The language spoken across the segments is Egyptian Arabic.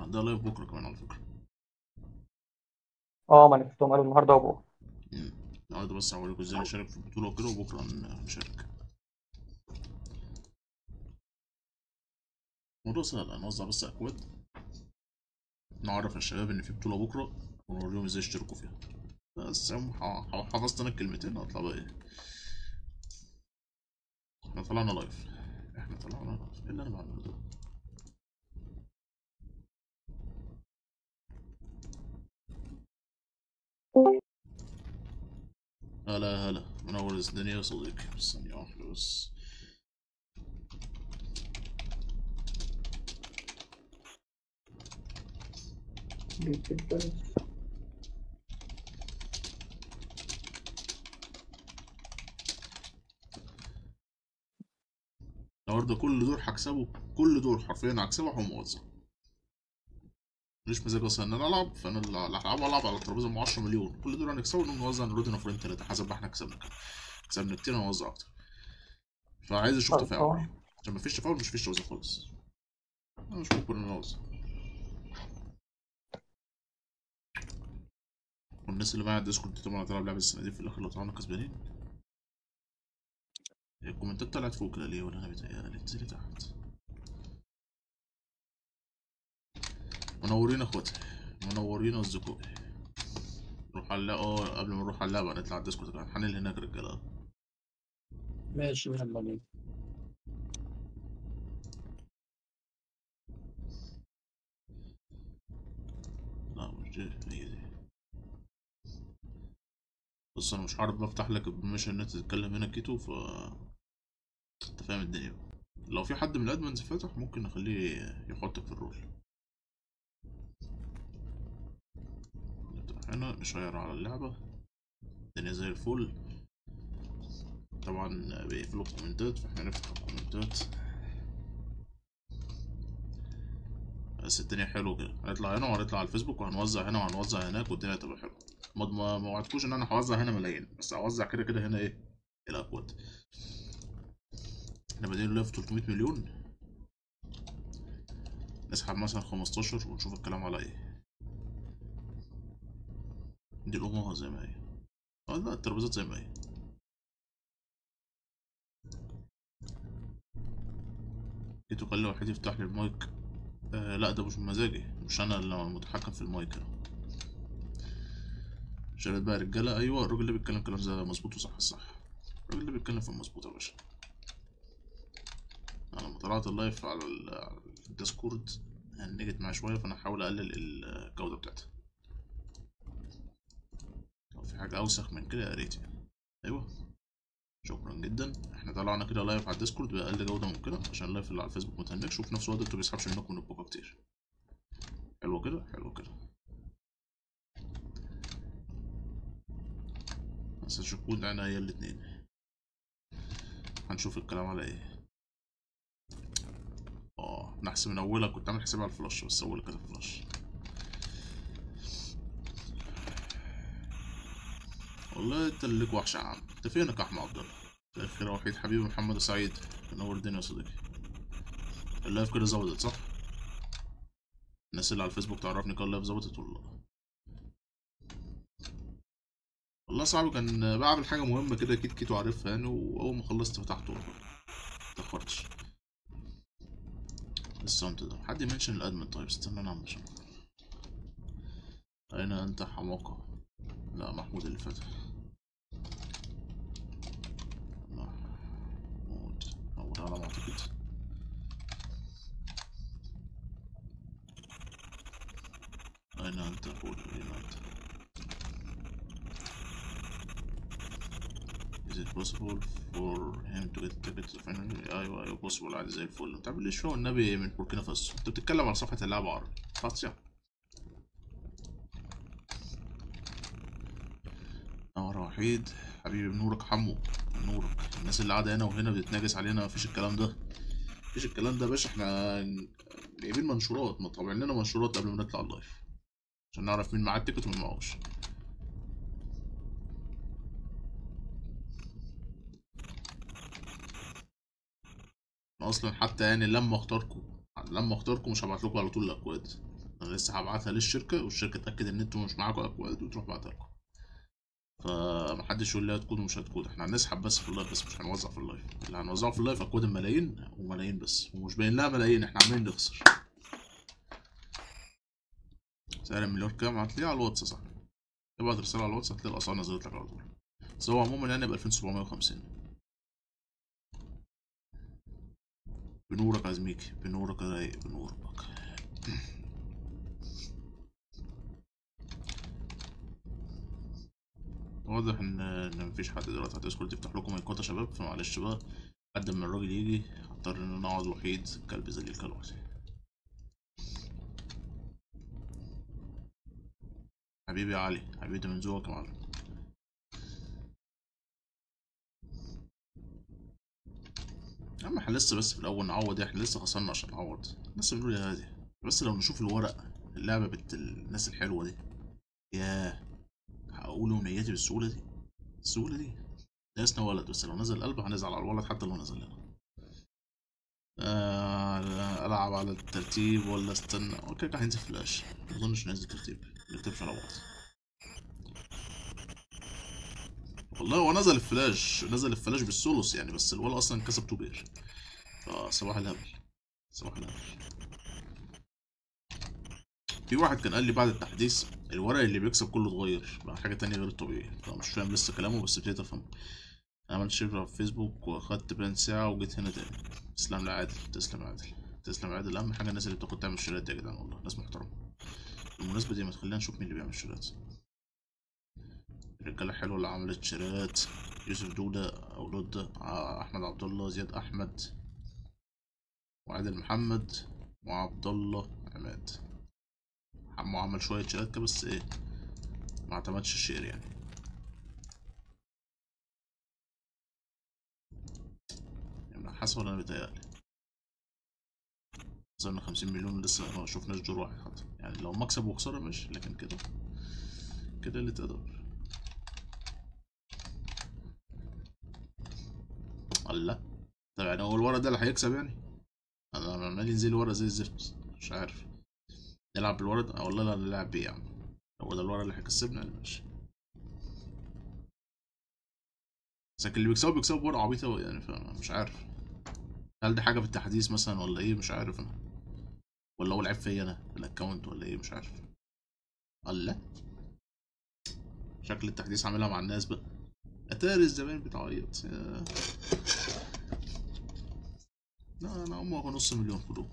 ده لايف بكره كمان على فكره اه ما انا شفتهم قالوا النهارده وبكره مم. النهارده بس هوريكم ازاي نشارك في البطوله وكده وبكره ن- نشارك الموضوع سهل هنوزع بس اكواد نعرف الشباب ان في بطوله بكره ونوريهم ازاي يشتركوا فيها بس هم ح- ح- حفظت انا الكلمتين هطلع بقى ايه احنا طلعنا لايف احنا طلعنا لايف ايه اللي انا بعمله ده هلا هلا منور الدنيا يا صديقي بس ثانية واحدة بس النهارده كل دور هكسبه كل دور حرفيا هكسبه وهو موزع مش مزاج اصلا ان انا العب فانا اللي هلعب العب على الترابيزه ام 10 مليون كل دور هنكسبه نقوم نوزع نرد نفرين ثلاثه حسب ما احنا كسبنا كام كسبنا كتير هنوزع اكتر فعايز اشوف خلاص، تفاعل اه. عشان مفيش تفاعل مش فيش توزيع خالص انا مش ممكن ان انا اوزع والناس اللي معايا على الديسكورد دي طبعا هتلعب لعبه السنه دي في الاخر لو طلعنا كسبانين الكومنتات طلعت فوق كده ليه ولا انا بيتهيألي انزلي تحت منورين اخواتي منورين اصدقائي نروح على اللعبة اه قبل ما نروح على اللعبة نطلع على الديسكورد كمان هنقل هناك رجالة ماشي يلا بينا لا مش دي هي دي بص انا مش هعرف بفتح لك البرميشن ان انت تتكلم هنا كيتو ف انت فاهم الدنيا بقى. لو في حد من الادمنز فاتح ممكن نخليه يحطك في الرول نفتح هنا نشير على اللعبة الدنيا زي الفل طبعا بيقفلوا الكومنتات فاحنا نفتح الكومنتات بس الدنيا حلوه كده هنطلع هنا وهنطلع على الفيسبوك وهنوزع هنا وهنوزع هناك والدنيا هتبقى حلوه ما ما ما وعدتكوش ان انا هوزع هنا ملايين بس هوزع كده كده هنا ايه الاكواد احنا بادئين له في 300 مليون نسحب مثلا 15 ونشوف الكلام على ايه دي الامها زي ما هي اه لا الترابيزات زي ما هي جيتو قال لي واحد يفتح لي المايك آه لا ده مش بمزاجي مش انا اللي متحكم في المايك هنا شباب بقى رجاله ايوه الراجل اللي بيتكلم كلام زي مظبوط وصح الصح الراجل اللي بيتكلم في المظبوط يا باشا انا لما طلعت اللايف على ال- على الديسكورد هنجت معاه شويه فانا هحاول اقلل الجوده بتاعتها لو في حاجه اوسخ من كده يا ريت يعني. ايوه شكرا جدا احنا طلعنا كده لايف على الديسكورد باقل جوده ممكنه عشان اللايف اللي على الفيسبوك متهنكش وفي نفس الوقت انتوا بيسحبش منكم البقى كتير حلو كده حلو كده بس الشكون انا هي الاتنين هنشوف الكلام على ايه اه نحس من اولها كنت عامل حسابي على الفلاش بس اول كده فلاش والله انت اللي ليك وحش يا عم انت فينك يا احمد عبد الله في الاخير وحيد حبيبي محمد سعيد منور الدنيا يا صديقي اللايف كده ظبطت صح الناس اللي على الفيسبوك تعرفني كان اللايف ظبطت ولا لا والله صعب كان بعمل حاجة مهمة كده كيت كيتو عارفها يعني وأول ما خلصت فتحته متأخرتش الصمت ده حد يمنشن الأدمن طيب استنى أنا عشان أين أنت حماقة لا محمود اللي فتح محمود محمود على ما أعتقد أين أنت قول أين أنت Is it possible for him to get tickets of energy؟ أيوة أيوة possible عادي زي الفل أنت عامل لي شو النبي من بوركينا فاسو أنت بتتكلم على صفحة اللعبة عربي فاتشة نور وحيد حبيبي بنورك حمو نورك الناس اللي قاعدة هنا وهنا بتتناجس علينا مفيش الكلام ده مفيش الكلام ده يا باشا احنا جايبين منشورات مطبعين لنا منشورات قبل ما نطلع اللايف عشان نعرف مين معاه التيكت ومين معهوش أنا اصلا حتى يعني لما اختاركم لما اختاركم مش هبعت لكم على طول الاكواد انا لسه هبعتها للشركه والشركه تاكد ان انتوا مش معاكم اكواد وتروح بعتها لكم فمحدش يقول لي هتكود ومش هتكود احنا هنسحب بس في اللايف بس مش هنوزع في اللايف اللي هنوزعه في اللايف اكواد الملايين وملايين بس ومش باين لها ملايين احنا عمالين نخسر سعر المليون كام هتلاقيه على الواتس صح ابعت رسالة على الواتس هتلاقي الأسعار نزلت لك على طول بس هو عموما يعني ب 2750 بنورك يا زميكي بنورك يا رايق بنورك واضح ان ان مفيش حد دلوقتي على ديسكورد يفتح لكم مايكات يا شباب فمعلش بقى لحد ما الراجل يجي هضطر ان انا اقعد وحيد كلب ذليل كالوحدي حبيبي يا علي حبيبي ده من ذوقك يا معلم يا عم احنا لسه بس في الاول نعوض احنا لسه خسرنا عشان نعوض لسه بنقول يا هادي بس لو نشوف الورق اللعبة بنت الناس الحلوة دي ياه هقول أمنياتي بالسهولة دي السهولة دي ناقصنا ولد بس لو نزل قلب هنزعل على الولد حتى لو نزل لنا آه ألعب على الترتيب ولا استنى اوكي كده هينزل فلاش مظنش ننزل ترتيب نكتبش على بعض والله هو نزل الفلاش نزل الفلاش بالثلث يعني بس الولا اصلا كسب تو بير فصباح الهبل صباح الهبل في واحد كان قال لي بعد التحديث الورق اللي بيكسب كله اتغير بقى حاجة تانية غير الطبيعي فمش فاهم لسه كلامه بس ابتديت افهم عملت شير في فيسبوك واخدت بين ساعة وجيت هنا تاني تسلم لي عادل تسلم يا عادل تسلم يا عادل اهم حاجة الناس اللي بتاخد تعمل شيرات دي يا جدعان والله ناس محترمة بالمناسبة دي ما تخلينا نشوف مين اللي بيعمل شيرات الرجالة الحلوة اللي عملت شيرات يوسف دودة أو دودة ع- أحمد عبد الله زياد أحمد وعادل محمد وعبد الله عماد عمو عمل شوية شيرات كده بس إيه ما اعتمدش الشير يعني يعني حسب ولا أنا بيتهيألي وصلنا خمسين مليون لسه ما شفناش دور واحد حتى يعني لو مكسب وخسارة ماشي لكن كده كده اللي تقدر الله طب يعني هو الورق ده اللي هيكسب يعني انا عمال ينزل ورق زي الزفت مش عارف نلعب بالورق ده والله لا نلعب بيه يا عم هو ده الورق اللي هيكسبنا يعني ماشي بس لكن اللي بيكسبوا بيكسبوا بورقة عبيطة أوي يعني فمش عارف هل دي حاجة في التحديث مثلا ولا ايه مش عارف انا ولا هو العيب فيا انا في الاكونت ولا ايه مش عارف الله شكل التحديث عاملها مع الناس بقى اتاري الزبائن بتعيط يا لا انا هم هو نص مليون كلهم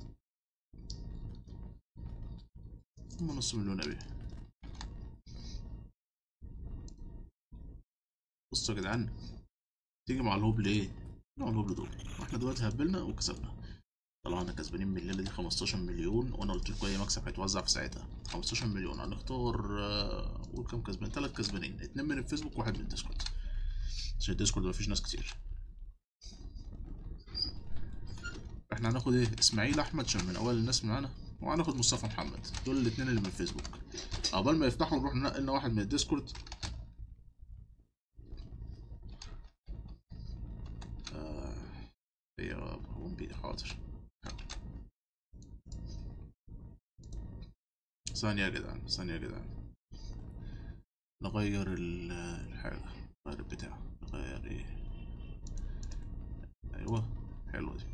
هم نص مليون ابي بصوا يا جدعان تيجي مع الهوب ليه؟ مع الهوب دول واحنا دلوقتي هبلنا وكسبنا طلعنا كسبانين من الليله دي 15 مليون وانا قلت لكم اي مكسب هيتوزع في ساعتها 15 مليون هنختار آه، قول كام كسبان ثلاث كسبانين اتنين من الفيسبوك وواحد من الديسكورد عشان الديسكورد مفيش ناس كتير احنا هناخد ايه اسماعيل احمد عشان من اول الناس معانا وهناخد مصطفى محمد دول الاتنين اللي من الفيسبوك عقبال ما يفتحوا نروح ننقل لنا واحد من الديسكورد آه هي هقوم بيه حاضر ثانية يا جدعان ثانية يا جدعان نغير ال- الحاجة نغير البتاع نغير ايه ايوه حلوة دي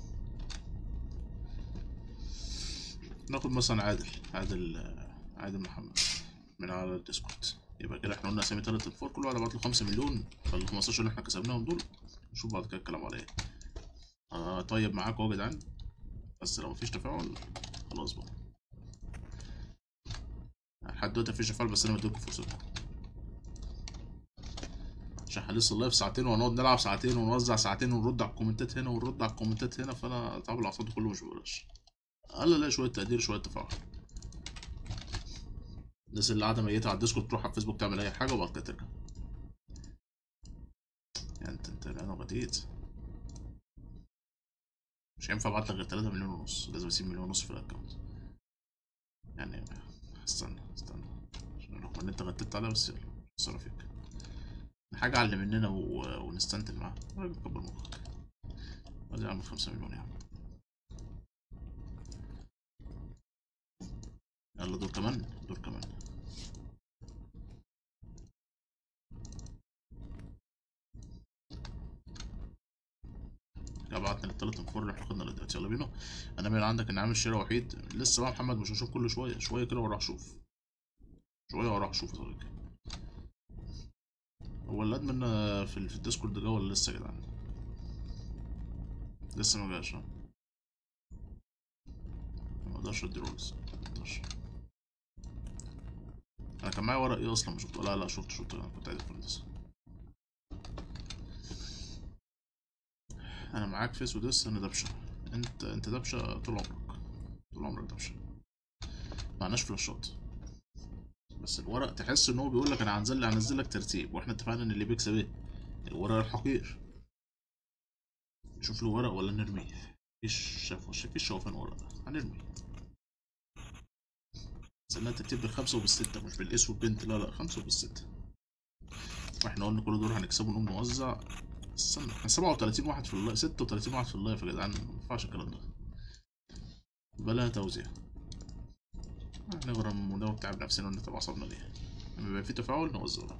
ناخد مثلا عادل عادل عادل محمد من على الديسكورد يبقى كده احنا قلنا اسامي تلات انفار كل واحد بعت له خمسة مليون فال 15 اللي احنا كسبناهم دول نشوف بعد كده الكلام على ايه آه طيب معاكم اهو يا جدعان بس لو مفيش تفاعل خلاص بقى لحد دلوقتي مفيش تفاعل بس انا مديلكم فرصتكم عشان احنا لسه اللايف ساعتين وهنقعد نلعب ساعتين ونوزع ساعتين ونرد على الكومنتات هنا ونرد على الكومنتات هنا فانا تعب الاعصاب كله مش ببلاش الا لا شويه تقدير شويه تفاعل الناس اللي قاعده ميته على الديسكورد تروح على الفيسبوك تعمل اي حاجه وبعد كده ترجع يعني انت انت انا غديت مش هينفع ابعت لك غير 3 مليون ونص لازم اسيب مليون ونص في الاكونت يعني استنى استنى عشان رغم ان انت غتت عليها بس يلا صار فيك حاجة علم مننا و... ونستنتج معاها راجل كبر مخك ادي اعمل خمسة مليون يا عم يلا دور كمان دور كمان كده بعتنا للتلات انفار اللي احنا خدنا دلوقتي يلا بينا انا من عندك ان عامل شراء وحيد لسه بقى محمد مش هشوف كل شويه شويه كده واروح اشوف شويه واروح اشوف يا صديقي هو الادمن آه، في في الديسكورد ده ولا لسه يا جدعان لسه ما جاش ها؟ ما اقدرش اديله لسه ما اقدرش انا كان معايا ورق ايه اصلا ما شفته لا لا شفته شفته انا كنت عايز الفندس انا معاك فيس ودس انا دبشه انت انت دبشه طول عمرك طول عمرك دبشه معناش فلاشات بس الورق تحس ان هو بيقول لك انا هنزل هنزل لك ترتيب واحنا اتفقنا ان اللي بيكسب ايه الورق الحقير نشوف له ورق ولا نرميه مفيش شاف مفيش شوفان ورق هنرمي سنة ترتيب بالخمسة وبالستة مش بالاس والبنت لا لا خمسة وبالستة واحنا قلنا كل دول هنكسبه نقوم نوزع استنى احنا سبعة وتلاتين واحد في اللايف ستة وتلاتين واحد في اللايف يا جدعان مينفعش الكلام ده بلا توزيع نغرم ونتعب نفسنا ونتعب أعصابنا ليه لما يبقى في تفاعل نوزعه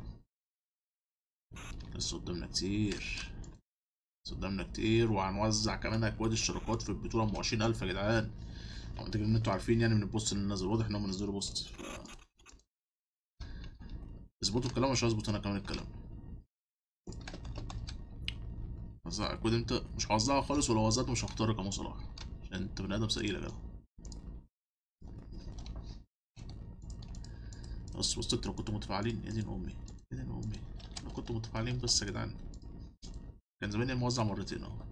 لسه قدامنا كتير لسه قدامنا كتير وهنوزع كمان أكواد الشراكات في البطولة أم عشرين ألف يا جدعان أعتقد إن أنتوا عارفين يعني من البوست اللي نزل واضح إن هم نزلوا بوست ف اظبطوا الكلام عشان أظبط أنا كمان الكلام وزع أكواد أنت مش هوزعها خالص ولو وزعت مش هختارك يا أبو صلاح عشان أنت بني آدم ثقيل يا جدع بص بص انتوا لو كنتوا متفاعلين يا دين امي يا دين امي لو كنتوا متفاعلين بس يا جدعان كان زماني الموزع مرتين اهو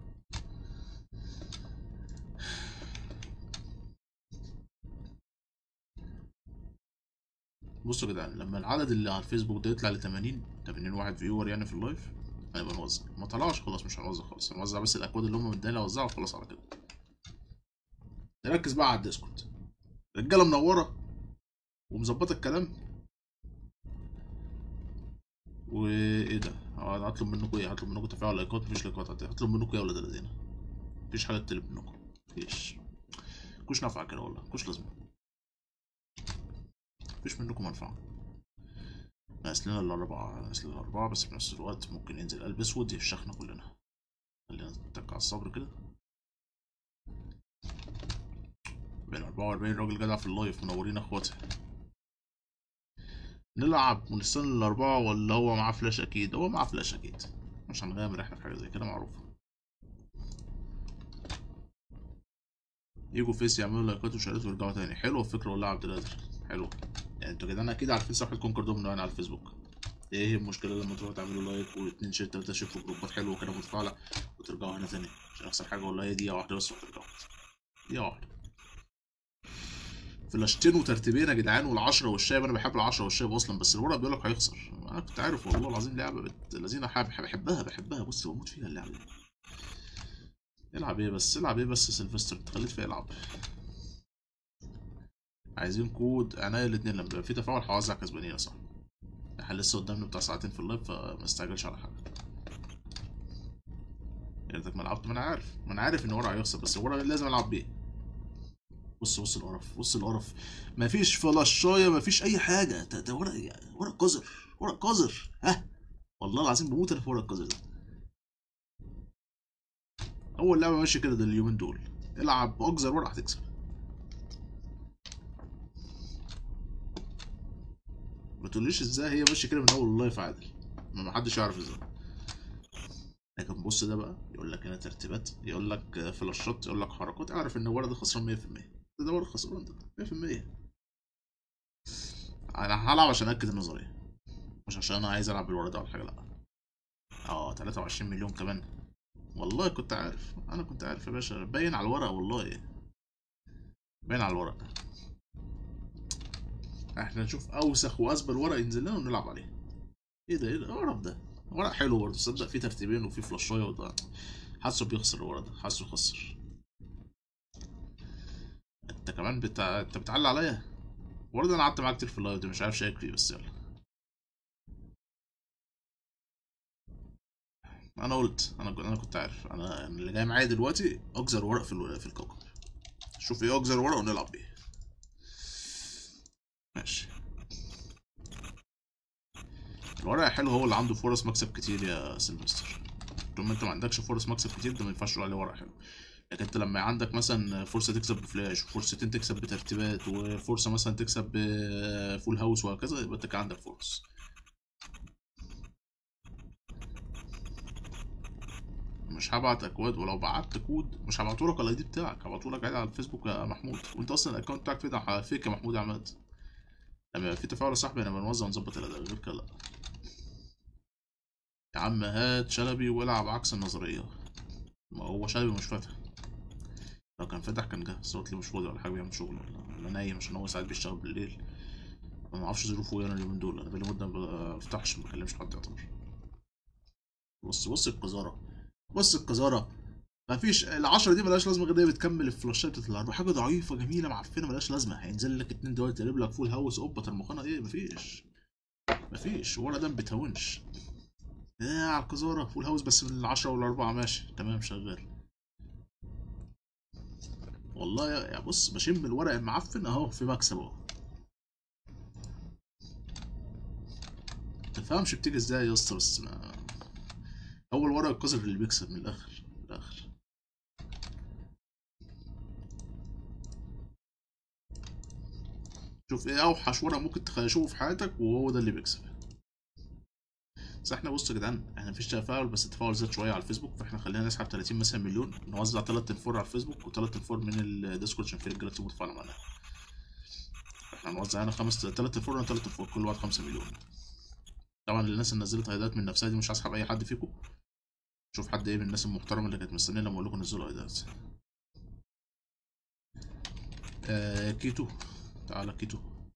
بصوا يا جدعان لما العدد اللي على الفيسبوك ده يطلع ل 80 80 واحد فيور يعني في اللايف هنبقى نوزع ما طلعش خلاص مش هنوزع خالص هنوزع بس الاكواد اللي هم مدينا اوزعها وخلاص على كده نركز بقى على الديسكورد رجاله منوره ومظبطه الكلام وايه ده اه هطلب منكم ايه هطلب منكم تفاعل لايكات مفيش لايكات هطلب منكم ايه يا ولاد الذين مفيش حاجه تطلب منكم مفيش مكوش نافعه كده والله مكوش لازمه مفيش منكم منفعه ناقص لنا الاربعه ناقص لنا الاربعه بس في نفس الوقت ممكن ينزل قلب اسود يفشخنا كلنا خلينا نتك على الصبر كده بين 44 راجل جدع في اللايف منورين اخواتي نلعب ونستنى الأربعة ولا هو معاه فلاش أكيد هو معاه فلاش أكيد مش هنغامر احنا في حاجة زي كده معروفة يجوا فيس يعملوا لايكات وشيرات ويرجعوا تاني حلوة الفكرة والله يا عبد القادر حلوة يعني انتوا كده انا اكيد عارفين صفحة كونكر دومينو يعني على الفيسبوك ايه هي المشكلة لما تروحوا تعملوا لايك واتنين شير تلاتة شير في جروبات حلوة كده متفاعلة وترجعوا هنا تاني مش هيحصل حاجة والله هي دقيقة واحدة بس وترجعوا دقيقة واحدة فلاشتين وترتيبين يا جدعان والعشرة والشايب انا بحب العشرة والشايب اصلا بس الورق بيقول لك هيخسر انا كنت عارف والله العظيم لعبه بت... الذين حابب بحبها بحبها بص بموت فيها اللعبه دي العب ايه بس العب ايه بس سيلفستر انت خليت فيها العب عايزين كود عناية الاتنين لما يبقى في تفاعل هوزع كسبانين يا صاحبي احنا لسه قدامنا بتاع ساعتين في اللايف فما استعجلش على حاجه يا ريتك ما لعبت ما انا عارف ما انا عارف ان ورق هيخسر بس الورق لازم العب بيه بص بص القرف بص القرف مفيش فلاشايه مفيش اي حاجه ده, ده ورق ورق قذر ورق قذر ها والله العظيم بموت انا في ورق القذر ده اول لعبه ماشيه كده ده اليومين دول العب باقذر ورق هتكسب ما تقوليش ازاي هي ماشيه كده من اول اللايف عادل ما محدش يعرف ازاي لكن بص ده بقى يقول لك هنا ترتيبات يقول لك فلاشات يقول لك حركات اعرف ان الورق ده خسران 100% ده ده ورق خسران ده 100% انا هلعب عشان اكد النظريه مش عشان انا عايز العب بالورق ده ولا حاجه لا اه 23 مليون كمان والله كنت عارف انا كنت عارف يا باشا باين على الورق والله باين على الورق احنا نشوف اوسخ واسبل ورق ينزل لنا ونلعب عليه ايه ده ايه ده القرف ده ورق حلو برضه تصدق فيه ترتيبين وفيه فلاشايه وده حاسه بيخسر الورق ده حاسه يخسر انت كمان بتاع انت بتعلي عليا برضه انا قعدت معاك كتير في اللايف دي مش عارف شايك فيه بس يلا انا قلت انا انا كنت عارف انا اللي جاي معايا دلوقتي اقذر ورق في الو- في الكوكب شوف ايه اقذر ورق ونلعب بيه ماشي الورق حلو هو اللي عنده فرص مكسب كتير يا سيلفستر طول ما انت ما عندكش فرص مكسب كتير ده ما ينفعش تقول عليه ورق حلو لكن انت لما عندك مثلا فرصه تكسب بفلاش وفرصتين تكسب بترتيبات وفرصه مثلا تكسب بفول هاوس وهكذا يبقى انت كان عندك فرص مش هبعت اكواد ولو بعت كود مش هبعته لك الاي دي بتاعك هبعته لك عادي على الفيسبوك يا محمود وانت اصلا الاكونت بتاعك فيه فيك يا محمود يا عماد لما يبقى في تفاعل يا صاحبي انا بنوزع ونظبط الاداء غير كده لا يا عم هات شلبي والعب عكس النظريه ما هو شلبي مش فاتح لو كان فاتح كان جه بس هو تلاقيه مش فاضي ولا حاجه بيعمل شغل ولا ولا نايم عشان هو ساعات بيشتغل بالليل ما اعرفش ظروفه ايه انا اليومين دول انا بقالي مده ما بفتحش ما بكلمش حد يعتبر بص بص القذاره بص القذاره مفيش العشرة دي ملهاش لازمه غير هي بتكمل الفلاشات بتاعت الاربعه حاجه ضعيفه جميله معفنه ملهاش لازمه هينزل لك اتنين دلوقتي يقلب لك فول هاوس اوبا المقانه ايه مفيش مفيش ولا ده ما بتهونش يا على القذاره فول هاوس بس من العشرة والاربعه ماشي تمام شغال والله يا يا بص بشم الورق المعفن اهو في مكسب اهو تفهمش بتيجي ازاي يا اسطى بس ما هو الورق القذر اللي بيكسب من الاخر من الاخر شوف ايه اوحش ورق ممكن تشوفه في حياتك وهو ده اللي بيكسب بس احنا بص يا جدعان احنا مفيش تفاعل بس التفاعل زاد شويه على الفيسبوك فاحنا خلينا نسحب 30 مثلا مليون نوزع 3 انفور على الفيسبوك و3 انفور من الديسكورد عشان في رجاله تبقى تتفاعل معانا احنا هنوزع هنا خمس 3 انفور وهنا 3 انفور كل واحد 5 مليون طبعا الناس اللي نزلت ايدات من نفسها دي مش هسحب اي حد فيكم شوف حد ايه من الناس المحترمه اللي كانت مستنيه لما اقول لكم نزلوا ايدات آه كيتو تعالى كيتو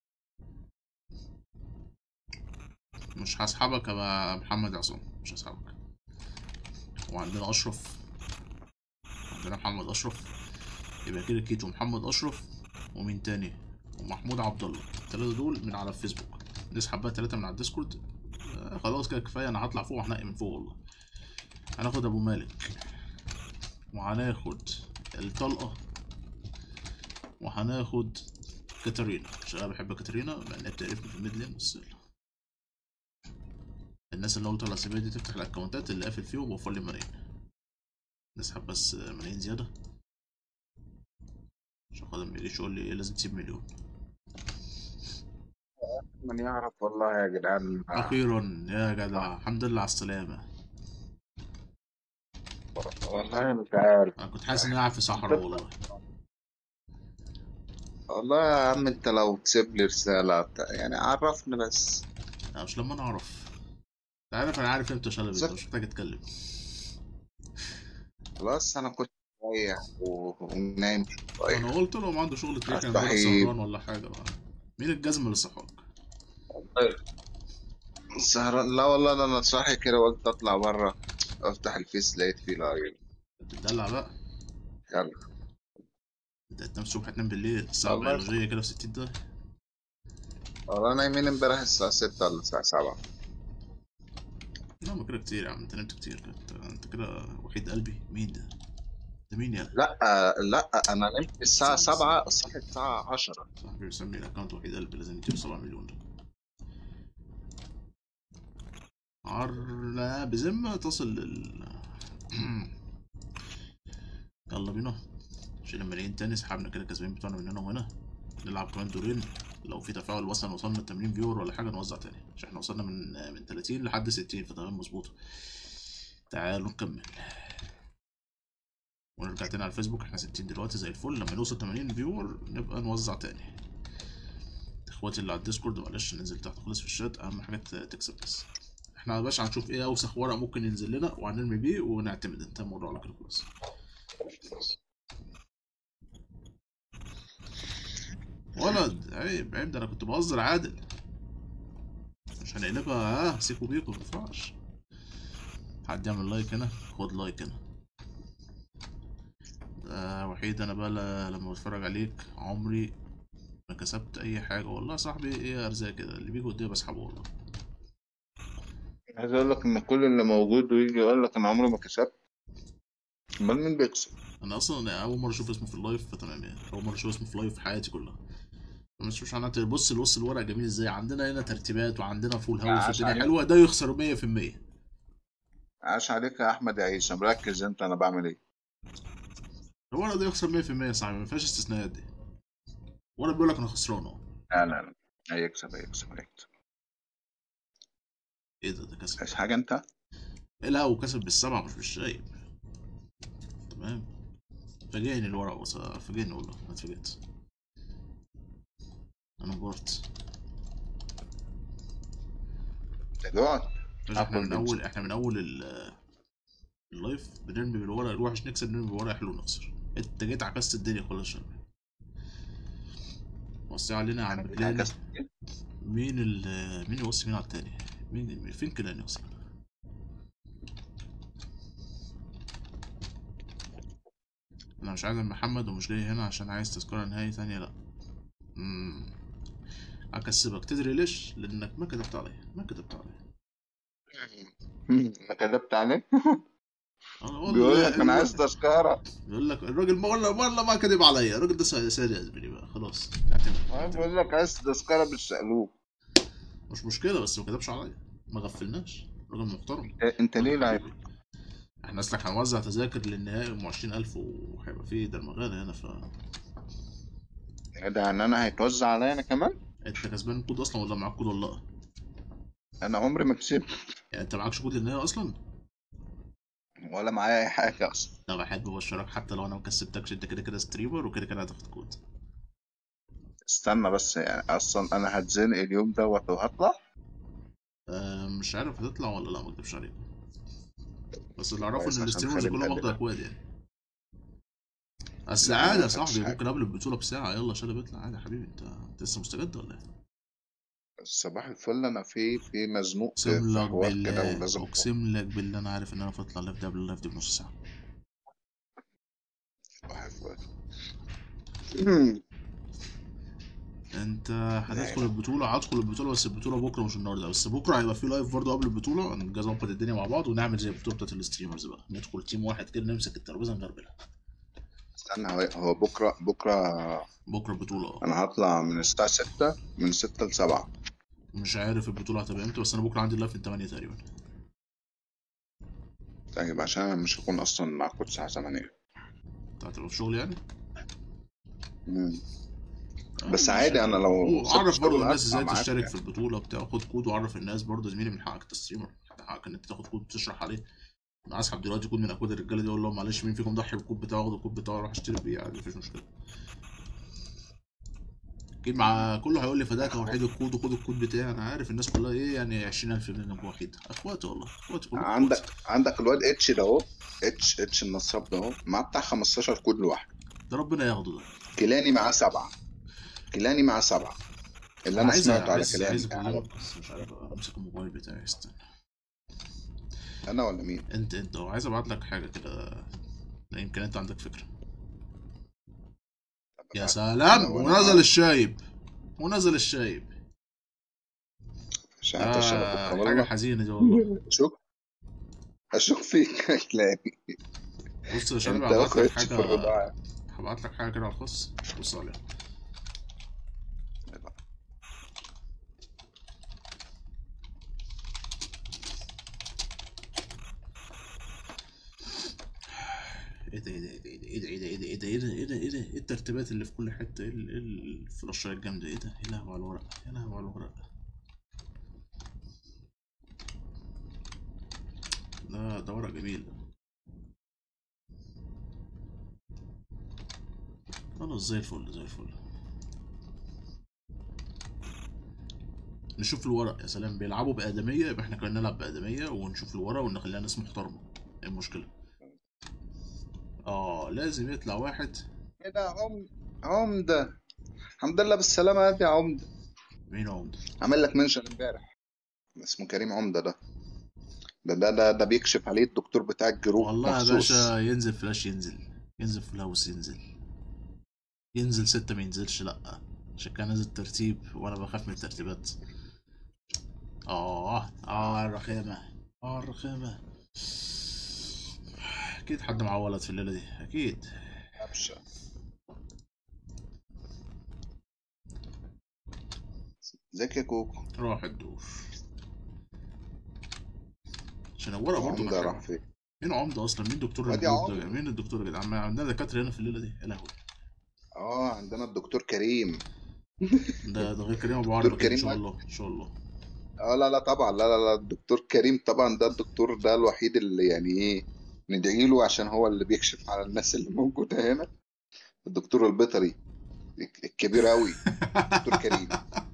مش هسحبك يا محمد عصام مش هسحبك وعندنا اشرف عندنا محمد اشرف يبقى كده كيتو محمد اشرف ومين تاني ومحمود عبد الله الثلاثه دول من على الفيسبوك نسحب بقى ثلاثه من على الديسكورد آه خلاص كده كفايه انا هطلع فوق وهنقي من فوق والله هناخد ابو مالك وهناخد الطلقه وهناخد كاتارينا عشان انا بحب كاتارينا مع انها بتعرفني في الميد لين بس الناس اللي قلت على سبيل دي تفتح الاكونتات اللي قافل فيهم ووفر لي ملايين نسحب بس ملايين زيادة عشان خاطر ما يجيش يقول لي ايه لازم تسيب مليون من يعرف والله يا جدعان اخيرا يا جدع الحمد لله على السلامة والله مش عارف انا كنت حاسس اني قاعد في صحراء والله والله يا عم انت لو تسيب لي رسالة بتاع- يعني عرفني بس انا مش لما انا اعرف انت عارف انا عارف امتى شلبي صح. مش محتاج اتكلم خلاص انا كنت رايح و- ونايم شوية انا قلت لهم عنده شغل تلاقيه كان أصبحي- امبارح سهران ولا حاجة بقى مين الجزم اللي صحاك سهران لا والله ده انا صاحي كده قلت اطلع بره افتح الفيس لقيت فيه لايف بتدلع بقى يلا انت هتنام الصبح تنام بالليل الساعة والله. بيولوجية كده في 60 ده والله نايمين امبارح الساعة ستة ولا الساعة سبعة لا ما كده كتير يا عم انت نمت كتير كده انت, انت كده وحيد قلبي مين ده؟ ده مين يا لا لا انا نمت الساعة سبعة صحيت الساعة عشرة صاحبي بيسمي الاكونت وحيد قلبي لازم يديله 7 مليون ده عر لا بذمة تصل لل يلا بينا شيل الملايين تاني سحبنا كده كسبين بتوعنا من هنا وهنا نلعب كمان دورين لو في تفاعل مثلا وصلنا 80 فيور ولا حاجة نوزع تاني عشان احنا وصلنا من من 30 لحد 60 فتمام مظبوط تعالوا نكمل ونرجع تاني على الفيسبوك احنا 60 دلوقتي زي الفل لما نوصل 80 فيور نبقى نوزع تاني اخواتي اللي على الديسكورد معلش ننزل تحت خالص في الشات اهم حاجه ت- تكسب بس احنا يا باشا هنشوف ايه اوسخ ورق ممكن ينزل لنا وهنرمي بيه ونعتمد انت الموضوع على كده خلاص ولد عيب عيب ده انا كنت بهزر عادل مش هنقلبها ها سيكو بيكو ما ينفعش حد يعمل لايك هنا خد لايك هنا ده وحيد انا بقى ل- لما بتفرج عليك عمري ما كسبت اي حاجه والله يا صاحبي ايه ارزاق كده اللي بيجي قدامي بسحبه والله عايز اقول لك ان كل اللي موجود ويجي يقول لك انا عمري ما كسبت امال مين بيكسب انا اصلا اول مره اشوف اسمه في اللايف فتمام يعني اول مره اشوف اسمه في اللايف في حياتي كلها مش مش معناته بص بص الورق جميل ازاي عندنا هنا ترتيبات وعندنا فول هاوس عاش والدنيا عليك. حلوه ده يخسر 100% عاش عليك يا احمد يا عيسى مركز انت انا بعمل ايه الورق ده يخسر 100% يا صاحبي ما فيهاش استثناءات دي وانا بيقول لك انا خسران اهو لا لا لا هيكسب هيكسب هيكسب ايه ده ده كسب عايز حاجه انت إيه لا وكسب بالسبعه مش بالشايب تمام فاجئني الورق بس فاجئني والله ما اتفاجئت انا انبهرت دلوقتي باشا احنا عفواً من جدا. اول احنا من اول ال- اللايف بنرمي بالورق الوحش نكسب نرمي بالورق حلو نخسر انت جيت عكست الدنيا خالص يا شباب وصي علينا يا عم كلاني مين ال مين يوصي مين على التاني مين مين- فين كلاني اصلا انا مش عايز محمد ومش جاي هنا عشان عايز تذكرة نهائي تانية لا امم اكسبك تدري ليش لانك ما كتبت عليا ما كتبت عليا ما كذبت عليه انا والله بيقول لك انا الراجل- عايز تذكره بيقول لك الراجل ما والله والله ما كذب عليا الراجل ده سادة يا زميلي بقى خلاص اعتمد اعتمد. بيقول لك عايز تذكره بالشقلوب مش مشكلة بس ما كذبش عليا ما غفلناش راجل محترم إيه، انت ليه لاعب احنا اصلك هنوزع تذاكر للنهائي ام 20000 وهيبقى في درمغانة هنا ف ده ان انا هيتوزع عليا انا كمان انت كسبان كود اصلا ولا معاك كود ولا لا؟ انا عمري ما كسبت يعني انت معكش كود للنهائي اصلا؟ ولا معايا اي حاجه اصلا طب احب ابشرك حتى لو انا ما كسبتكش انت كده كده ستريمر وكده كده هتاخد كود استنى بس يعني اصلا انا هتزنق اليوم دوت وهطلع آه مش عارف هتطلع ولا لا ما اكدبش عليك بس اللي اعرفه كويس ان عشان الستريمرز خالد كلهم قال واخدوا لي. اكواد يعني بس لا، عادي يا ما خدتش صاحبي حاجة. ممكن قبل البطولة بساعة يلا شلب اطلع عادي يا حبيبي انت انت لسه مستجد ولا ايه؟ صباح الفل انا في في مزنوق في اقسم في لك حوار كده بالله ولازم اقسم لك بالله انا عارف ان انا فاطلع اللايف ده قبل اللايف دي بنص ساعة صباح الفل انت هتدخل البطولة هدخل البطولة بس البطولة بكرة مش النهاردة بس بكرة هيبقى في لايف برضه قبل البطولة نجي نظبط الدنيا مع بعض ونعمل زي البطولة بتاعت الستريمرز بقى ندخل تيم واحد كده نمسك الترابيزة نغربلها استنى هو هو بكره بكره بكرة البطولة اه انا هطلع من الساعه 6 من 6 ل 7 مش عارف البطولة هتبقى امتى بس انا بكرة عندي اللايف من 8 تقريبا طيب عشان انا مش هكون اصلا معاكم الساعه 8 انت هتبقى في شغل يعني؟ مم. آه، بس مش عادي انا لو وعرف سبت برضه شغل الناس هطلع ازاي معاك تشترك يعني. في البطولة بتاع خد كود وعرف الناس برضه زميلي من حقك تستريمر من حقك ان انت تاخد كود تشرح عليه انا اسحب دلوقتي كود من اكواد الرجاله دي اقول لهم معلش مين فيكم ضحي بالكود بتاعه اخد الكود بتاعه اروح اشتري بيه عادي مفيش مشكله اكيد مع كله هيقول لي فداك يا وحيد الكود وخد الكود بتاعي انا عارف الناس كلها ايه يعني 20000 جنيه جنب وحيد اخواتي والله اخواتي كلهم عندك اخواتي. عندك الواد اتش ده اهو اتش اتش النصاب ده اهو معاه بتاع 15 كود لوحده ده ربنا ياخده ده كيلاني معاه سبعه كيلاني معاه سبعه اللي انا عايز سمعته على عايز كيلاني عايز يعني اكلمك بس مش عارف امسك الموبايل بتاعي استنى انا ولا مين انت انت عايز ابعت لك حاجه كده لا يمكن انت عندك فكره يا سلام أنا ولا ونزل معاك. الشايب ونزل الشايب عشان انت شبكة آه حاجه والله حزينه دي والله اشوف اشوف فيك كيلاني بص يا شباب انت هبعت واخد لك اتش في حاجه الرباعي هبعت لك حاجه كده على الخاص بص عليها ايه ده ايه ده ايه ده ايه ده ايه ده ايه ده ايه ده ايه ده ايه الترتيبات اللي في كل حته ايه ال- ايه الفلاشايه الجامده ايه ده يا لهوي على الورق يا لهوي على الورق لا ده ورق جميل خلاص زي الفل زي الفل نشوف الورق يا سلام بيلعبوا بآدمية يبقى احنا كمان نلعب بآدمية ونشوف الورق ونخليها ناس محترمة ايه المشكلة؟ اه لازم يطلع واحد ايه ده عمد عمدة الحمد لله بالسلامة يا يا عمدة مين عمده؟ عامل لك منشن امبارح اسمه كريم عمدة ده ده ده ده, ده بيكشف عليه الدكتور بتاع الجروح والله يا مخصوص باشا ينزل فلاش ينزل ينزل فلاوس ينزل ينزل ستة ما ينزلش لأ عشان كان نازل ترتيب وأنا بخاف من الترتيبات آه آه الرخامة آه الرخامة أكيد حد معاه ولد في الليلة دي أكيد أبشر ازيك يا كوكو راح الدور عشان ورقه برضه عمدة راح محتاجة. فين مين عمده اصلا مين دكتور وادي الجروب ده عمدة. مين الدكتور يا جدعان ما عندنا دكاتره هنا في الليله دي يا لهوي اه عندنا الدكتور كريم ده ده غير كريم ابو دكتور عربي كده ان كريم شاء عادي. الله ان شاء الله اه لا لا طبعا لا لا لا الدكتور كريم طبعا ده الدكتور ده الوحيد اللي يعني ايه ندعي له عشان هو اللي بيكشف على الناس اللي موجودة هنا الدكتور البيطري الكبير قوي دكتور كريم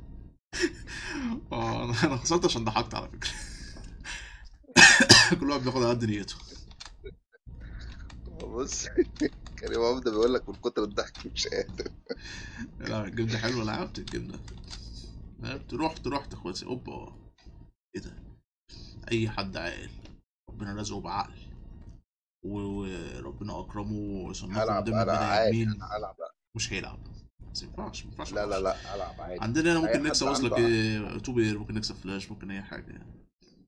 اه انا أنا خسرت عشان ضحكت على فكره كل واحد بياخد على قد نيته بص كريم عمده بيقول لك من كتر الضحك مش قادر لا الجيم ده حلو لعبت الجيم ده لعبت رحت رحت اخواتي اوبا ايه ده اي حد عاقل ربنا رزقه بعقل و- وربنا اكرمه وصنفه هلعب قدام انا البني عادي ادمين انا هلعب مش هيلعب بس ما ينفعش ما ينفعش لا لا خالص. لا هلعب عادي عندنا هنا أي ممكن حد نكسب اصلك عنده ايه تو بير ممكن نكسب فلاش ممكن اي حاجه يعني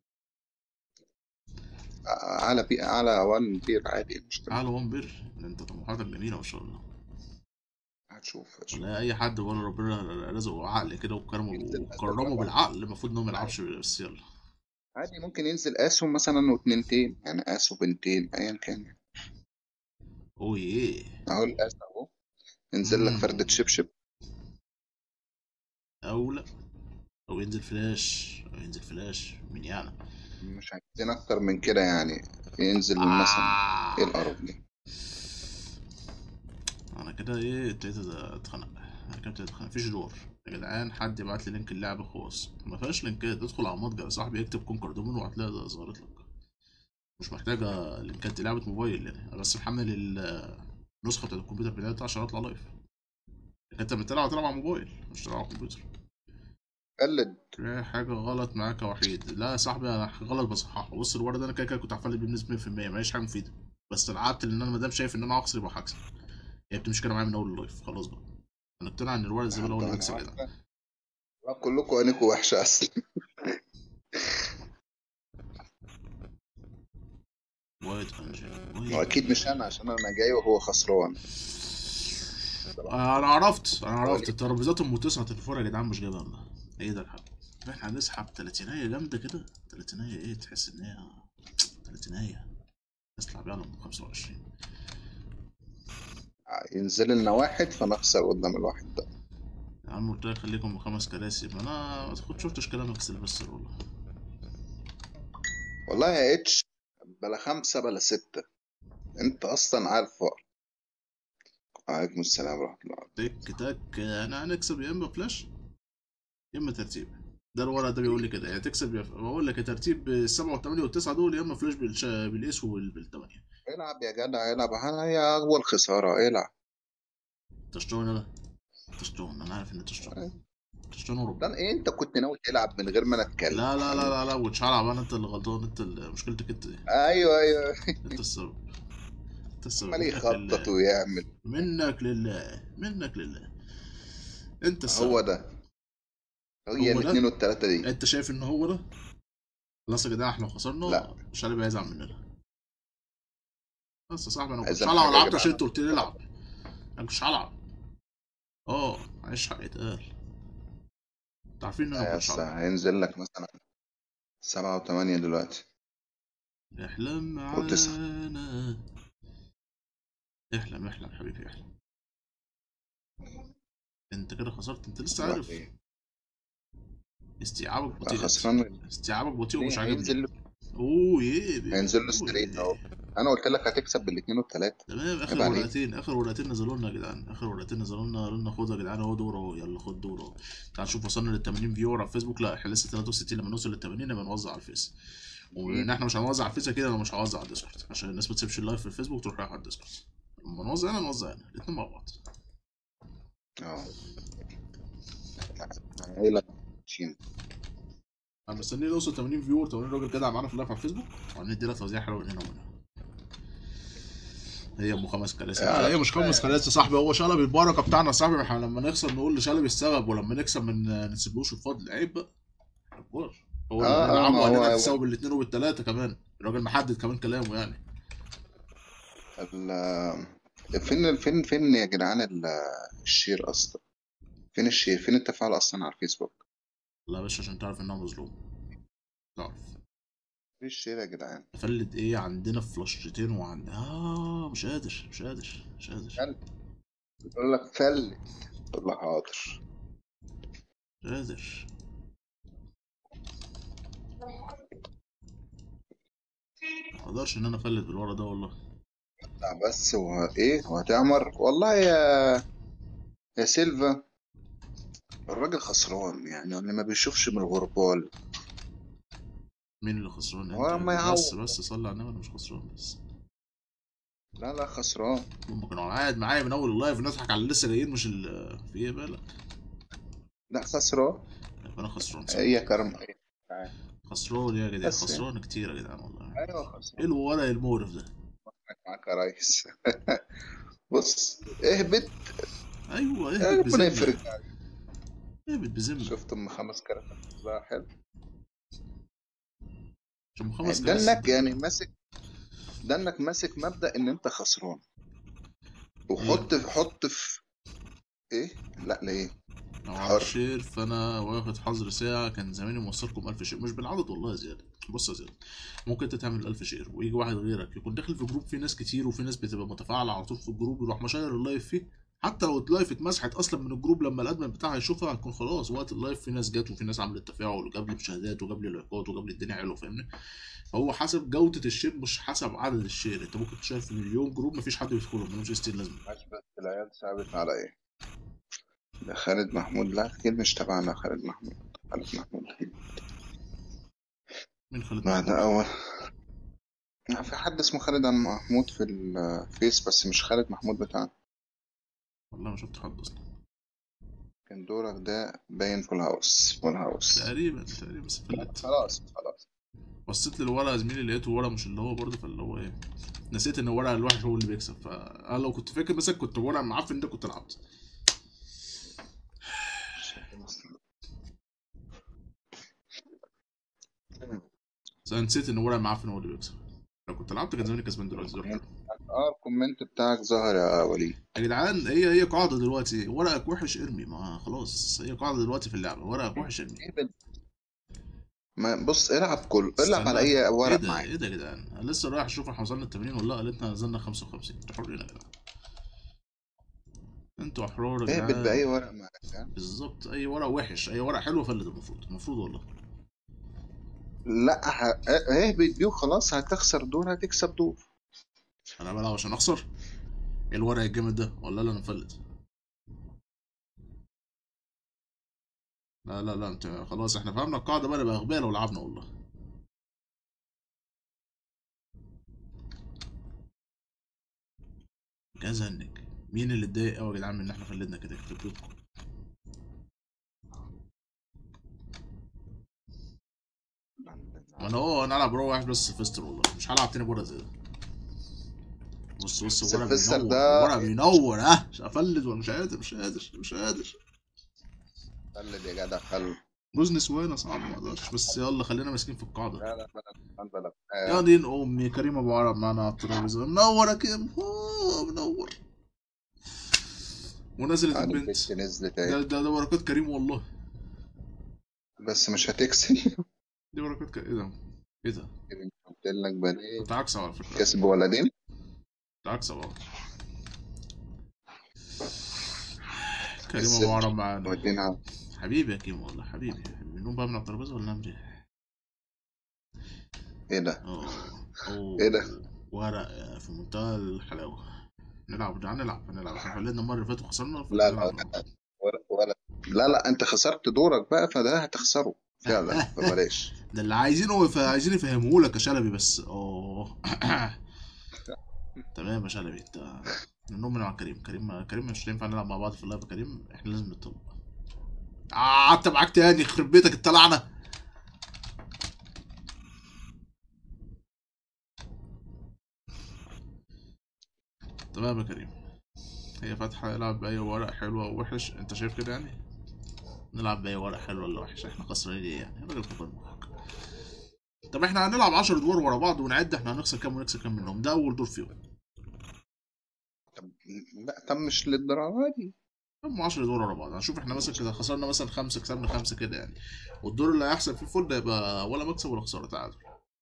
على بي على وان بير عادي المشكلة تعالى وان بير انت طموحاتك جميله ما شاء الله هتشوف هتشوف. ولا اي حد ولا ربنا رزقه عقل كده وكرمه ينزل وكرمه أسد بالعقل المفروض انه ما يلعبش بس يلا عادي ممكن ينزل اسو مثلا واتنينتين يعني اسو بنتين ايا كان يعني. اوه ايه اهو الاس اهو ينزل لك مم. فردة شبشب او لا او ينزل فلاش او ينزل فلاش مين يعني مش عايزين اكتر من كده يعني ينزل مثلا آه. ايه القرف ده انا كده ايه ابتديت اتخنق انا كده ابتديت اتخنق مفيش دور يا جدعان حد يبعت لي لينك اللعبه خلاص ما فيهاش لينكات ادخل على متجر يا صاحبي اكتب كونكر دومين وهتلاقي ده ظهرت لك مش محتاجه لينكات دي لعبه موبايل يعني انا بس محمل ال- النسخه بتاعت الكمبيوتر بتاعتي عشان اطلع لايف انت لما تلعب تلعب على موبايل مش تلعب على الكمبيوتر قلد في حاجة غلط معاك يا وحيد لا يا صاحبي انا غلط بصححه بص الورد ده انا كده كده كنت هفلت بيه بنسبة 100% ماليش حاجة مفيدة بس لعبت لان انا مادام شايف ان انا هخسر يبقى هكسب هي بتمشي كده معايا من اول اللايف خلاص بقى انا اقتنع ان الورد الزبالة هو اللي بيكسب يا جدعان كلكم عينيكم وحشة اصلا وايد انجل وايد واكيد مش انا عشان انا جاي وهو خسران انا عرفت انا عرفت الترابيزات ام 9 تلفور يا جدعان مش جايبها لنا ايه ده الحق احنا هنسحب تلاتينية جامدة كده تلاتينية ايه تحس ان هي تلاتينية نطلع بيها على 25 ينزل لنا واحد فنخسر قدام الواحد ده يا عم قلت لك خليكم بخمس كراسي ما انا ما كنت شفتش كلامك سيلفستر والله والله يا اتش بلا خمسة بلا ستة انت اصلا عارف فقر عليكم السلام ورحمة الله تك تك انا هنكسب يا اما فلاش يا اما ترتيب ده الورق ده بيقول لي كده يا تكسب يا بقول لك يا ترتيب السبعة والثمانية والتسعة دول يا اما فلاش بالش... بالاس وبالثمانية العب يا جدع العب هي اول خسارة العب تشتون انا تشتون انا عارف ان تشتون تشتون اوروبا ده ايه انت كنت ناوي تلعب من غير ما انا اتكلم لا لا لا لا لا وتش هلعب انا انت اللي غلطان انت اللي مشكلتك انت دي ايوه ايوه انت السبب انت السبب عمال منك يخطط لله ويعمل منك لله منك لله انت السبب هو ده هي هو ده؟ الاثنين والتلاتة دي انت شايف ان هو ده خلاص يا جدعان احنا خسرنا لا. مش هيبقى يزعل مننا بس يا صاحبي انا ما كنتش عايزين هلعب حاجة يا لعبت عشان جدعان. انت قلت لي العب انا ما كنتش هلعب اه معلش حق يتقال انتوا عارفين ان انا ما بس كنتش هلعب هينزل لك مثلا سبعة وثمانية دلوقتي احلم وتسعة. معانا احلم احلم حبيبي احلم انت كده خسرت انت لسه عارف إيه؟ استيعابك لا بطيء خسران استيعابك بطيء ليه؟ ومش هينزل عاجبني له اوه يه هينزل له أوه ستريت اهو يه. انا قلت لك هتكسب بالاثنين والتلاتة تمام اخر عيب عليك. ورقتين اخر ورقتين نزلوا لنا يا جدعان اخر ورقتين نزلوا لنا قالوا لنا خدوا يا جدعان اهو دور اهو يلا خد دور اهو تعال نشوف وصلنا لل 80 فيور على الفيسبوك لا احنا لسه 63 لما نوصل لل 80 نبقى نوزع على الفيس وان احنا مش هنوزع على الفيس كده انا مش هوزع على الديسكورد عشان الناس ما تسيبش اللايف في الفيسبوك تروح رايحه على الديسكورد لما نوزع هنا نوزع هنا الاثنين مع بعض اه هي لك شين انا مستني نوصل 80 فيور 80 راجل كده معانا في اللايف على الفيسبوك وهندي لها توزيع حلو من هنا ومن هنا هي ام خمس كراسي لا هي مش خمس كراسي يا صاحبي هو شلبي البركه بتاعنا يا صاحبي احنا لما نخسر نقول لشلبي السبب ولما نكسب ما نسيبلوش الفضل عيب بقى كبار هو آه، اللي آه، عمو ما قال هو- لنا تساوي بالاثنين وبالثلاثه كمان الراجل محدد كمان كلامه يعني ال- فين فين فين يا جدعان ال- الشير اصلا فين الشير فين التفاعل اصلا على الفيسبوك لا يا باشا عشان تعرف انها مظلوم تعرف مفيش شيء يا جدعان فلت ايه عندنا فلاشتين وعند اه مش قادر مش قادر مش قادر يقول لك فل تقول له حاضر مش قادر مقدرش ان انا افلت بالورا ده والله لا بس وه... ايه وهتعمر والله يا يا سيلفا الراجل خسران يعني اللي ما بيشوفش من الغربال مين اللي خسران هو انت ما بس يعوض. بس صلي على النبي انا مش خسران بس لا لا خسران هم كانوا قاعد معايا من اول اللايف نضحك على اللي لسه جايين مش ال- في ايه بالك لا خسران يبقى انا خسران صح. هي كرم خسران يا جدعان بس يعني. خسران كتير يا جدعان والله ايوه ايه خسران الورق المقرف ده معاك يا ريس بص اهبط ايوه آه، اهبط ربنا بذمه يفرج عليك اهبط بذمه شفت ام خمس كرافات لا حلو عشان خمس ده كراسي. انك يعني ماسك ده انك ماسك مبدأ ان انت خسران وحط حط في ايه لا ليه لو حر. على الشير فانا واخد حظر ساعة كان زماني موصلكم 1000 شير مش بالعدد والله يا زياد بص يا زياد ممكن انت تعمل 1000 شير ويجي واحد غيرك يكون داخل في جروب فيه ناس كتير وفي ناس بتبقى متفاعلة على طول في الجروب يروح مشاير اللايف فيه حتى لو اللايف اتمسحت اصلا من الجروب لما الادمن بتاعها يشوفها هتكون خلاص وقت اللايف في ناس جت وفي ناس عملت تفاعل وجاب لي مشاهدات وجاب لي لايكات وجاب لي الدنيا حلوه فاهمني فهو حسب جودة الشير مش حسب عدد الشير انت ممكن تشوف في مليون جروب مفيش حد يدخلهم ملوش ستين لازمه ماشي بس العيال ثابت على ايه ده خالد محمود لا اكيد مش تبعنا خالد محمود خالد محمود مين خالد ما محمود؟ ده اول لا، في حد اسمه خالد محمود في الفيس بس مش خالد محمود بتاعنا والله ما شفت حد اصلا كان دورك ده باين في الهاوس في الهاوس تقريبا تقريبا بس فلت خلاص خلاص بصيت للورقه يا زميلي لقيته ورقه مش اللي هو برضه فاللي هو ايه نسيت ان الورقه الوحش هو اللي بيكسب فانا لو كنت فاكر مثلا كنت ورقه معفن ده كنت لعبت بس انا نسيت ان ورقه معفن هو اللي بيكسب لو كنت لعبت كان زماني كسبان دلوقتي دور حلو. اه الكومنت بتاعك ظهر يا وليد يا جدعان هي هي قاعده دلوقتي ورقك وحش ارمي ما خلاص هي قاعده دلوقتي في اللعبه ورقك وحش ارمي ما بص العب كل العب استنى. على اي ايه ورق ده معاك ايه ده يا جدعان انا لسه رايح اشوف احنا وصلنا ال 80 ولا لا قالتنا نزلنا 55 انتوا حرين يا جدعان انتوا احرار يا اهبط جدعان باي ورق معاك ها؟ بالظبط اي ورق وحش اي ورق حلو فلت المفروض المفروض والله لا ه... اهبط بيه وخلاص هتخسر دور هتكسب دور انا بلعب عشان اخسر ايه الورق الجامد ده ولا لا انا مفلت لا لا لا انت خلاص احنا فهمنا القاعده بقى نبقى اغبياء لو لعبنا والله جهاز هنك مين اللي اتضايق قوي يا جدعان من ان احنا فلتنا كده يخرب بيتكم وانا هو انا العب رو واحد بس سيلفستر والله مش هلعب تاني بره زي ده بص بص الورق سيلفستر بينور ده- الورق بينور ها مش هفلت ولا مش قادر مش قادر مش قادر خلد يا جدع خلد جوز نسوان صعب ما اقدرش بس يلا خلينا ماسكين في القاعده لا لا بلا بلا يا دين امي كريم ابو عرب معانا على الترابيزه منور يا كيم أوه، منور ونزلت على البنت البنت نزلت ده اهي ده, ده بركات كريم والله بس مش هتكسب دي بركات كريم ايه ده ايه ده قلت لك بني كنت عكسه على فكره كسب ولدين كنت عكسه اه كريم كسبت. ابو عرب معانا ودين على حبيبي يا كيم والله حبيبي حبيبي نقوم بقى من على الترابيزه ولا نعمل ايه؟ ايه ده اه أوه. إيه ده؟ ورق في منتهى الحلاوه نلعب ده هنلعب هنلعب احنا فلتنا المره اللي فاتت وخسرنا لا، لا، فنلعب. ولا ولا لا لا انت خسرت دورك بقى فده هتخسره فعلا فبلاش ده اللي عايزينه يف- عايزين يفهموه لك يا شلبي بس اه تمام يا شلبي انت نؤمن مع كريم كريم كريم مش هينفع نلعب مع بعض في اللايف يا كريم احنا لازم نتطلق آه، قعدت معاك تاني يخرب بيتك انت لعنه تمام يا كريم هي فاتحة العب بأي ورق حلو أو وحش أنت شايف كده يعني؟ نلعب بأي ورق حلو ولا وحش احنا خسرانين ايه يعني؟ راجل كبر دماغك. طب احنا هنلعب 10 ادوار ورا بعض ونعد احنا هنخسر كام ونكسب كام منهم ده أول دور فيهم طب لا طب مش للدرجه دي هم 10 دور ورا بعض هنشوف احنا مثلا كده خسرنا مثلا خمسه كسبنا خمسه كده يعني والدور اللي هيحصل فيه الفول ده يبقى ولا مكسب ولا خساره تعادل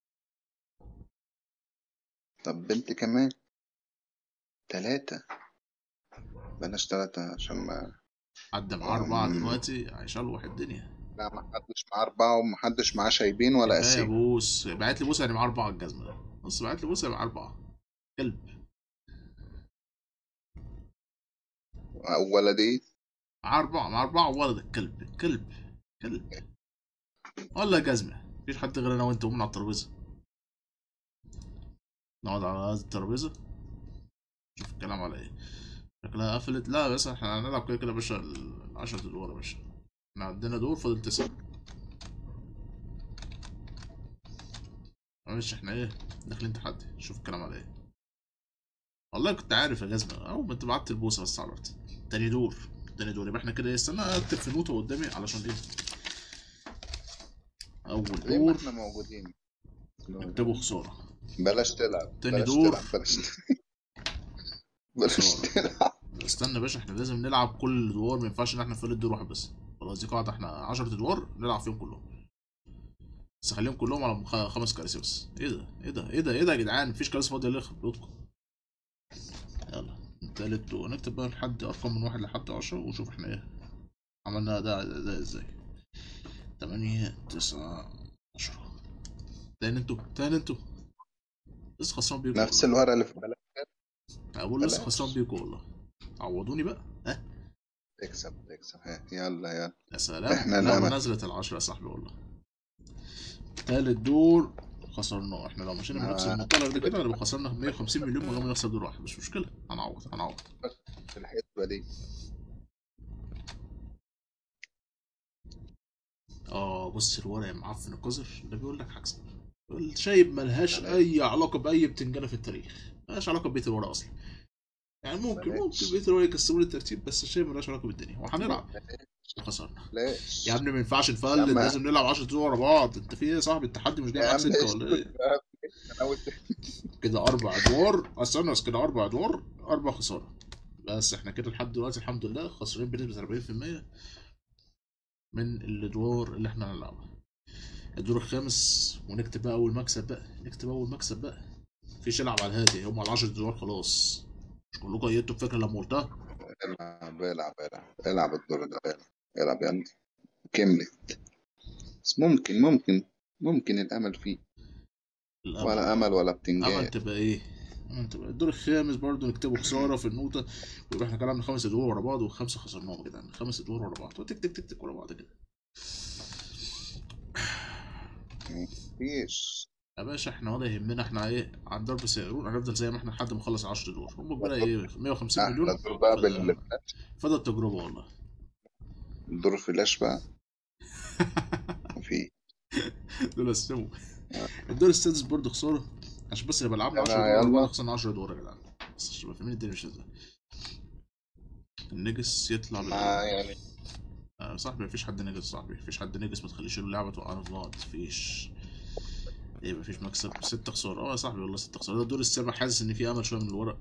طب بنت كمان تلاتة بلاش تلاتة عشان ما عدى معاه اربعه مم. دلوقتي هيشلوح الدنيا لا محدش معاه أربعة ومحدش معاه شايبين ولا كفايه أسير بوس بعت لي بوس يعني معاه اربعه الجزمه ده بص بعت لي بوس يعني معاه اربعه كلب ولدي معاه اربعه معاه اربعه وولد الكلب كلب كلب ولا جزمه مفيش حد غير انا وانت ومن على الترابيزه نقعد على هذه الترابيزه نشوف الكلام على ايه شكلها قفلت لا بس احنا هنلعب كده كده يا باشا العشرة ادوار يا باشا احنا عندنا دور فاضل تسعة معلش احنا ايه داخلين تحدي نشوف الكلام على ايه والله كنت عارف يا جزمة اول ما انت بعت البوسة بس عرفت تاني دور تاني دور يبقى احنا كده ايه استنى اكتب في نوتة قدامي علشان ايه اول زي ما دور احنا موجودين اكتبه خسارة بلاش تلعب تاني بلاش دور. تلعب بلاش بلاش خسارة. تلعب استنى يا باشا احنا لازم نلعب كل الادوار ما ينفعش ان احنا نفرد دور واحد بس خلاص دي قاعده احنا 10 ادوار نلعب فيهم كلهم بس خليهم كلهم على مخ- خمس كراسي بس ايه ده ايه ده ايه ده ايه ده يا جدعان مفيش كراسي فاضيه ليه يخرب بيوتكم يلا التالت دور نكتب بقى لحد ارقام من واحد لحد عشرة ونشوف احنا ايه عملنا ده ده, ده ازاي تمانية تسعة عشرة تاني انتوا تاني انتوا لسه خسران بيكوا نفس والله. الورقة اللي في بلاش اقول لسه بلاش. خسران بيكوا والله عوضوني بقى ها تكسب تكسب ها يلا يلا يا سلام إحنا لا الأمل. نزلت العشرة يا صاحبي والله تالت دور خسرناه احنا لو مشينا بنفس آه. المنطلق ده كده هنبقى خسرنا 150 مليون من غير ما نخسر دور واحد مش مشكلة هنعوض هنعوض في الحسبة دي اه بص الورق يا معفن القذر ده بيقول لك هكسب الشايب ملهاش بلاش. اي علاقة بأي بتنجانة في التاريخ ملهاش علاقة ببيت الورق اصلا يعني ممكن بلاش. ممكن بيت الورق يكسبوا الترتيب بس الشايب ملهاش علاقة بالدنيا وهنلعب خسرنا بلاش يا ابني ما ينفعش يا نفلت عم. لازم نلعب 10 دور ورا بعض انت في ايه يا صاحبي التحدي مش جاي يا معاك عم سكه اسكت ولا ايه يا عم. انا قلت كده اربع ادوار استنى بس كده اربع ادوار اربع خساره بس احنا كده لحد دلوقتي الحمد لله خسرانين بنسبه 40% من الادوار اللي احنا هنلعبها الدور الخامس ونكتب بقى اول مكسب بقى نكتب اول مكسب بقى مفيش العب على الهادي هم على 10 ادوار خلاص مش كلكم ايدتوا الفكره لما قلتها العب العب العب العب الدور ده العب العب يلا كملت بس ممكن ممكن ممكن الامل فيه الأمل. ولا امل ولا امل بتنجان تبقى ايه امل تبقى الدور الخامس برضو نكتبه خساره في النوتة ويبقى احنا كلامنا خمس ادوار ورا بعض وخمسه خسرناهم يا جدعان خمس ادوار ورا بعض تك تك تك تك ورا بعض كده مفيش يا باشا احنا ولا يهمنا احنا ايه عن ضرب سيرون هنفضل زي ما احنا لحد ما نخلص 10 دور هم بقى ايه 150 احلى مليون دور بقى فده- بال فده التجربه والله الدور الفلاش بقى في دول اسمه الدور السادس برضه خساره عشان بس نبقى لعبنا 10 يلا، دور ورا يلا. بعض خسرنا 10 دور يا جدعان بس عشان تبقى فاهمين الدنيا مش ازاي النجس يطلع ما بال يعني آه، صاحبي مفيش حد نجس صاحبي مفيش حد نجس ما تخليش اللعبة توقعنا في بعض مفيش ايه مفيش مكسب ست خسارة اه يا صاحبي والله ست خسارة ده الدور السابع حاسس ان في امل شوية من الورق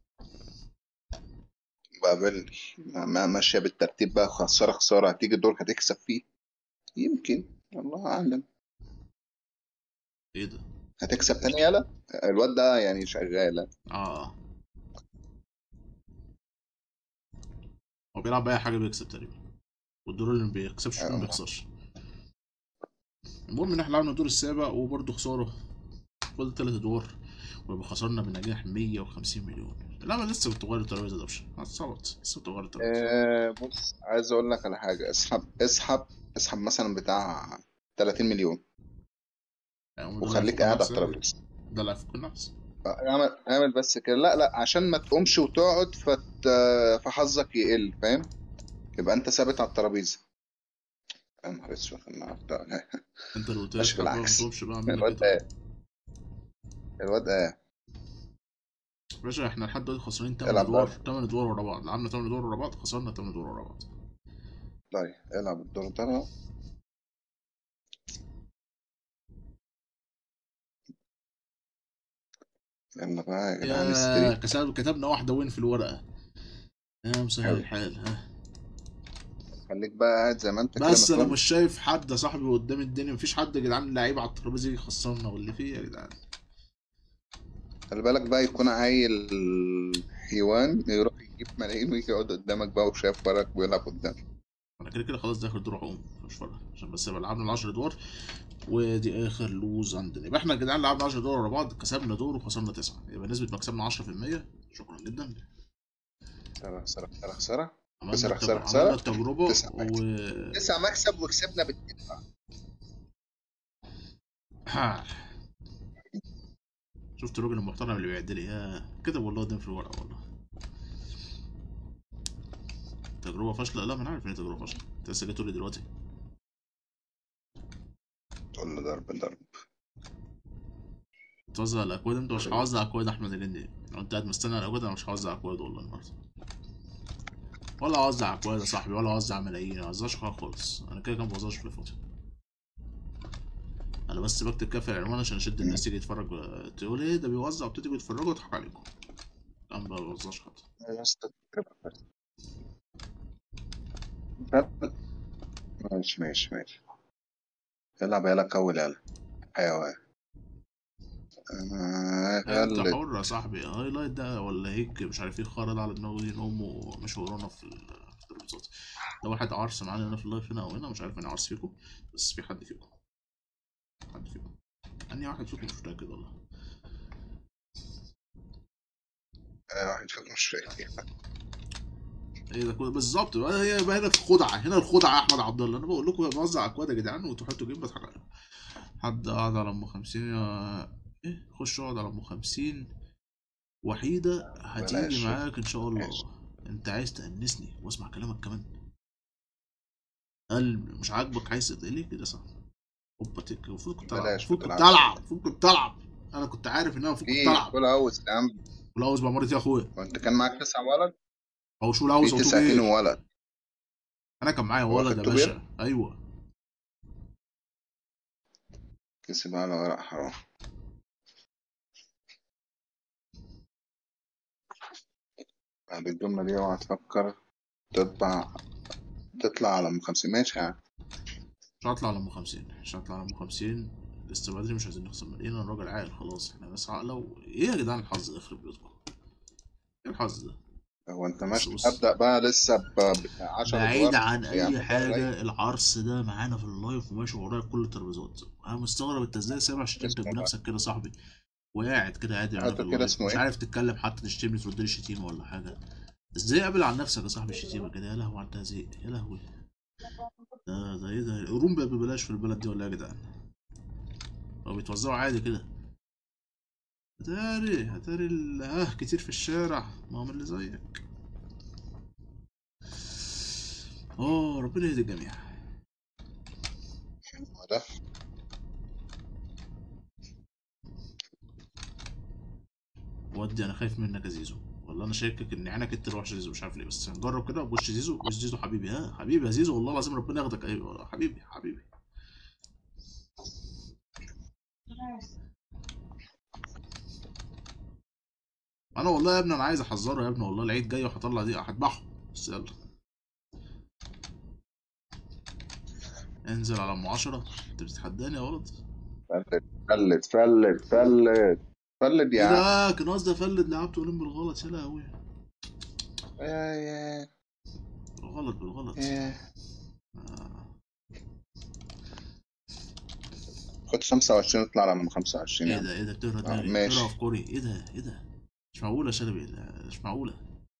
بقابل ما- ما- ماشية بالترتيب بقى خسارة خسارة هتيجي دور هتكسب فيه يمكن الله أعلم ايه ده هتكسب تاني يالا الواد ده يعني شغالة اه هو بيلعب بأي حاجة بيكسب تقريبا والدور اللي ما بيكسبش فيه ما آه. بيخسرش المهم ان احنا لعبنا الدور السابع وبرضه خسارة فاضل تلات ادوار ويبقى خسرنا بنجاح 150 مليون اللعبة لسه بتغير الترابيزة ده مش صعبت لسه بتغير الترابيزة آه بص عايز أقول لك على حاجة اسحب اسحب اسحب مثلا بتاع 30 مليون يعني ده اللي وخليك هيفك قاعد على النفس الترابيزة ده اللي هيفك النفس اعمل اعمل بس كده لا لا عشان ما تقومش وتقعد فت... فحظك يقل فاهم يبقى انت ثابت على الترابيزه يا نهار اسود النهارده انت اللي قلت ماشي لك بقى ما بالعكس. تقومش بقى اعمل الواد لك كده ده الواد ده باشا احنا لحد دلوقتي خسرانين 8 العب ادوار بقى. 8 ادوار ورا بعض لعبنا 8 ادوار ورا بعض خسرنا 8 ادوار ورا بعض طيب العب الدور ده بقى. يلا بقى يا جدعان يا استري كسب كتبنا واحدة وين في الورقة يا مسهل حلو. الحال ها خليك بقى قاعد زي ما انت كده بس انا مفهوم. مش شايف حد يا صاحبي قدام الدنيا مفيش حد يا جدعان لعيب على الترابيزه يجي يخسرنا واللي فيه يا جدعان خلي بالك بقى يكون عيل حيوان يروح يجيب ملايين ويجي يقعد قدامك بقى وشايف وراك ويلعب قدامك انا كده كده خلاص ده اخر دور هقوم مش فارقه عشان بس يبقى لعبنا ال 10 ادوار ودي اخر لوز عندنا يبقى احنا يا جدعان لعبنا 10 دور ورا بعض كسبنا دور وخسرنا تسعه يبقى نسبه مكسبنا 10% شكرا جدا خسارة خسارة خسارة خسارة عملنا خسارة، التج- خسارة، عملنا خسارة. التجربه تسعة و تسع مكسب وكسبنا بالدفاع شفت الراجل المحترم اللي بيعد لي يا كده والله قدام في الورقه والله تجربه فاشله لا ما انا عارف ان هي تجربه فاشله انت لسه جاي تقول لي دلوقتي تقول له ضرب ضرب توزع الاكواد انت مش هوزع اكواد احمد الهندي لو انت قاعد مستني على الاكواد انا مش هوزع اكواد والله النهارده ولا اوزع اكواد يا صاحبي ولا اوزع ملايين ما اوزعش حاجه خالص انا كده كده ما بوزعش في الفاضي انا بس بكتب كده في العنوان عشان اشد الناس تيجي تتفرج تقول ايه ده بيوزع وبتيجي تتفرجوا وتضحك عليكم انا ما بوزعش حد ماشي ماشي ماشي العب يلا كول يلا حيوان آه، انت يلا حر يا صاحبي هايلايت ده ولا هيك مش عارف ايه خرج على دماغه دي نوم ومش ورانا في ال- في الترابيزات ده واحد عرس معانا هنا في اللايف هنا او هنا مش عارف مين عرس فيكم بس في حد فيكم حد فيكم انهي واحد فيكم مش متاكد والله آه، واحد فيكم مش فاكر ايه ده كله بالظبط بقى هي بقى هنا الخدعه هنا الخدعه يا احمد عبد الله انا بقول لكم بوزع اكواد يا جدعان وتحطوا جيم بضحك عليكم حد قاعد على ام 50 يا ايه خش اقعد على ام 50 وحيده بلاش. هتيجي معاك ان شاء الله ماشي. انت عايز تأنسني واسمع كلامك كمان قلب مش عاجبك عايز تقلي كده صح اوبا تك المفروض كنت العب بلاش، المفروض ما كنت تلعبش. العب المفروض كنت العب انا كنت عارف ان انا المفروض كنت ايه العب كل هوس يا عم ولاوز بعمرتي يا اخويا وانت كان معاك تسع ولد او شو لاوز في او تسعة تو كيلو ولد انا كان معايا هو ولد يا خدته باشا ايوه كسب على ورق حرام بعد الجملة دي اوعى تفكر تطبع تطلع على ام 50 ماشي يا عم مش هطلع على ام 50 مش هطلع على ام 50 لسه بدري مش عايزين نخسر مليون انا راجل عاقل خلاص احنا ناس عاقله و... ايه يا جدعان الحظ ده يخرب بيوتكم ايه الحظ ده هو انت ماشي بص. ابدا بقى لسه ب 10 بعيد عن يعني اي رايح. حاجه العرس ده معانا في اللايف وماشي ورايا كل الترابيزات انا مستغرب انت ازاي سامع شتيمتك اسمه بنفسك كده يا صاحبي وقاعد كده عادي معانا عارف في كده اللايف اسمه مش ايه؟ عارف تتكلم حتى تشتمني ترد لي شتيمه ولا حاجه ازاي قابل عن نفسك يا صاحبي الشتيمه كده يا لهوي على التهزيق يا لهوي ده ده ايه ده الروم بقى ببلاش في البلد دي ولا ايه يا جدعان هو بيتوزعوا عادي كده هتاري هتاري ال- اه كتير في الشارع ما هو من اللي زيك اه ربنا يهدي الجميع هو ده ودي انا خايف منك يا زيزو والله انا شاكك ان عينك انت روح زيزو مش عارف ليه بس هنجرب كده وش زيزو وش زيزو حبيبي ها حبيبي يا زيزو والله العظيم ربنا ياخدك ايوه حبيبي حبيبي انا والله يا ابني انا عايز احذره يا ابني والله العيد جاي وهطلع دي هذبحه بس يلا انزل على ام 10 انت بتتحداني يا ولد فلت فلت فلت فلت فلت يا ايه عم ده كان قصدي افلد لعبت اولمب بالغلط يا لهوي يا يا بالغلط بالغلط يا آه. خد 25 اطلع على ام 25 ايه يا عم. ده ايه ده بتقرا آه، دماغي ماشي. بتقرا افكاري ايه ده ايه ده مش معقوله يا شلبي لا، مش معقوله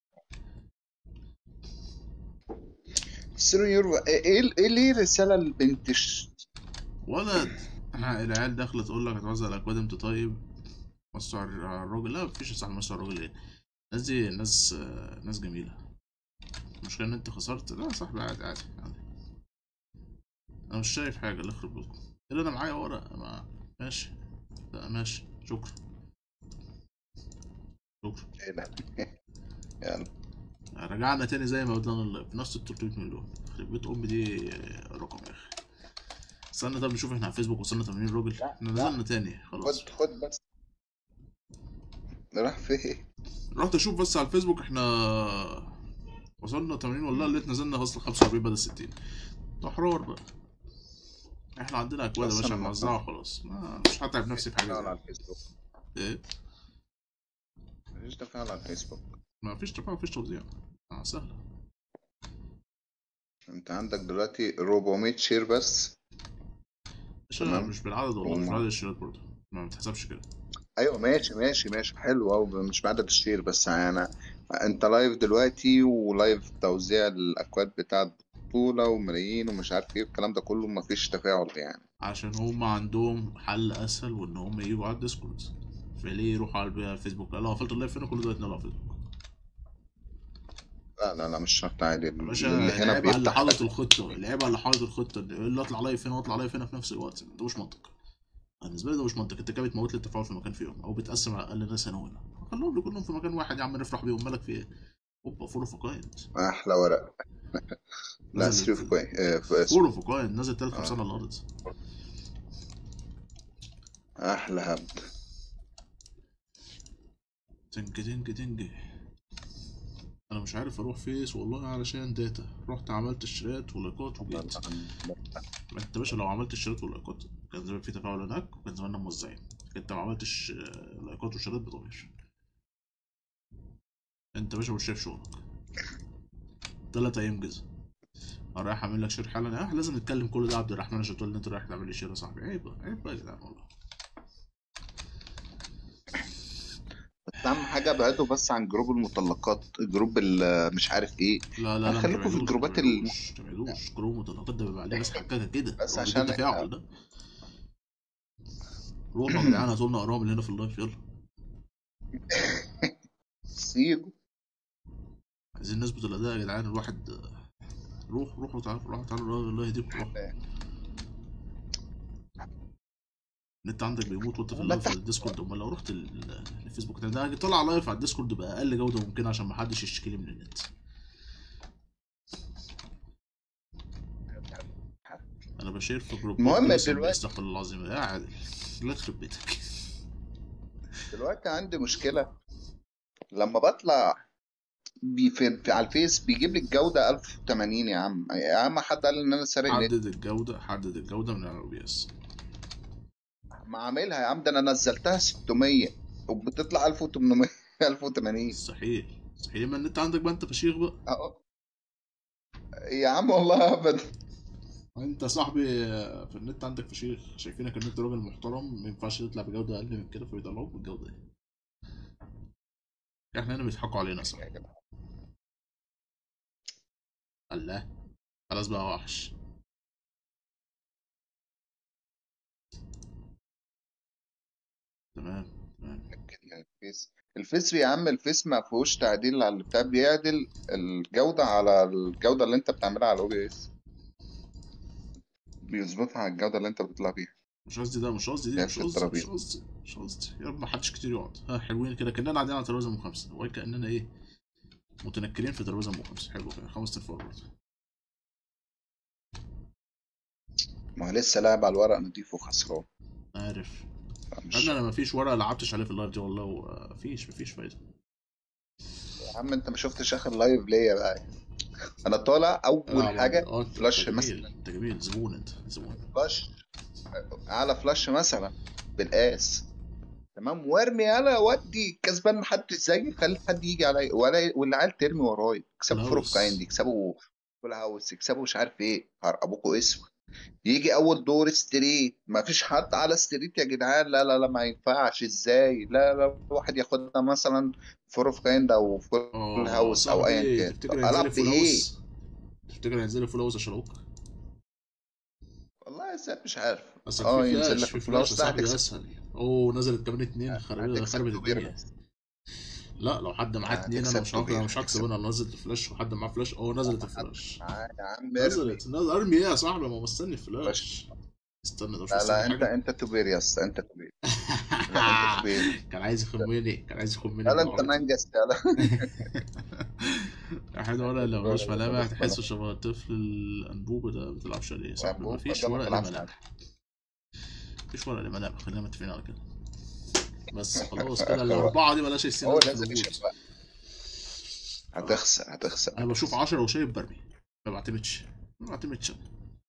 سيرو يورو ايه ايه ليه رسالة لبنت ش... ولد العيال داخله تقول لك هتوزع الاكواد امتى طيب مصر على الراجل لا مفيش صح مصر على الراجل ايه الناس دي ناس آه، ناس جميله المشكله ان انت خسرت لا يا صاحبي عادي عادي عادي انا مش شايف حاجه اللي يخرب بيتكم الا انا معايا ورق ما ماشي لا ماشي شكرا شكرا ايه ده يلا رجعنا تاني زي ما بدأنا اللايف نفس ال 300 مليون يخرب بيت ام دي رقم يا اخي استنى طب نشوف احنا على فيسبوك وصلنا 80 راجل احنا نزلنا تاني خلاص خد خد بس راح فين رحت اشوف بس على الفيسبوك احنا وصلنا 80 والله لقيت نزلنا اصلا 45 بدل 60 ده حوار بقى احنا عندنا اكواد يا بس باشا أنا- نوزعها وخلاص ما مش هتعب نفسي في حاجه تفاعل زي على دي. الفيسبوك ايه مفيش تفاعل على الفيسبوك ما فيش تفاعل مفيش توزيع اه سهله انت عندك دلوقتي 400 شير بس مش تمام. مش بالعدد والله مش وما- بعدد الشيرات برضه ما بتحسبش كده ايوه ماشي ماشي ماشي حلو أوي مش بعدد الشير بس انا انت لايف دلوقتي ولايف توزيع الاكواد بتاعت بطولة وملايين ومش عارف ايه الكلام ده كله مفيش تفاعل يعني عشان هم عندهم حل اسهل وان هم يجوا على الديسكورد فليه يروحوا على الفيسبوك لا قفلت اللايف فين كل ده يتنقل على الفيسبوك لا لا لا مش شرط عادي يا باشا اللي هنا العيب على اللي بيفتح حاطط الخطه العيب على اللي حاطط الخطه إن يقول لي اطلع لايف هنا واطلع لايف هنا في نفس الوقت ده مش منطق بالنسبه لي ده مش منطق انت كده بتموت لي التفاعل في مكان فيهم او بتقسم على الاقل ناس هنا وهنا خليهم لي كلهم في مكان واحد يا عم نفرح بيهم مالك في ايه اوبا فولو في كاينت احلى ورق لا نزلت- سريف كويس آه، ف- فولو في كاينت نزل تلات آه. خمسة على الارض احلى هبد تنج تنج تنج انا مش عارف اروح فيس والله علشان داتا رحت عملت اشتراكات ولايكات وجيت ما انت باشا لو عملت اشتراكات ولايكات كان زمان في تفاعل هناك وكان زماننا موزعين انت ما عملتش آه، لايكات واشتراكات بتغير انت باشا مش شايف شغلك تلات ايام جزء انا رايح اعمل لك شير حالا اه لازم نتكلم كل ده يا عبد الرحمن عشان تقول لي انت رايح تعمل لي شير يا صاحبي عيب بقى عيب بقى يا جدعان والله بس اهم حاجه ابعدوا بس عن جروب المطلقات جروب ال- مش عارف ايه لا لا لا خليكوا ما في تبعدوش، الجروبات ما ال- تبعدوش، ما تبعدوش جروب مطلقات ده بيبقى عليه ناس حكاكه كده بس هو عشان- ده التفاعل ده روحوا يا جدعان هاتوا لنا ارقام اللي هنا في اللايف يلا سيجوا عايزين نظبط الاداء يا جدعان الواحد آه، روح روحوا تعالوا روحوا تعالوا الله يهديكم روح النت عندك بيموت وانت في ما اللايف تحت- في الديسكورد امال لو رحت ال- الفيسبوك ده ده طلع لايف على الديسكورد باقل جوده ممكنه عشان ما حدش يشتكي لي من النت انا بشير في جروب المهم بس دلوقتي- استغفر الله العظيم يا عادل لا يخرب بيتك دلوقتي عندي مشكله لما بطلع بي في, في على الفيس بيجيب لي الجوده 1080 يا عم يا عم حد قال ان انا سارق نت حدد الجوده حدد الجوده من الاو بي اس ما عاملها يا عم ده انا نزلتها 600 وبتطلع 1800 1080 مستحيل مستحيل ما النت عندك بقى انت فشيخ بقى أهو. يا عم والله ابدا انت صاحبي في النت عندك فشيخ شايفينك ان انت راجل محترم ما ينفعش تطلع بجوده اقل من كده فبيطلعوك بالجوده دي احنا هنا بيضحكوا علينا صح يا جدع. الله خلاص بقى وحش تمام تمام الفيس الفيس يا عم الفيس ما فيهوش تعديل على البتاع بيعدل الجودة على الجودة اللي انت بتعملها على الاو بي اس بيظبطها على الجودة اللي انت بتطلع بيها مش قصدي ده مش قصدي دي لا، مش في قصدي مش الترابيزة. قصدي مش قصدي يا رب ما حدش كتير يقعد ها حلوين كده كاننا قاعدين على ترابيزه ام خمسه وكاننا ايه متنكرين في ترابيزه ام خمسه حلو كده خمس تنفار برضه ما هو لسه لاعب على الورق نضيف وخسران عارف مش... انا ما فيش ورقه لعبتش عليه في اللايف دي والله ومفيش مفيش فايده يا عم انت ما شفتش اخر لايف ليا بقى انا طالع اول لا، حاجة آه، انت فلاش جميل، مثلا. انت جميل زبون انت زبون فلاش على فلاش مثلا بالقاس تمام وارمي انا ودي كسبان محدش زيي خلي حد يجي عليا ولا والعيال ترمي ورايا يكسبوا فور اوف هاوس. كايند يكسبوا فول هاوس يكسبوا مش عارف ايه هرقبوكوا اسود يجي اول دور ستريت ما فيش حد على ستريت يا جدعان لا لا لا ما ينفعش ازاي لا لا واحد ياخدها مثلا فور اوف كايند او فول اه هاوس او صاحبي، ايا كان تفتكر طب هينزل العب لي فول بايه هاوس تفتكر هينزل لي فول هاوس اشربوك والله ازاي مش عارف اصل اه في ينزل فلاش لك في الفلاش فلاش يا ده صاحبي هتكسب اسهل اوه نزلت كمان اتنين خربت هتكسب خربت دوبير الدنيا بس لا لو حد معاه اتنين انا هتكسب مش هاخد انا دوبير مش هكسب هتكسب انا لو نزلت الفلاش وحد معاه فلاش اه نزلت الفلاش تعالى يا عم ارمي نزلت نزل ارمي ايه يا صاحبي ما هو مستني الفلاش استنى ده مش لا لا مستني انت حاجه انت توبير يا اسطى انت توبير لا انت توبير كان عايز يخمني كان عايز يخمني لا لا انت بالعبيط. منجز يلا واحد ورقة لو ملوش ملامح تحسه شبه الطفل الأنبوبة ده ما بتلعبش عليه صح وأنبوبة مفيش ده ما ورقة ليه بيلعبش ملامح مفيش ورقة ليه ملامح خلينا متفقين على كده بس خلاص كده الأربعة دي بلاش هو السيناريو في لازم الوجود يشوف بقى هتخسر هتخسر انا بشوف 10 وشايف برمي ما بعتمدش ما بعتمدش أنا.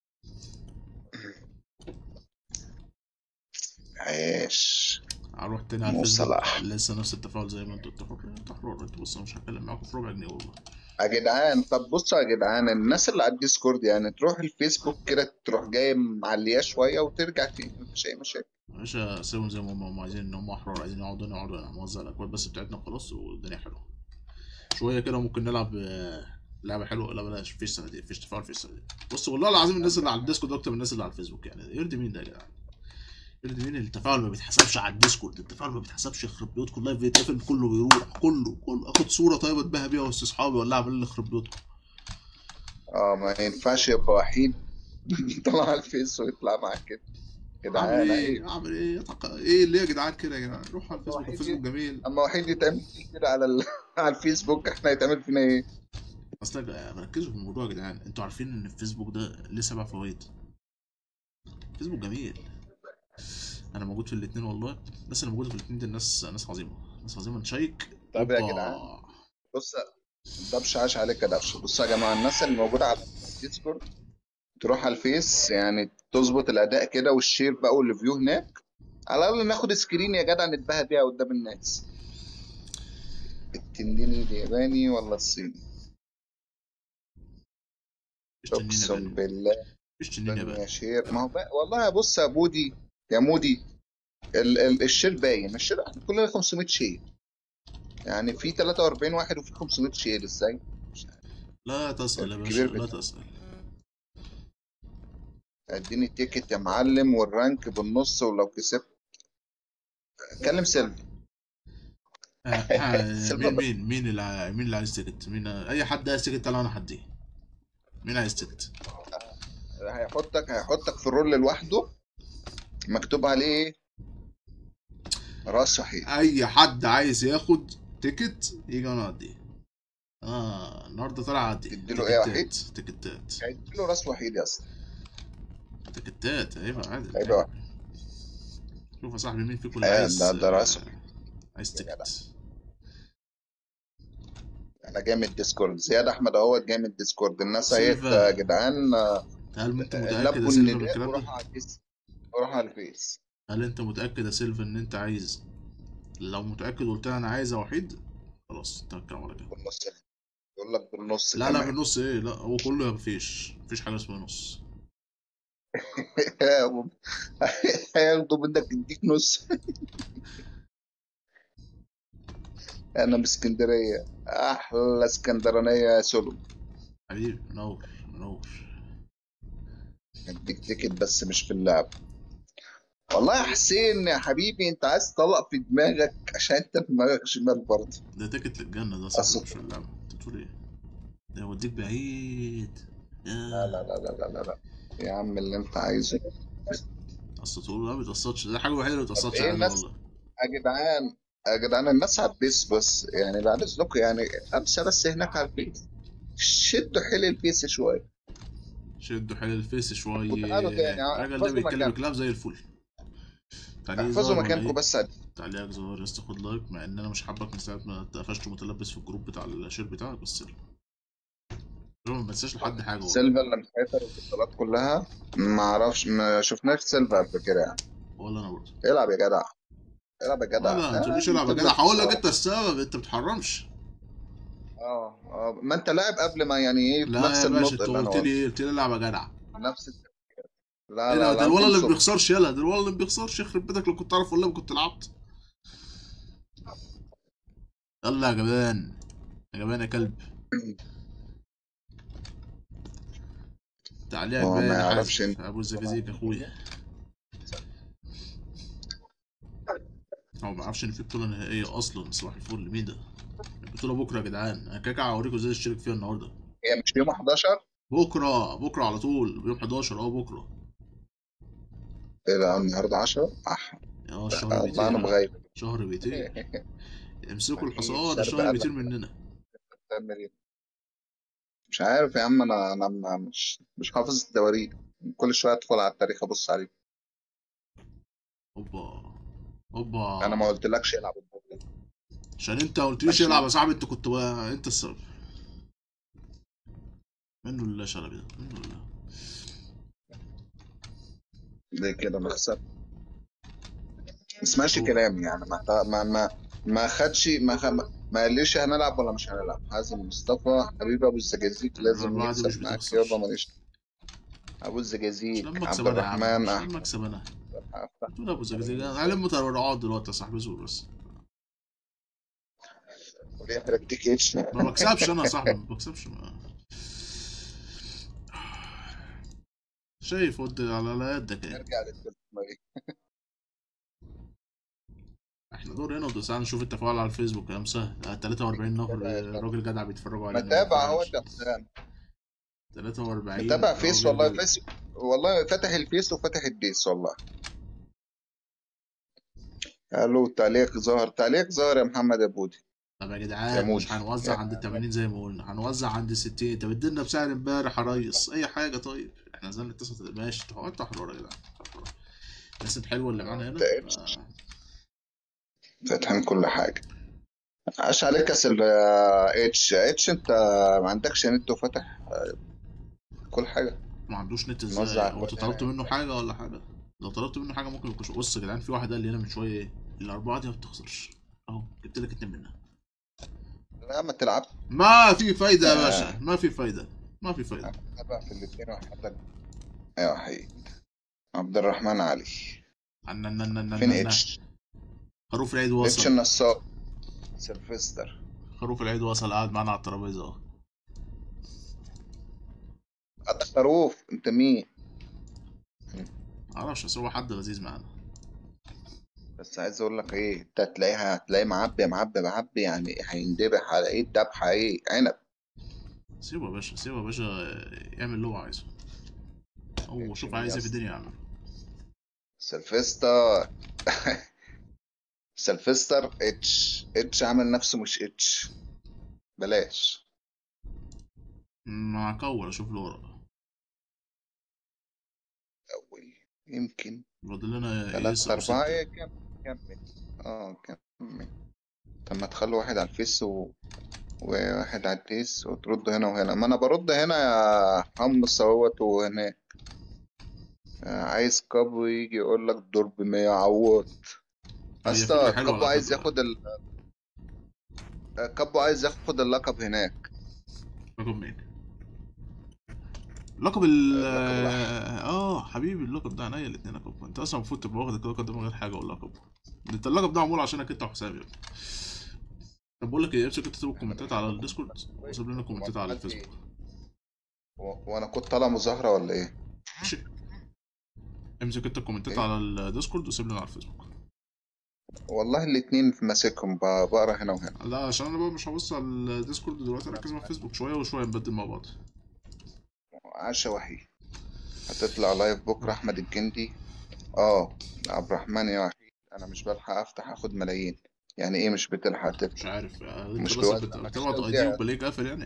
عاش هروح تاني على مو الفيسبوك صلاح. لسه نفس التفاعل زي ما انتوا انتوا حر انتوا حر انتوا بصوا مش هتكلم معاكم في ربع جنيه والله يا جدعان طب بصوا يا جدعان الناس اللي على الديسكورد يعني تروح الفيسبوك كده تروح جاي معلياه شويه وترجع تاني مفيش اي مشاكل يا باشا سيبهم زي ما هم هم عايزين ان هم احرار عايزين يقعدوا هنا يقعدوا هنا موزع الاكواد بس بتاعتنا خلاص والدنيا حلوه شويه كده ممكن نلعب آه، لعبه حلوه لا بلاش فيش صناديق فيش تفاعل فيش صناديق بص والله العظيم الناس اللي على الديسكورد اكتر من الناس اللي على الفيسبوك يعني يرضي مين ده يا جدعان يرضي مين التفاعل ما بيتحسبش على الديسكورد التفاعل ما بيتحسبش يخرب بيوتكم اللايف بيتقفل كله بيروح كله كله اخد صوره طيب اتباهى بيها وسط اصحابي ولا اعمل اللي يخرب بيوتكم اه ما ينفعش يبقى وحيد طلع على الفيس ويطلع معاك كده جدعان اعمل عيب. ايه اعمل ايه يتق... ايه اللي يا جدعان كده يا جدعان روح على الفيسبوك واحد الفيسبوك جميل اما وحيد يتعمل فيه كده على ال... على الفيسبوك احنا يتعمل فينا ايه اصل ركزوا في الموضوع يا جدعان انتوا عارفين ان الفيسبوك ده ليه سبع فوائد فيسبوك جميل انا موجود في الاثنين والله بس انا موجود في الاثنين دي الناس ناس عظيمه ناس عظيمه نشيك طب يا أوبا. جدعان. بص دبش عاش عليك يا دبش بصوا يا جماعه الناس اللي موجوده على الديسكورد تروح على الفيس يعني تظبط الاداء كده والشير بقى والريفيو هناك على الاقل ناخد سكرين يا جدع نتباهى بيها قدام الناس التنين الياباني ولا الصيني مفيش تنين يا اقسم بني بالله مفيش تنين يا يا بني شير ما هو بقى والله بص يا بودي يا مودي ال ال الشير باين الشير احنا كلنا 500 شير يعني في 43 واحد وفي 500 شير ازاي لا تسأل يا باشا الكبير لا بتاع. تسأل اديني التيكت يا معلم والرانك بالنص ولو كسبت كلم سيلفي آه، آه، سيلفا مين بس. مين مين اللي ع- مين اللي عايز تيكت مين اي حد عايز تيكت تعالى انا هديه مين عايز تيكت هيحطك هيحطك في الرول لوحده مكتوب عليه ايه راس وحيد اي حد عايز ياخد تيكت يجي انا اديه اه النهارده طلع ادي تديله ايه يا وحيد؟ تيكتات هيديله راس وحيد يا اسطى تيكتات ايوه عادي ايوه شوف يا صاحبي مين فيكم اللي آه، عايز ده- ده رأس. آه، عايز يا جدع. تيكت انا جاي من الديسكورد زياد احمد اهوت جاي من الديسكورد الناس اهيت سيلفا. يا جدعان هل انت متاكد يا لبوا سيلفا من النداء الكلام وراح ده على الفيس وراح على الفيس هل انت متاكد يا سيلفا ان انت عايز لو متاكد قلت لي انا عايز يا وحيد خلاص توكل على كده بالنص يقول لك بالنص لا لا كمان. بالنص ايه لا هو كله مفيش مفيش حاجه اسمها نص هياخدوا منك يديك نص انا من اسكندريه احلى اسكندرانيه يا سولو حبيبي منور منور اديك تيكت بس مش في اللعب والله يا حسين يا حبيبي انت عايز تطلق في دماغك عشان انت دماغك شمال برضه ده تيكت للجنه ده أصل- صح مش اللعبه انت بتقول ايه ده يوديك بعيد يا لا لا لا لا لا لا, لا. يا عم اللي انت عايزه اصل تقول لا ما بيتقصدش ده الحاجه الوحيده اللي ما بيتقصدش ايه علينا الناس- والله يا جدعان يا جدعان الناس على البيس بس يعني بعد اذنكم يعني خمسه بس هناك على البيس شدوا حيل البيس شويه شدوا حيل الفيس شويه وتعالوا تاني، الراجل ده احفظوا بيتكلم مكانكم. كلام زي الفل تعليق احفظوا ظاهر ولا مكانكم إيه؟ بس على تعليقك ظاهر يا اسطى خد لايك مع ان انا مش حابك من ساعه ما اتقفشت متلبس في الجروب بتاع الشير بتاعك بس يلا. ما تنساش لحد حاجه والله. سيلفا اللي مسيطر البطولات كلها ما اعرفش ما شفناش سيلفا قبل كده يعني ولا انا برضه العب يا جدع العب يا جدع لا ما آه، تقوليش العب يا انت جدع بس- هقول لك انت السبب انت بتحرمش اه اه ما انت لاعب قبل ما يعني ايه لا نفس يا باشا النقطه انت اللي انا قلت لي قلت ايه قلت لي العب يا جدع نفس التفكير. لا ايه لا ده لا ده الولد اللي ما انتم بيخسرش يلا ده الولد اللي ما بيخسرش يخرب بيتك لو كنت عارف والله ما كنت لعبت يلا يا جبان يا جبان يا كلب تعليقك هو بقى ما يا يعرفش حازم انت. ابو الزكازيك اخويا هو ما يعرفش ان في بطوله نهائيه اصلا صباح الفل مين ده البطوله بكره يا جدعان انا كده كده هوريكم ازاي تشترك فيها النهارده هي مش يوم 11 بكره بكره على طول يوم 11 اه بكره ايه ده النهارده 10 اح اه الشهر والله انا بيطير مغيب شهر بيطير امسكوا الحصان شرب الشهر قلب. بيطير مننا تعمل ايه مش عارف يا عم انا انا انا مش مش حافظ الدواريد كل شويه ادخل على التاريخ ابص عليه اوبا اوبا انا ما قلتلكش العب البطولة. عشان انت قلتليش عشان- العب يا صاحبي انت كنت بقى... انت السبب منه لله شلبي ده منه لله ليه كده مخسر ما اسمعش هو- كلام يعني ما ما ما ما خدش ما خ... ما قاليش هنلعب ولا مش هنلعب حازم مصطفى حبيبي ابو الزجاجيج لازم الأربعة دي مش يكسب معاك بتخسر. يابا ماليش ابو مش الزجاجيج لما عبد اكسب انا يا عم الرحمن مش احمد لما اكسب انا أفتح. تقول ابو زجاجيج انا هلم تبرعات دلوقتي يا صاحبي زور بس وليه حضرتك اتش ما بكسبش انا يا صاحبي ما بكسبش ما... شايف ود على على يدك يعني نرجع للتلفزيون احنا دور هنا وتسعة نشوف التفاعل على الفيسبوك يا مسهل آه، 43 نفر راجل جدع بيتفرجوا علينا متابع اهو يا حسام 43 متابع فيس راجل والله جدع. فيس والله فاتح الفيس وفاتح الديس والله الو تعليق ظهر تعليق ظهر يا محمد يا بودي طب يا يا جدعان مودي. مش هنوزع يا عند ال 80 زي ما قلنا هنوزع عند ال 60 انت بتدينا بسعر امبارح يا ريس اي حاجه طيب احنا نزلنا 9 ماشي انتوا انتوا حرار يا جدعان حرار. الناس الحلوه اللي معانا هنا تقلش. آه، فاتحين كل حاجة عاش عليك يا سل اتش اتش انت ما عندكش نت وفاتح آه، كل حاجة ما عندوش نت نوزع ازاي هو انتوا كلنا. طلبتوا منه حاجه ولا حاجه لو طلبت منه حاجه ممكن يكونش بص يا جدعان في واحد قال لي هنا من شويه ايه الاربعه دي ما بتخسرش اهو جبت لك اتنين منها لا ما تلعب ما في فايده يا آه. باشا ما في فايده ما في فايده تابع في الاثنين وحدك يا وحيد عبد الرحمن علي عن- عن- عن- عن- فين عن- اتش خروف العيد اتش وصل النصاب سيلفستر خروف العيد وصل قاعد معانا على الترابيزه اهو قد خروف انت مين معرفش بس هو حد لذيذ معانا بس عايز اقول لك ايه انت هتلاقيها هتلاقي معبي معبي معبي يعني هيندبح على ايه الدبحه ايه عنب سيبه يا باشا سيبه يا باشا يعمل اللي هو عايزه هو شوف عايز ايه في الدنيا يعمل سلفستر سلفستر اتش اتش عامل نفسه مش اتش بلاش ما اكور اشوف له ورقه أوي. يمكن فاضل لنا ثلاثة يس أو أربعة ستة. إيه كم كمل اه كمل طب ما تخلوا واحد على الفيس و... وواحد على الديس وترد هنا وهنا ما أنا برد هنا يا حمص اهوت وهناك آه، عايز كابو يجي يقول لك دور بمية عوض هي أصلا فكرة حلوة كابو على عايز فكرة. ياخد ال آه، كابو عايز ياخد اللقب هناك لقب مين؟ لقب ال اللقب اه حبيبي اللقب ده عينيا الاتنين لقب انت اصلا المفروض تبقى واخد اللقب ده من غير حاجه واللقب انت اللقب ده معمول عشانك انت وحسام يا ابني طب بقول لك ايه امسك انت تكتب الكومنتات على الديسكورد وسيب لنا كومنتات على الفيسبوك و... وأنا كنت طالع مظاهرة ولا إيه؟ ماشي امسك انت الكومنتات إيه؟ على الديسكورد وسيب لنا على الفيسبوك والله الاتنين في ماسكهم ب- بقرا هنا وهنا لا عشان انا بقى مش هبص على الديسكورد دلوقتي اركز مع الفيسبوك شويه وشويه نبدل مع بعض عاشا وحيد هتطلع لايف بكرة أحمد الجندي اه عبد الرحمن يا وحيد أنا مش بلحق أفتح أخد ملايين يعني إيه مش بتلحق مش تفتح عارف يعني انت مش بس بوزع، بت- مفيش بتبعت توزيع. اي دي وبلاقيك قافل يعني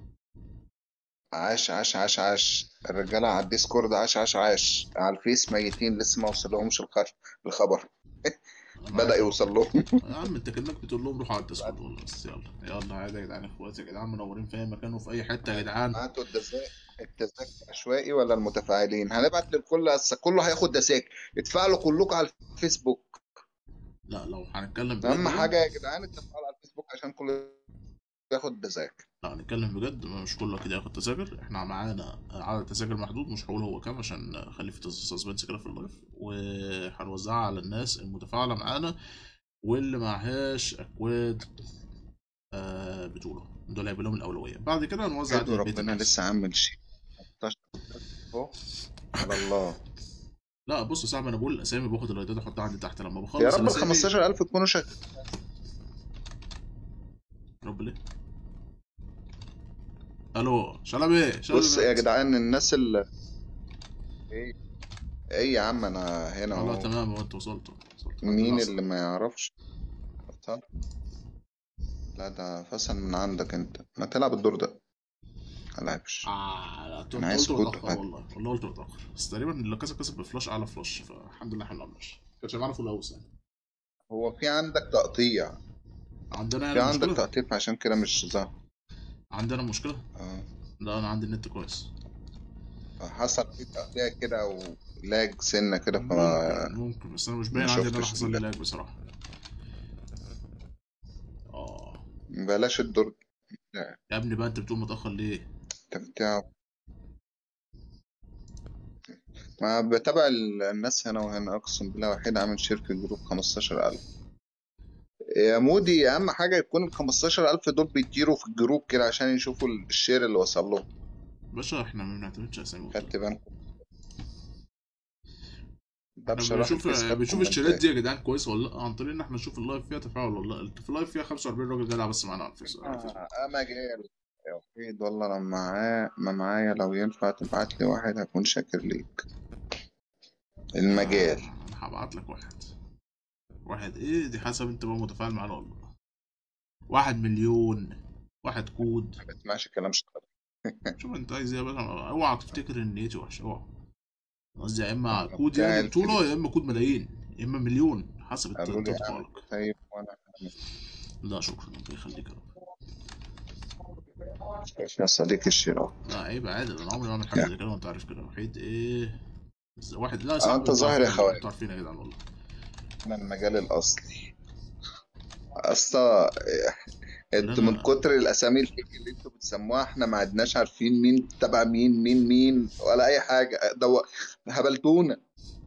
عاش عاش عاش عاش الرجالة على الديسكورد عاش عاش عاش على الفيس ميتين لسه ما وصلهمش الخبر الخبر أنا بدأ عارف. يوصل لهم يا عم انت كانك بتقول لهم روحوا على الديسكورد والله بس يلا يلا عادي يا جدعان اخواتي يا جدعان منورين في اي مكان وفي اي حته يا جدعان معاكوا التذاكر التذاكر عشوائي ولا المتفاعلين هنبعت للكل هسه كله هياخد تذاكر اتفاعلوا كلكم على الفيسبوك لا لو هنتكلم بجد اهم بقى- حاجه يا جدعان اتفاعلوا على الفيسبوك عشان كله ياخد تذاكر لا هنتكلم بجد مش كله كده ياخد تذاكر احنا معانا عدد تذاكر محدود مش هقول هو كام عشان نخلي في سسبنس كده في اللايف وهنوزعها على الناس المتفاعله معانا واللي معهاش اكواد آه بطوله دول هيبقى لهم الاولويه بعد كده هنوزع حلو عدد بيت ربنا الناس. لسه عامل شيء 16 اهو على الله لا بص يا صاحبي انا بقول الاسامي باخد اللايتات احطها عندي تحت لما بخلص يا رب ال الأسامي- 15000 يكونوا شغالين رب ليه الو شلبي شلبي بص يا جدعان الناس اللي ايه ايه يا عم انا هنا والله اهو تمام هو انت وصلت وصلت. مين خلاص. اللي ما يعرفش فصل لا ده فصل من عندك انت ما تلعب الدور ده ما لعبش آه لا قلت أنا عايز قلت كود متأخر واحد. والله والله قلت متأخر بس تقريبا اللي كسب كسب بفلاش أعلى فلاش فالحمد لله احنا ما لعبناش كانش معانا فول هاوس يعني هو في عندك عندنا في يعني عندك مشكلة تقطيع عشان كده مش ظاهر عندنا مشكلة اه لا انا عندي النت كويس حصل في تقطيع كده ولاج سنة كده ف ممكن ممكن بس انا مش باين ما عندي ان انا شفتش حصل لي لا. لاج بصراحه اه بلاش الدور يا ابني بقى انت بتقول متاخر ليه بتاعه ما بتابع ال- الناس هنا وهنا اقسم بالله واحد عامل شير في الجروب 15000 يا مودي اهم حاجه يكون ال 15000 دول بيطيروا في الجروب كده عشان يشوفوا الشير اللي وصل لهم باشا احنا ما بنعتمدش اسامي خدت بالكم ده احنا بصراحه بنشوف الفيس خد بنشوف الشيرات كومنتات. دي يا جدعان كويس ولا لا عن طريق ان احنا نشوف اللايف فيها تفاعل ولا لا في اللايف فيها 45 راجل جدع بس معانا على الفيس على الفيسبوك. آه، اما جاي يا وحيد والله انا معايا ما معايا لو ينفع تبعت لي واحد هكون شاكر ليك المجال انا هبعت لك واحد واحد ايه دي حسب انت بقى متفاعل معانا ولا لا واحد مليون واحد كود ما بسمعش كلام شطار شوف انت عايز ايه يا باشا اوعى تفتكر ان نيتي وحشه اوعى قصدي يا اما أنا كود بتاع يعني بطوله الفيديو. يا اما كود ملايين يا اما مليون حسب انت قالوا انت لي تفاعلك اعمل طيب وانا هعمل. لا شكرا الله يخليك يا رب يا صديقي الشراء لا عيب عادي انا عمري ما اعمل حاجه زي كده وانت عارف كده وحيد ايه بس واحد لا آه، صعب أنت ظاهر يا خوات. انتوا عارفين يا جدعان والله انا المجال الاصلي اصلا انتوا من أنا- كتر الاسامي الفيك اللي انتوا بتسموها احنا ما عدناش عارفين مين تبع مين مين مين ولا اي حاجه ده هبلتونا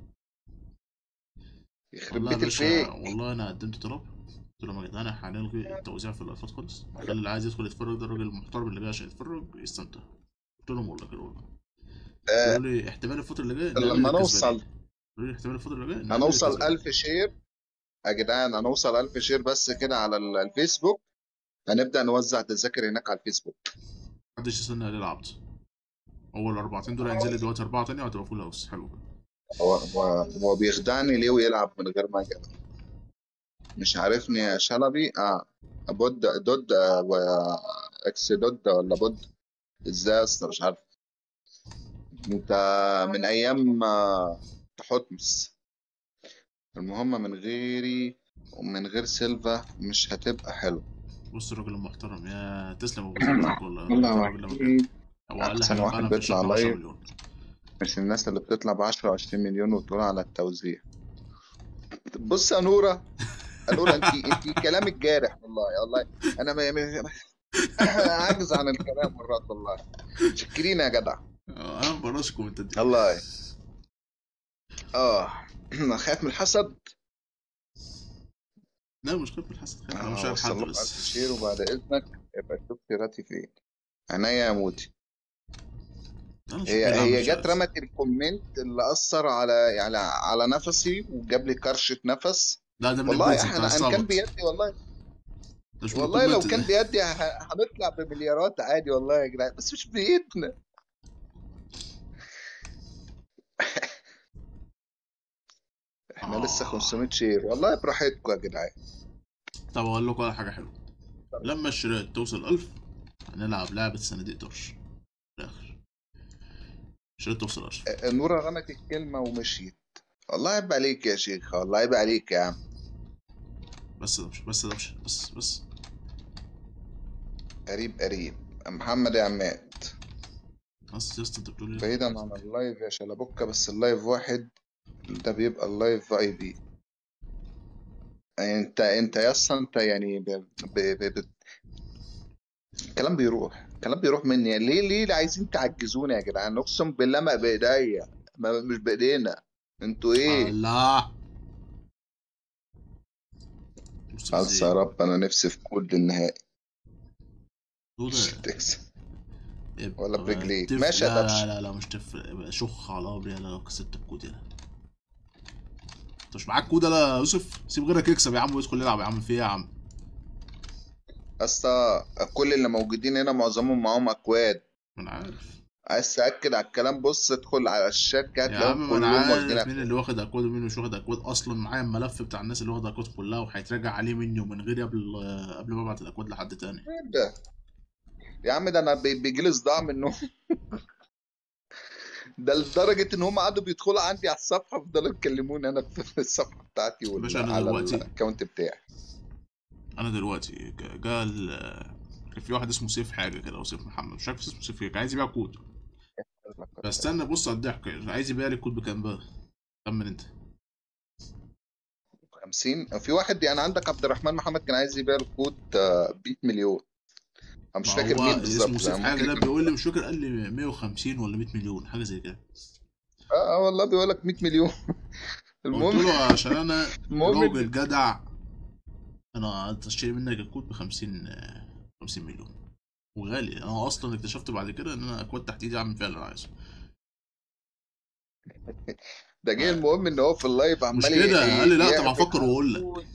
يخرب والله يا بيت باشا الفيك والله انا قدمت طلب قلت لهم يا جدعان احنا هنلغي التوزيع في الايفاد خالص خلي اللي عايز يدخل يتفرج ده الراجل المحترم اللي جاي عشان يتفرج يستمتع قلت لهم والله كده والله آه، قالوا لي احتمال الفتره اللي جايه نقلل لما الكسبانين. نوصل قالوا لي احتمال الفتره اللي جايه نقلل هنوصل الكسبانين. 1000 شير يا جدعان هنوصل 1000 شير بس كده على ال- الفيسبوك هنبدأ نوزع تذاكر هناك على الفيسبوك محدش يستنى قليل العبد اول اربعتين دول هينزل لي دلوقتي اربعه تانية وهتبقى فول هاوس حلو كده هو هو هو بيخدعني ليه ويلعب من غير ما اجيب مش عارفني يا شلبي اه بود دود آه، و اكس دود ولا بود ازاي اصلا مش عارف انت من ايام آه، تحتمس المهم من غيري ومن غير سيلفا مش هتبقى حلو بص الراجل المحترم يا تسلم ابو زيد والله والله الراجل ده وحيد هو اقل أحسن حاجه واحد فعلا في بيطلع الشهر 10 لايف. مليون مش الناس اللي بتطلع ب 10 20 مليون وتقول على التوزيع بص يا نورة يا نورة انت انت كلامك جارح والله والله انا ما ما- عاجز عن الكلام مرات والله شكرين يا جدع آه، انا ما بقراش الكومنتات دي الله اه خايف من الحسد لا مش خايف من الحسد خايف انا مش آه، عارف وصل حد لك بس ألف شير وبعد اذنك يبقى شوف سيرتي فين عينيا يا موتي أنا مش هي بلعب هي مش جت عارف. رمت الكومنت اللي اثر على يعني على نفسي وجاب لي كرشه نفس لا ده من والله الكومنتس، أنت احنا ان كان هتستعبط. بيدي والله ده مش من والله لو الكومنت كان ده. بيدي ه- هنطلع بمليارات عادي والله يا جدعان بس مش بايدنا احنا آه. لسه 500 شير والله براحتكم يا جدعان طب اقول لكم على حاجه حلوه لما الشراء توصل 1000 هنلعب لعبه صناديق طرش في الاخر الشراء توصل 1000 آه، نورة رمت الكلمة ومشيت والله عيب عليك يا شيخ والله عيب عليك يا عم بس ده مش بس ده مش بس بس قريب قريب محمد يا عماد بس يا اسطى انت بتقول ايه؟ بعيدا عن اللايف يا شلبوكة بس اللايف واحد ده بيبقى اللايف اي بي انت انت يا اسطى انت يعني ب... ب... ب... ب... الكلام بيروح الكلام بيروح مني ليه ليه عايزين تعجزونا يا جدعان اقسم بالله ما بايديا ما مش بايدينا انتوا ايه الله بص خلاص ازاي. يا رب انا نفسي في كود النهائي دودة مش تكسب يبقى ولا برجليك. تف- ماشي يا لا دبش. لا لا لا مش تفرق يبقى شخ على امري انا لو كسبت الكود هنا انت مش معاك كود يا يوسف سيب غيرك يكسب يا عم ويدخل يلعب يا عم في ايه يا عم اسطى كل اللي موجودين هنا معظمهم معاهم اكواد ما انا عارف عايز تاكد على الكلام بص ادخل على الشات يا هتلاقيهم عم ما انا كلهم واخدين عارف مين أكواد. اللي واخد اكواد ومين مش واخد اكواد اصلا معايا الملف بتاع الناس اللي واخده اكواد كلها وهيتراجع عليه مني ومن غيري قبل قبل ما ابعت الاكواد لحد تاني ايه ده يا عم ده انا بي- بيجيلي صداع منهم ده لدرجة ان هم قعدوا بيدخلوا عندي على الصفحة فضلوا يكلموني انا في الصفحة بتاعتي باشا ولا أنا على دلوقتي- الاكونت بتاعي انا دلوقتي ج- جا ال- كان في واحد اسمه سيف حاجه كده او سيف محمد مش عارف اسمه سيف ايه كان عايز يبيع كود فاستنى بص على الضحك عايز يبيع لي الكود بكام بقى كمل انت 50 في واحد يعني عندك عبد الرحمن محمد كان عايز يبيع الكود آه، ب 100 مليون انا مش ما فاكر هو مين اسمه بالظبط سيف يعني حاجه ممكن ده يكون- بيقول لي مش فاكر قال لي 150 ولا 100 مليون حاجه زي كده اه آه، والله بيقول لك 100 مليون قلت المهم له عشان انا المهم راجل جدع انا هشتري منك الكود ب 50 50 مليون وغالي انا اصلا اكتشفت بعد كده ان انا اكواد تحت ايدي اعمل فيها اللي انا عايزه ده جه المهم ان هو في اللايف عمال مش ي- كده ي- قال لي لا طب يعمل هفكر واقول لك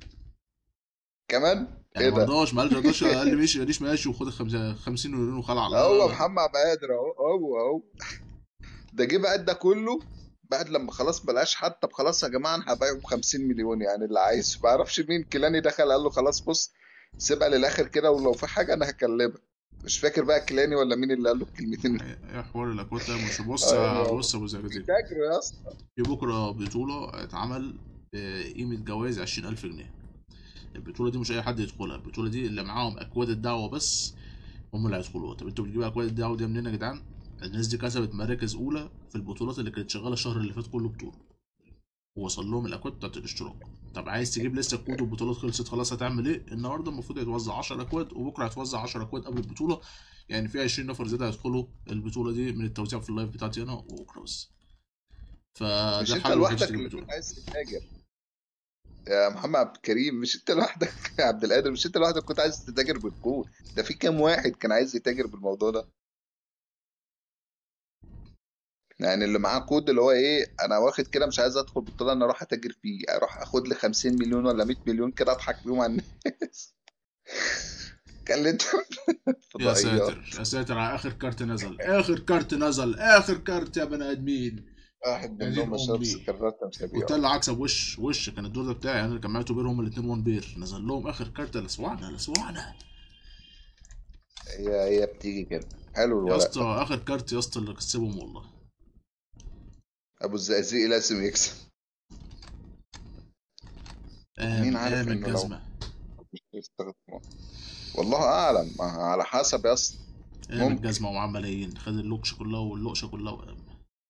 كمان يعني ايه ما ده رضاش ما قالش قال لي ماشي ماليش ماشي وخد ال 50 مليون وخلع لا هو لا محمد عبد القادر اهو هو اهو ده جه بعد ده كله بعد لما خلاص بلاش حد طب خلاص يا جماعه انا هبيعه ب 50 مليون يعني اللي عايزه ما اعرفش مين كيلاني دخل قال له خلاص بص سيبها للاخر كده ولو في حاجه انا هكلمك مش فاكر بقى كيلاني ولا مين اللي قال له الكلمتين ايه حوار الاكواد ده مش بص أيوة. بص يا ابو زكريا فاكر يا اسطى في بكره بطوله اتعمل قيمه جوائز 20000 جنيه البطوله دي مش اي حد يدخلها البطوله دي اللي معاهم اكواد الدعوه بس هم اللي هيدخلوها طب انتوا بتجيبوا اكواد الدعوه دي منين يا جدعان الناس دي كسبت مراكز اولى في البطولات اللي كانت شغاله الشهر اللي فات كله بطوله ووصل لهم الاكواد بتاعت الاشتراك طب عايز تجيب لسه كود والبطولات خلصت خلاص هتعمل ايه النهارده المفروض هيتوزع 10 اكواد وبكره هيتوزع 10 اكواد قبل البطوله يعني في 20 نفر زياده هيدخلوا البطوله دي من التوزيع في اللايف بتاعتي انا وبكره بس فده مش انت الحل الوحيد لوحدك تجيب اللي البطولة. كنت عايز تتاجر يا محمد عبد الكريم مش انت لوحدك يا عبد القادر مش انت لوحدك كنت عايز تتاجر بالكود ده في كام واحد كان عايز يتاجر بالموضوع ده يعني اللي معاه كود اللي هو ايه انا واخد كده مش عايز ادخل بطوله انا اروح اتاجر فيه اروح اخد لي 50 مليون ولا 100 مليون كده اضحك بيهم على الناس كلمت يا فضائيات ساتر يا ساتر على اخر كارت نزل اخر كارت نزل اخر كارت يا بني ادمين واحد يا منهم دين شرب أمي. سكرات مش قلت هبيعه له عكسب وش وش كان الدور ده بتاعي انا اللي كان معايا تو بير هما الاثنين وان بير نزل لهم اخر كارت لسوعنا لسوعنا هي هي بتيجي كده حلو يا الورق اسطى اخر كارت يا اسطى اللي كسبهم والله ابو الزقازيق لازم يكسب مين عارف آمن إنه لو- الجزمة مش يستخدموه. والله اعلم ما على حسب يا اسطى آمن ممكن. الجزمة ومعاه ملايين خد اللوكش كلها واللقشة كلها وقام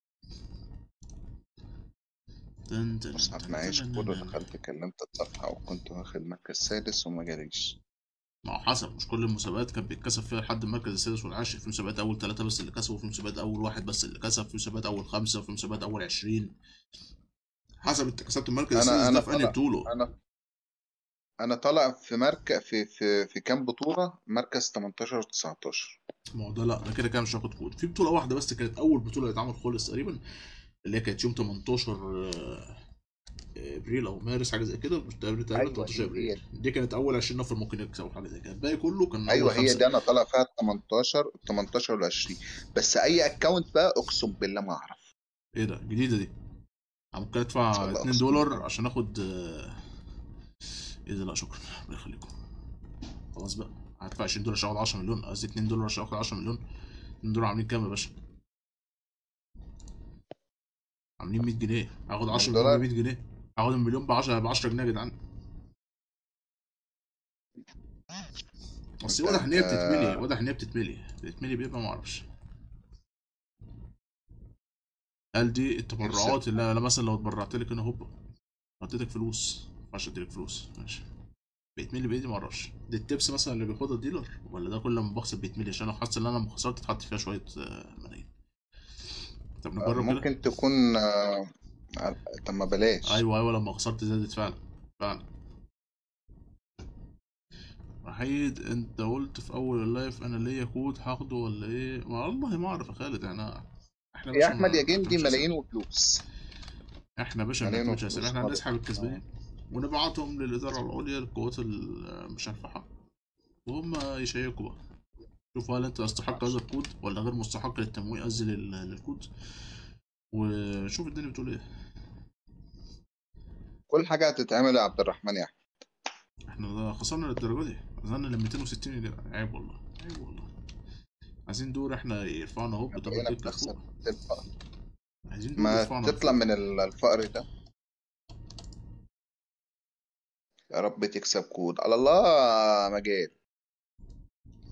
تن تن مصعب تن معيش تن كله تن. دخلت كلمت الصفحة وكنت واخد مركز سادس وما جاليش ما هو حسب مش كل المسابقات كان بيتكسب فيها لحد المركز السادس والعاشر في مسابقات اول ثلاثة بس اللي كسبوا في مسابقات اول واحد بس اللي كسب في مسابقات اول خمسة في مسابقات اول عشرين حسب انت كسبت المركز أنا- السادس أنا ده في انهي طلع- بطولة انا انا طالع في مركز في في في كام بطولة مركز 18 19 ما هو ده لا انا كده كده مش هاخد كود في بطولة واحدة بس كانت اول بطولة يتعمل خالص تقريبا اللي هي كانت يوم 18 آه، ابريل او مارس حاجه زي كده مش تقريبا تقريبا أيوة، 18 هي ابريل دي كانت اول 20 نفر ممكن يكسبوا حاجه زي كده الباقي كله كان من ايوه اول هي خمسة. دي انا طالع فيها 18 18 ولا 20 بس اي اكونت بقى اقسم بالله ما اعرف ايه ده جديده دي انا ممكن ادفع شاء الله 2 أقسم دولار بالله. عشان اخد آه، ايه ده لا شكرا الله يخليكم خلاص بقى هدفع 20 دولار عشان اخد 10 مليون قصدي 2 دولار عشان اخد 10 مليون 2 دولار عاملين كام يا باشا عاملين 100 جنيه هاخد 10 مليون دولار؟ ب 100 جنيه هاخد المليون ب 10 ب 10 جنيه يا جدعان بس أنت- واضح ان هي أنت- بتتملي واضح ان هي بتتملي بتتملي بيبقى ما اعرفش هل دي التبرعات اللي انا مثلا لو اتبرعت لك انا هوبا اديتك فلوس ما ينفعش اديلك فلوس ماشي بيتملي بايدي ما اعرفش دي التبس مثلا اللي بياخدها الديلر ولا ده كل ما بخسر بيتملي عشان لو حاسس ان انا لما خسرت اتحط فيها شويه آه، ملايين طب نجرب كده ممكن تكون آه، طب ما بلاش ايوه ايوه لما خسرت زادت فعلا فعلا وحيد انت قلت في اول اللايف انا ليا كود هاخده ولا ايه ما والله ما اعرف يا خالد احنا احنا يا باشا احمد ما يا جندي بنعتمدش ملايين أسامي. وفلوس احنا باشا ما ملايين بنعتمدش وفلوس أسامي. احنا خالص. هنسحب الكسبانين ونبعتهم للاداره العليا للقوات ال- مش عارف حق وهم يشيكوا بقى شوفوا هل انت تستحق هذا الكود ولا غير مستحق للتمويل قصدي لل- للكود وشوف الدنيا بتقول ايه كل حاجة هتتعمل يا عبد الرحمن يا احمد احنا ده خسرنا للدرجه دي خسرنا ل 260 يا جدع عيب والله عيب والله عايزين دور احنا يرفعنا اهو بدبل بقينا كيك بنخسر لفوق تبقى. عايزين دور ما يرفعنا تطلع لفوق. من ال- الفقر ده يا رب تكسب كود على الله مجال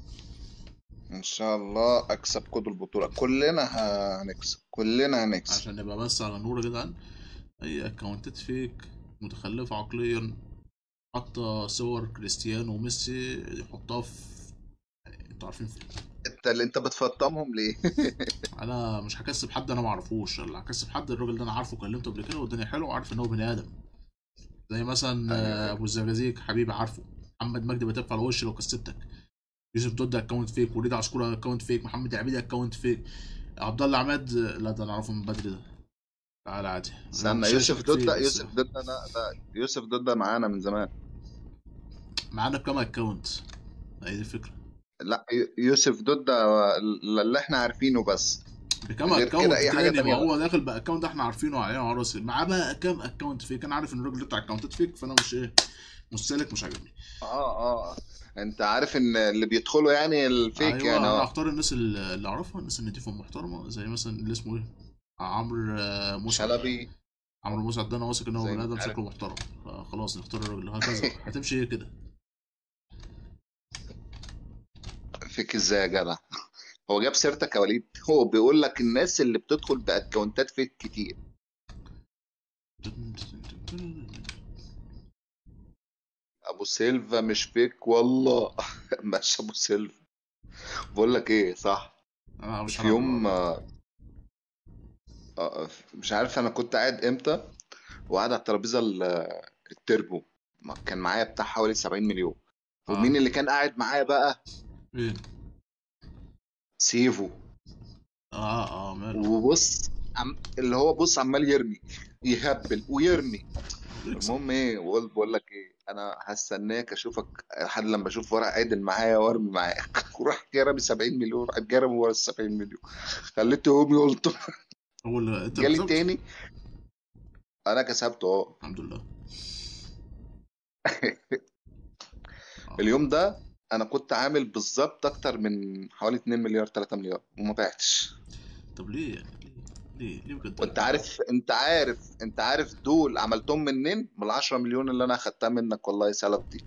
ان شاء الله اكسب كود البطولة كلنا هنكسب كلنا هنكسب عشان نبقى بس على نور يا جدعان اي اكونتات فيك متخلفة عقليا حاطة صور كريستيانو وميسي يحطها في انتوا عارفين فين انت اللي انت بتفطمهم ليه انا مش هكسب حد انا معرفوش اللي هكسب حد الراجل ده انا عارفه كلمته قبل كده والدنيا حلوه وعارف ان هو بني ادم زي مثلا آه، ابو الزجاجيج حبيبي عارفه محمد مجدي بتف على وشي لو كسبتك يوسف دود اكونت فيك وليد عصفور اكونت فيك محمد عبيدي اكونت فيك عبد الله عماد لا ده انا اعرفه من بدري ده تعالى عادي استنى مش يوسف هشك دود فيه ده بس يوسف دود ده لا لا يوسف دود ده معانا من زمان معانا بكام اكونت هي دي الفكره لا يو- يوسف دود ده اللي احنا عارفينه بس بكام غير اكونت كده أي حاجة تاني ما تانية هو داخل باكونت احنا عارفينه علينا وعلى راسي معاه بقى كام اكونت فيك انا عارف ان الراجل ده بتاع اكونتات فيك فانا مش ايه مش سالك مش عاجبني اه اه انت عارف ان اللي بيدخلوا يعني الفيك ايوه يعني انا اه هختار الناس اللي اللي اعرفها الناس النضيفه المحترمه زي مثلا اللي اسمه ايه عمرو آه، مسعد شلبي عمرو مسعد ده انا واثق ان هو زي بني ما ادم انت عارف. شكله محترم فخلاص نختار الراجل هكذا هتمشي هي كده فيك ازاي يا جدع هو جاب سيرتك يا وليد هو بيقول لك الناس اللي بتدخل باكونتات فيك كتير ابو سيلفا مش فيك والله مش ابو سيلفا بقول لك ايه صح انا مش في يوم آه، آه، مش عارف انا كنت قاعد امتى وقاعد على الترابيزه ال- التربو ما كان معايا بتاع حوالي 70 مليون ومين اللي كان قاعد معايا بقى فين سيفو اه اه ماله وبص عم... اللي هو بص عمال يرمي يهبل ويرمي يكسب. المهم ايه بقول بقول لك ايه انا هستناك اشوفك لحد لما اشوف ورق عادل معايا وارمي معاك وراح جربي 70 مليون راح جربي ورا ال 70 مليون خليته يقوم يلطم هو اللي انت جالي كسبت؟ تاني انا كسبته اه الحمد لله اليوم ده انا كنت عامل بالظبط اكتر من حوالي 2 مليار 3 مليار وما بعتش طب ليه يعني ليه ليه ليه بجد وانت عارف انت عارف انت عارف دول عملتهم منين من ال 10 مليون اللي انا اخدتها منك والله سلف دي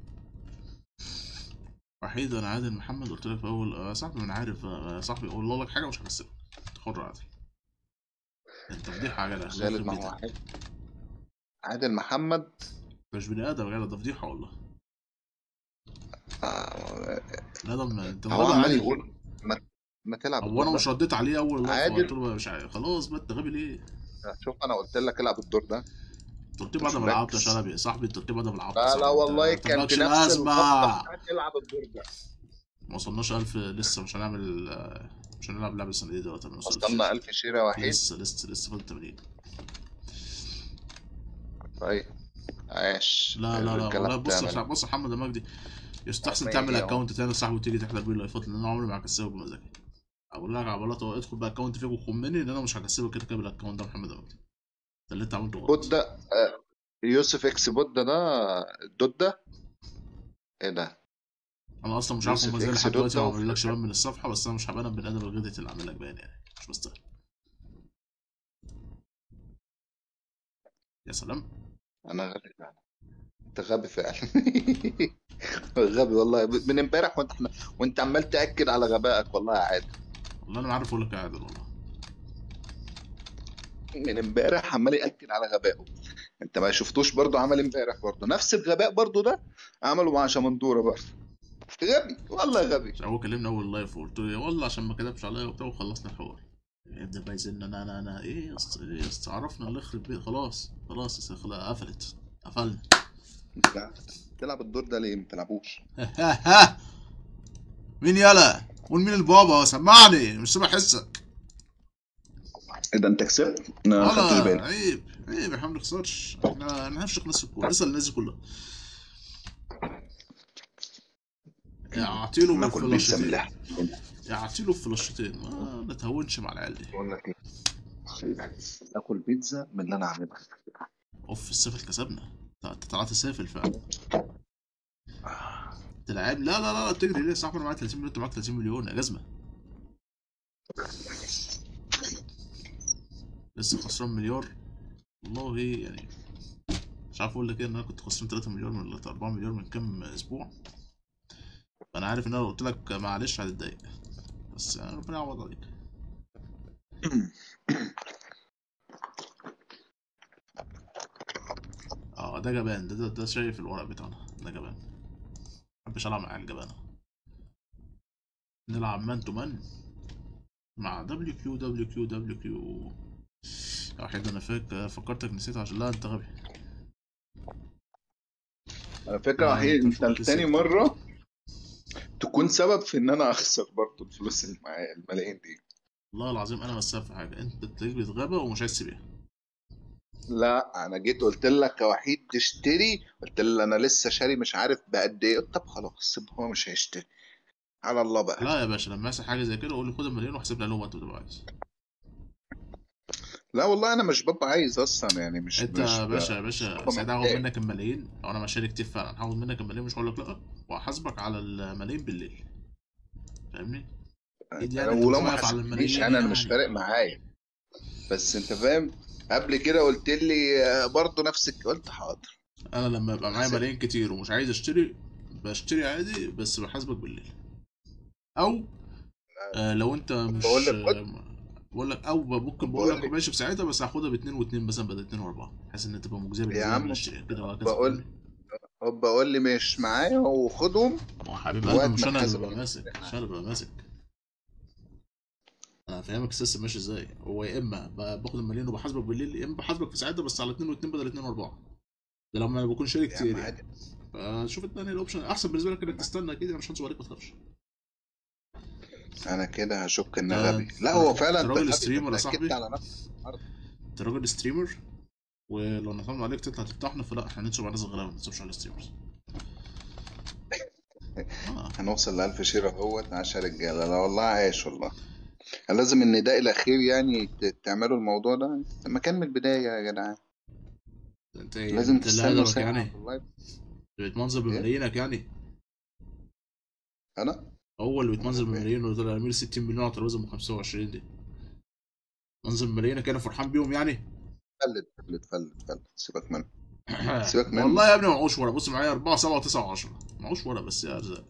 وحيد انا عادل محمد قلت لك في اول آه، صاحبي ما انا عارف آه، يا صاحبي اقول لك حاجه مش هكسبك انت حر عادل انت فضيحه يا جدع الله غالب يخرب ما هو بيتك. عادل عادل محمد ده مش بني ادم يا جدع ده فضيحه والله آه، لا ده انت هو غبي عمال عليه يقول ما, ما تلعب هو الدور انا ده مش رديت عليه اول لايف عادل. قلت له مش عارف خلاص بقى انت غبي ليه؟ شوف انا قلت لك العب الدور ده انت قلت لي مش بعد ما لعبت يا مركز. شلبي يا صاحبي انت قلت لي بعد ما لعبت لا صاحبي. لا انت- والله انت كان مالكش في نفس لازمه الخطه بتاعت العب الدور ده ما وصلناش 1000 لسه مش هنعمل آه، مش هنلعب لعبه السنه دي دلوقتي ما وصلتش. وصلنا 1000 شيره وحيد لسه لسه لسه فاضل 80 طيب عاش لا لا لا الرجالة والله بص بتعمل. يا بص يا محمد يا مجدي يستحسن أما تعمل يجي أهو. اكونت تاني صاحبي وتيجي تحضر بيه اللايفات لان انا عمري ما هكسبك بمزاجي اقول لك عبالات هو ادخل بقى اكونت فيك وخمني ان انا مش هكسبك كده كده بالاكونت ده محمد يا مجدي ده اللي انت عملته غلط بودة آه، يوسف اكس بودة ده دودة ايه ده انا اصلا مش عارف يوسف هم ازاي إكس لحد دلوقتي دوت ما ده عملولكش بان من الصفحه بس انا مش هبان بني ادم الغدت اللي عامل لك بان يعني مش مستاهل يا سلام انا غبي فعلا انت غبي فعلا غبي والله من امبارح وانت احنا وانت عمال تاكد على غبائك والله يا عادل والله انا ما عارف اقول لك يا عادل والله من امبارح عمال ياكد على غبائه انت ما شفتوش برضو عمل امبارح برضو نفس الغباء برضو ده عمله مع شمندوره برضو غبي والله غبي عشان هو كلمني اول لايف وقلت له يا والله عشان ما كذبش عليا وبتاع وخلصنا الحوار يبدا بقى يزن انا انا انا ايه يا اسطى ايه يا اسطى عرفنا اللي يخرب بيت خلاص خلاص يا اسطى، خلاص قفلت قفلنا لا، تلعب الدور ده ليه ما تلعبوش ها ها مين يلا قول مين البابا سمعني مش سامع حسك ايه ده انت كسبت؟ انا ما خدتش ولا بالي عيب عيب احنا ما بنخسرش احنا ما نعرفش ناس في الكوره اسال الناس دي كلها اعطيله ناكل بيتزا من بالفلاشتين اللحم اعطيله بفلاشتين ما نتهونش مع العيال دي بقول لك ايه اكل بيتزا من اللي انا عاملها اوف السافل كسبنا انت طلعت سافل فعلا تلعب لا لا لا لا بتجري ليه يا صاحبي انا معاك 30 مليون انت معاك 30 مليون يا جزمه لسه خسران مليار والله يعني مش عارف اقول لك ايه ان انا كنت خسران 3 مليار من ولا 4 مليار من كام اسبوع انا عارف ان انا لو قلت لك معلش هتتضايق بس يعني ربنا يعوض عليك اه ده جبان ده ده, ده شايف الورق بتاعنا ده جبان محبش العب مع الجبانة نلعب مان تو مان مع دبليو كيو دبليو كيو دبليو كيو يا وحيد انا فاك فكرتك نسيت عشان لا انت غبي على فكره آه، وحيد أنت انت شفت تاني الست. مره تكون سبب في ان انا اخسر برضه الفلوس اللي معايا الملايين دي والله العظيم انا مساف في حاجه انت تلاقيك بتغابى ومش عايز تبيع لا انا جيت قلت لك يا وحيد تشتري قلت لي انا لسه شاري مش عارف بقد ايه قلت طب خلاص سيب هو مش هيشتري على الله بقى لا يا باشا لما يحصل حاجه زي كده قول لي خد المليون واحسب لي عليهم وانت بتبقى عايز لا والله انا مش ببقى عايز اصلا يعني مش انت مش يا ب- باشا يا باشا ببقى ساعتها هاخد محتاج. منك الملايين او انا مشاري كتير فعلا هاخد منك الملايين مش هقول لك لا وهحاسبك على الملايين بالليل فاهمني؟ ايدي يعني انت ولو مش ما واقف على حسبتنيش الملايين انا مش يعني. فارق معايا بس انت فاهم قبل كده قلت لي آه، برضه نفسك قلت حاضر انا لما يبقى معايا حسب. ملايين كتير ومش عايز اشتري بشتري عادي بس بحاسبك بالليل او آه لو انت مش بقول لك خد. آه، بقول لك او ممكن بقول بقول لك لك. ماشي في ساعتها بس هاخدها باتنين واتنين مثلا بدل اتنين واربعه بحيث ان تبقى مجزيه بالنسبه لي عم، من الشيء كده وهكذا بقول- فاهمني؟ هو بقول لي مش معايا وخدهم هو حبيب وقت قلبي مش ما انا اللي حاسب ببقى أنا. ماسك مش انا اللي ببقى ماسك انا فاهمك السيستم ماشي ازاي هو يا اما ب- باخد المليون وبحاسبك بالليل يا اما بحاسبك في ساعتها بس على اتنين واتنين بدل اتنين واربعه ده لما بكون شاري يا كتير عم يعني عادي فشوف التاني الاوبشن احسن بالنسبه لك انك تستنى اكيد انا مش هنصب عليك ما تخافش انا كده هشك ان آه، غبي لا هو فعلا أنت راجل غبي، ستريمر أنت يا صاحبي؟ أكدت على نفسك انت راجل ستريمر ولو نعتمد عليك تطلع تفتحنا فلا احنا هننصب على ناس غلابه ما ننصبش على ستريمرز اه هنوصل ل 1000 شير اهوت 10 رجاله لا والله عايش والله لازم النداء الاخير يعني ت- تعملوا الموضوع ده لما كان من البدايه يا جدعان انت ايه لازم انت اللي تستنوا هدفك ساعه يعني والله بتمنظر إيه؟ بملايينك يعني انا هو اللي بيتمنظر أنا بملايين وطلع امير 60 مليون على ترابيزه ام 25 دي منظر بملايينك انا فرحان بيهم يعني فلت فلت فلت فلت سيبك منه سيبك منه. والله يا ابني معوش ورق بص معايا 4 7 9 10 معوش ورق بس يا ارزاق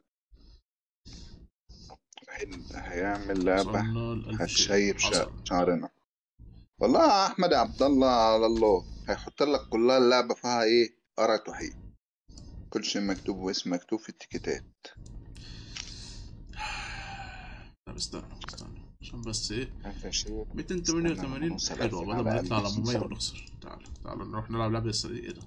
هيعمل لعبه وصلنا ل 1000 هتشيب حصل. شع- شعرنا والله يا احمد يا عبد الله على الله هيحط لك كلها اللعبه فيها ايه قرعه وحيد كل شيء مكتوب واسم مكتوب في التيكيتات طب استنى استنى عشان بس ايه عارف يا شيخ 288 نوصل حلوه ألف بدل ما على نطلع على ألف. مميز ونخسر تعال تعال نروح نلعب لعبه الصناديق ايه ده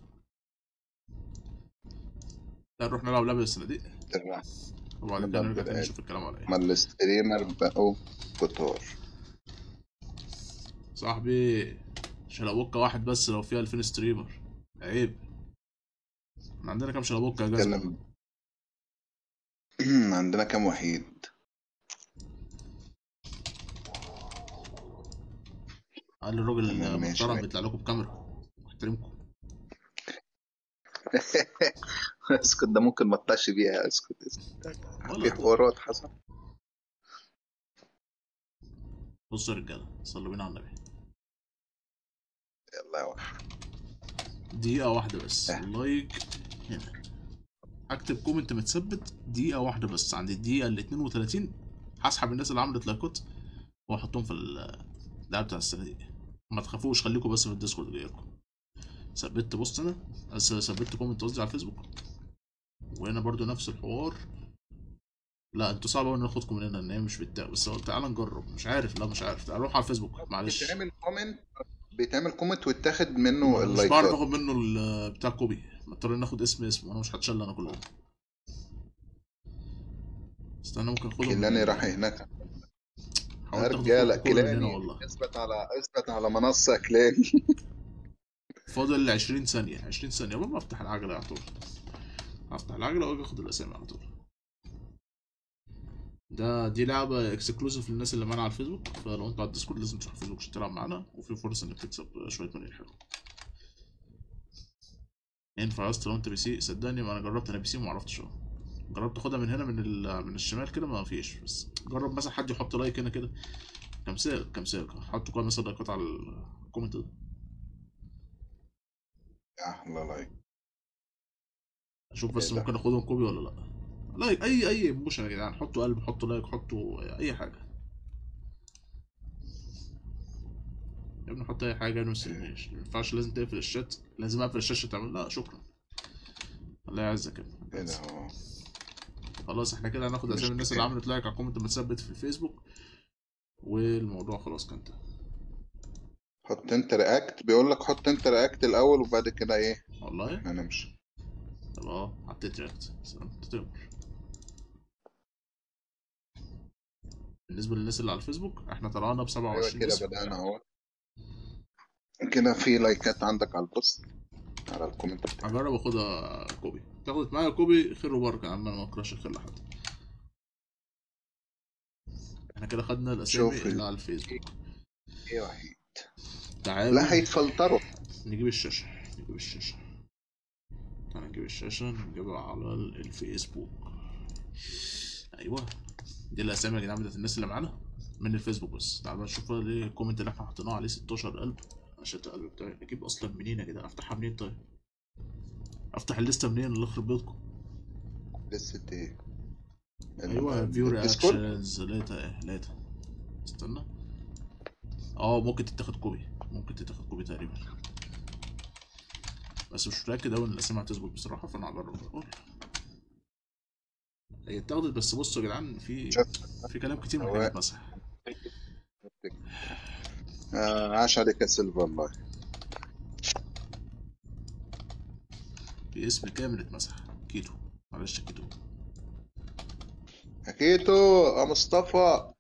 تعال نروح نلعب لعبه الصناديق ترجع وبعد كده نلعب نرجع تاني بالآية. نشوف الكلام على ايه ما الستريمر بقوا كتار صاحبي شلابوكة واحد بس لو فيها 2000 ستريمر عيب احنا عندنا كام شلابوكة يا جزمة اتكلم عندنا كام وحيد قال الراجل تمام، ماشي، المحترم ماشي. بيطلع لكم بكاميرا محترمكم اسكت ده ممكن ما اطلعش بيها اسكت اسكت في ولا حوارات حصل بصوا يا رجالة صلوا بينا على النبي يلا يا وحيد دقيقة واحدة بس اه. لايك هنا اكتب كومنت متثبت دقيقة واحدة بس عند الدقيقة ال 32 هسحب الناس اللي عملت لايكات واحطهم في اللعب بتاع السنة دي ما تخافوش خليكم بس في الديسكورد جايلكم ثبت بص انا بس ثبت كومنت قصدي على الفيسبوك وهنا برضو نفس الحوار لا انتوا صعب قوي ناخدكم من هنا ان هي مش بتاع بس هو تعالى نجرب مش عارف لا مش عارف تعال روح على الفيسبوك معلش بيتعمل كومنت بيتعمل كومنت ويتاخد منه مش بعرف اللايكات اخد منه ال- بتاع كوبي مضطر ناخد اسم اسم وانا مش هتشل انا كلهم استنى ممكن اخدهم كيلاني من- راح هناك حاولت اخد رجاله كل من هنا كيلاني والله اثبت على اثبت على منصه كيلاني فاضل 20 ثانية 20 ثانية بابا افتح العجلة على طول افتح العجلة واجي اخد الاسامي على طول ده دي لعبة اكسكلوسيف للناس اللي معانا على الفيسبوك فلو انت على الديسكورد لازم تروح الفيسبوك عشان تلعب معانا وفي فرصة انك تكسب شوية ملايين حلو ينفع يا اسطى لو انت بي سي صدقني ما انا جربت انا بي سي وما عرفتش اهو جربت اخدها من هنا من ال... من الشمال كده ما فيش بس جرب مثلا حد يحط لايك هنا كده كمثال كمثال حط كده مثلا لايكات على الكومنت ده احلى لايك اشوف بس إيه ده؟ ممكن اخدهم كوبي ولا لا لايك اي اي ايموشن يا جدعان حطوا قلب حطوا لايك حطوا اي حاجه يا ابني حط اي حاجه ما تستناش ما ينفعش لازم تقفل الشات لازم اقفل الشاشه تعمل لا شكرا الله يعزك يا ابني. ايه ده هو خلاص احنا كده هناخد اسامي الناس اللي عملت لايك على الكومنت المتثبت في الفيسبوك والموضوع خلاص كان انتهى حط انت رياكت بيقول لك حط انت رياكت الاول وبعد كده ايه والله هنمشي طب اه حطيت رياكت سلام تتمر بالنسبه للناس اللي على الفيسبوك احنا طلعنا ب ايوه 27 كده اسم بدأنا اهو كده في لايكات عندك على البوست على الكومنت بتاعك هجرب اخدها كوبي تاخدت معايا كوبي خير وبركه يا عم انا ما اكرهش الخير لحد احنا كده خدنا الاسامي شوف اللي على الفيسبوك ايه وحيد تعالوا لا هيتفلتروا نجيب الشاشة نجيب الشاشة تعالى نجيب الشاشة نجيبها على الفيسبوك أيوة دي الأسامي يا جدعان بتاعت الناس اللي معانا من الفيسبوك بس تعالوا بقى نشوف ليه الكومنت اللي احنا حطيناه عليه 16 قلب عشان القلب بتاعي أجيب أصلا منين يا جدعان أفتحها منين طيب أفتح الليستة منين اللي يخرب بيتكم لسه ايه أيوة فيو الديسكورد رياكشنز لقيتها إيه لقيتها استنى اه ممكن تتاخد كوبي ممكن تتاخد كوبي تقريبا بس مش متأكد أوي إن الأسامي هتظبط بصراحة فأنا هجرب أقول هي اتاخدت بس بصوا يا جدعان في شوف في كلام كتير محتاج هو يتمسح آه عاش عليك يا سيلفا والله في اسم كامل اتمسح كيتو معلش يا كيتو حكيتو يا مصطفى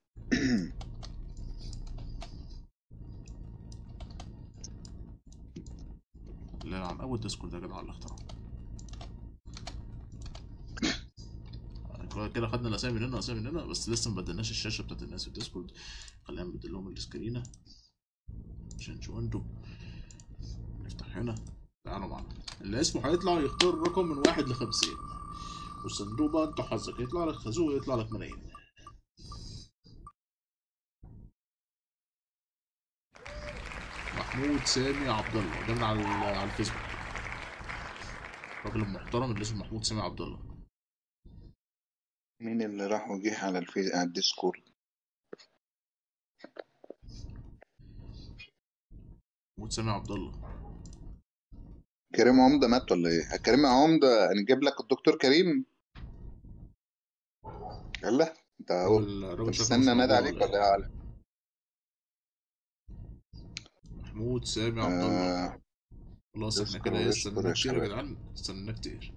لا عن أول ديسكورد يا جدعان اللي اخترعه كده خدنا الأسامي من هنا وأسامي من هنا بس لسه مبدلناش الشاشة بتاعت الناس في الديسكورد خلينا نبدل لهم السكرينة عشان تشوفوا انتوا نفتح هنا تعالوا معانا اللي اسمه هيطلع يختار رقم من واحد لخمسين والصندوق بقى انت حظك يطلع لك خازوق يطلع لك ملايين محمود سامي عبد الله ده من على على الفيسبوك الراجل المحترم اللي اسمه محمود سامي عبد الله مين اللي راح وجه على الفي... على الديسكورد محمود سامي عبد الله كريم عمدة مات ولا ايه كريم عمدة نجيب لك الدكتور كريم يلا انت اهو الراجل انت الراجل شكله مش مستنى نادي موجود عليك ولا ولا ايه ايه على محمود سامي عبد الله آه خلاص احنا كده يذكر ايه ويشكر استنانا يا كتير يا شباب جدعان استنانا كتير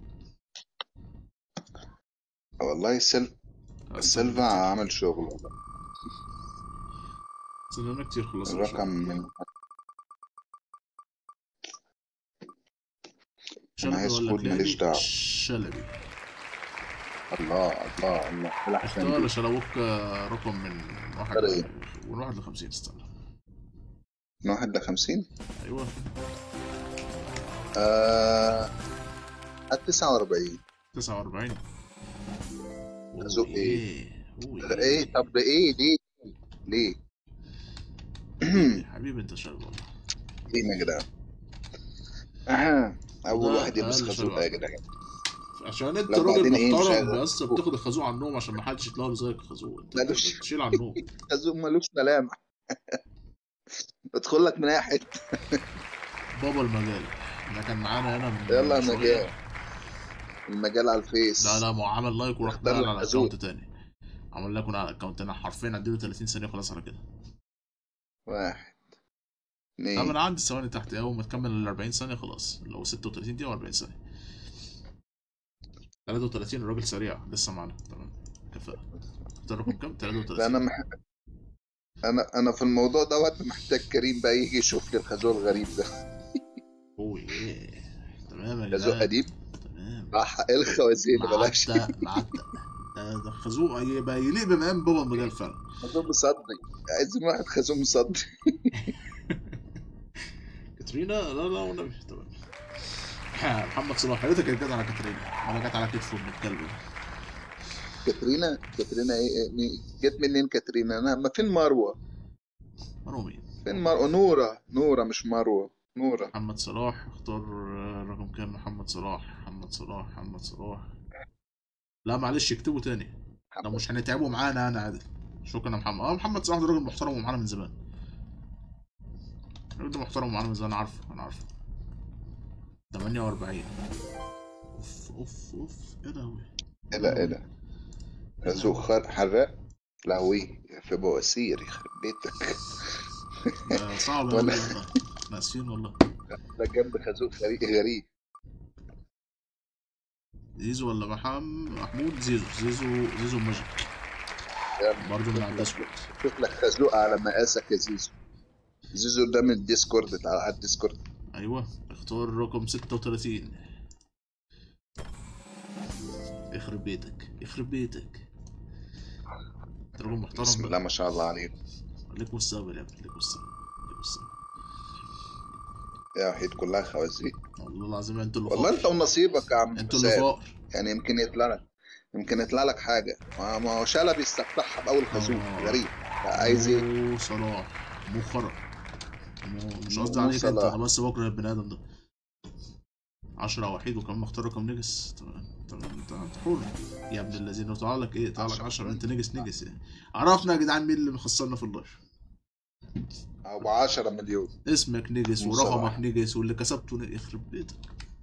والله سيل استنانا سيلفا كتير عمل شغل والله استنانا كتير خلاص يا باشا الرقم من انا شلبي هاي ولا سكول ماليش كلابي دعوة شلبي الله الله الله ايه الاحسن اختار دي شلبوك رقم من واحد اختار ل... ايه من واحد لخمسين استنى من واحد لخمسين ايوه آه التسعة وأربعين تسعة وأربعين أزوق اوه ايه ايه اوه ايه ايه طب ايه ليه ليه حبيبي حبيبي انت شلبي والله ليه يا جدعان آه. اول وده واحد يلبس اقل خازوق شلبي ده يا على فكرة جدعان عشان انت لا راجل بعدين ايه مش محترم عايز بس بتاخد الخازوق على النوم عشان ما حدش يطلع زيك خازوق انت انت مالوش بتشيل على النوم خازوق ملوش ملامح ادخل لك من اي حته بابا المجال ده كان معانا هنا من يلا من يا شوية مجال المجال على لا الفيس لا ما هو عمل لايك وراح اختار نقل لك على خازوق اكونت تاني عمل لايك على اكونت انا حرفيا اديله 30 ثانية خلاص على كده واحد طب اتنين انا عندي ثواني تحت اول ما تكمل ال 40 ثانية خلاص لو 36 دقيقة و40 ثانية 33 الراجل سريع لسه معانا تمام كفاءة اختار رقم كام؟ لا انا 33 مح... انا انا في الموضوع دوت محتاج كريم بقى يجي يشوف لي الخازوق الغريب ده اوه ايه تمام يا خازوق جدعان قديم تمام راح الخوازيق بلاش معتق معتق ده ده خازوق يبقى يليق بمقام بابا المجال فعلا خازوق مصدي عايزين واحد خازوق مصدي كاترينا لا لا والنبي تمام محمد صلاح يا ريتك كانت جت على كاترينا ولا جت على كتفه ابن الكلب ده كاترينا كاترينا ايه إيه، مين- جت منين كاترينا انا ما فين مروه مروه مين؟ فين مروه نوره نوره مش مروه نوره محمد صلاح اختار آه، رقم كام محمد صلاح محمد صلاح محمد صلاح لا معلش اكتبوا تاني لو مش هنتعبوا معانا انا عادل شكرا يا محمد اه محمد صلاح ده راجل محترم ومعانا من زمان الراجل ده محترم ومعانا من زمان انا عارفه انا عارفه 48 اوف اوف اوف ايه ده هو ايه ده ايه ده خازوق خر- حراق لهوي في بواسير يخرب بيتك ده صعب ولا- أوي والله احنا اسفين والله ده جنب خازوق غريب غريب زيزو ولا محمد محمود زيزو زيزو زيزو ماجيك يلا. برضه من على الديسكورد شوف لك خازوق على مقاسك يا زيزو زيزو ده من الديسكورد بتاع على الديسكورد ايوه اختار رقم 36 يخرب بيتك يخرب بيتك انت راجل محترم بسم بقى. الله ما شاء الله عليك ليك مستقبل يا ابني ليك مستقبل ليك مستقبل يا وحيد كلها خوازيق والله العظيم انتوا اللي والله فقر انت ونصيبك يا عم انتوا اللي حسام فقر يعني يمكن يطلع لك يمكن يطلع لك حاجه ما ما هو شلبي استفتحها باول خازوق آه. غريب لا عايز ايه مو صلاح مو خرا مو- مش مو قصدي عليك انت صلاح. انا بس بكره البني ادم ده 10 وحيد وكمان مختار رقم نجس تمام تمام انت انت حر يا ابن الذين طلع لك ايه طلع لك 10. 10 انت نجس نجس يعني عرفنا يا جدعان مين اللي مخسرنا في اللايف او ب 10 مليون اسمك نجس مو ورقمك صلاح. نجس واللي كسبته ن- يخرب بيتك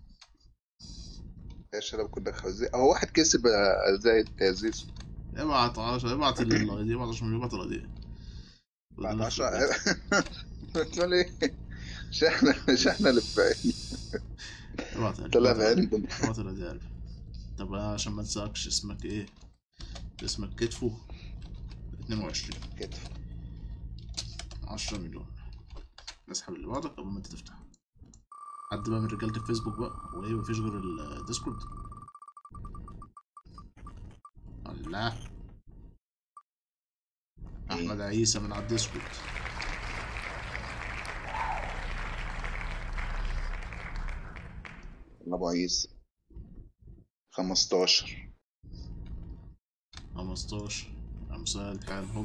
يا شباب كنا خوازيق هو واحد كسب آه، زي يا زيزو ابعت 10 ابعت الاي ابعت 10 مليون ابعت الاي بعد 10 بتقول ايه مش احنا مش احنا اللي في ابعت يا طلع قلبي. عندهم ابعت الاي يا قلبي طب عشان ما انساكش اسمك ايه اسمك كتفو 22 كتف 10 مليون اسحب اللي بعدك قبل ما انت تفتح حد بقى من رجاله الفيسبوك بقى وايه مفيش غير الديسكورد الله احمد عيسى من على الديسكورد ابو عيسى 15 15 امثال الحال هوب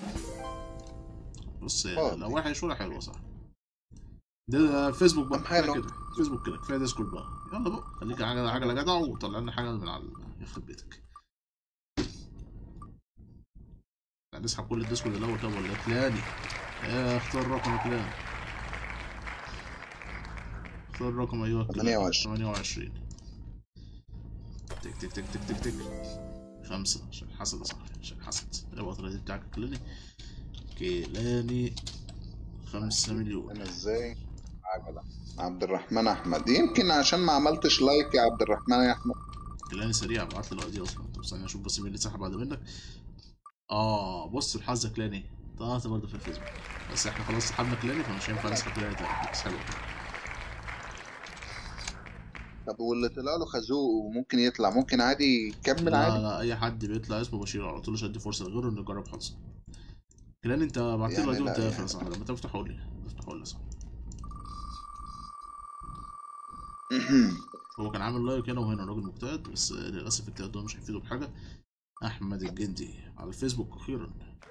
بص آه. لو واحد شويه حلوه صح ده فيسبوك بقى طب كفايه حلو. كده فيسبوك كده كفايه ديسكورد بقى يلا بقى خليك عجله عجله جدع وطلع لنا حاجه من على يخرب بيتك لا نسحب كل الديسكورد الاول طب ولا كلاني يا اختار رقم كلاني اختار رقم ايوه كلاني. 28. 28 تك تك تك تك تك تك خمسة عشان حسد يا صاحبي عشان حسد ابعت الراديو بتاعك كلاني كيلاني خمسة مليون انا ازاي عجلة عبد الرحمن احمد يمكن عشان ما عملتش لايك يا عبد الرحمن يا احمد كيلاني سريع ابعت لي الاي اصلا طب ثانية اشوف بس مين اللي سحب بعد منك اه بص الحظ كلاني طلعت برضه في الفيسبوك بس احنا خلاص سحبنا كلاني فمش هينفع نسحب كلاني تاني بس حلو طب واللي طلع له خازوق وممكن يطلع ممكن عادي يكمل لا عادي لا اي حد بيطلع اسمه بشير على طول مش هدي فرصه لغيره انه يجرب حظه كلاني انت بعت لي يعني الاي لا وانت يعني. قافل يا صاحبي لما تفتح قول لي افتح قول لي يا صاحبي هو كان عامل لايك هنا وهنا راجل مجتهد بس للاسف الاجتهاد ده مش هيفيده بحاجه احمد الجندي على الفيسبوك اخيرا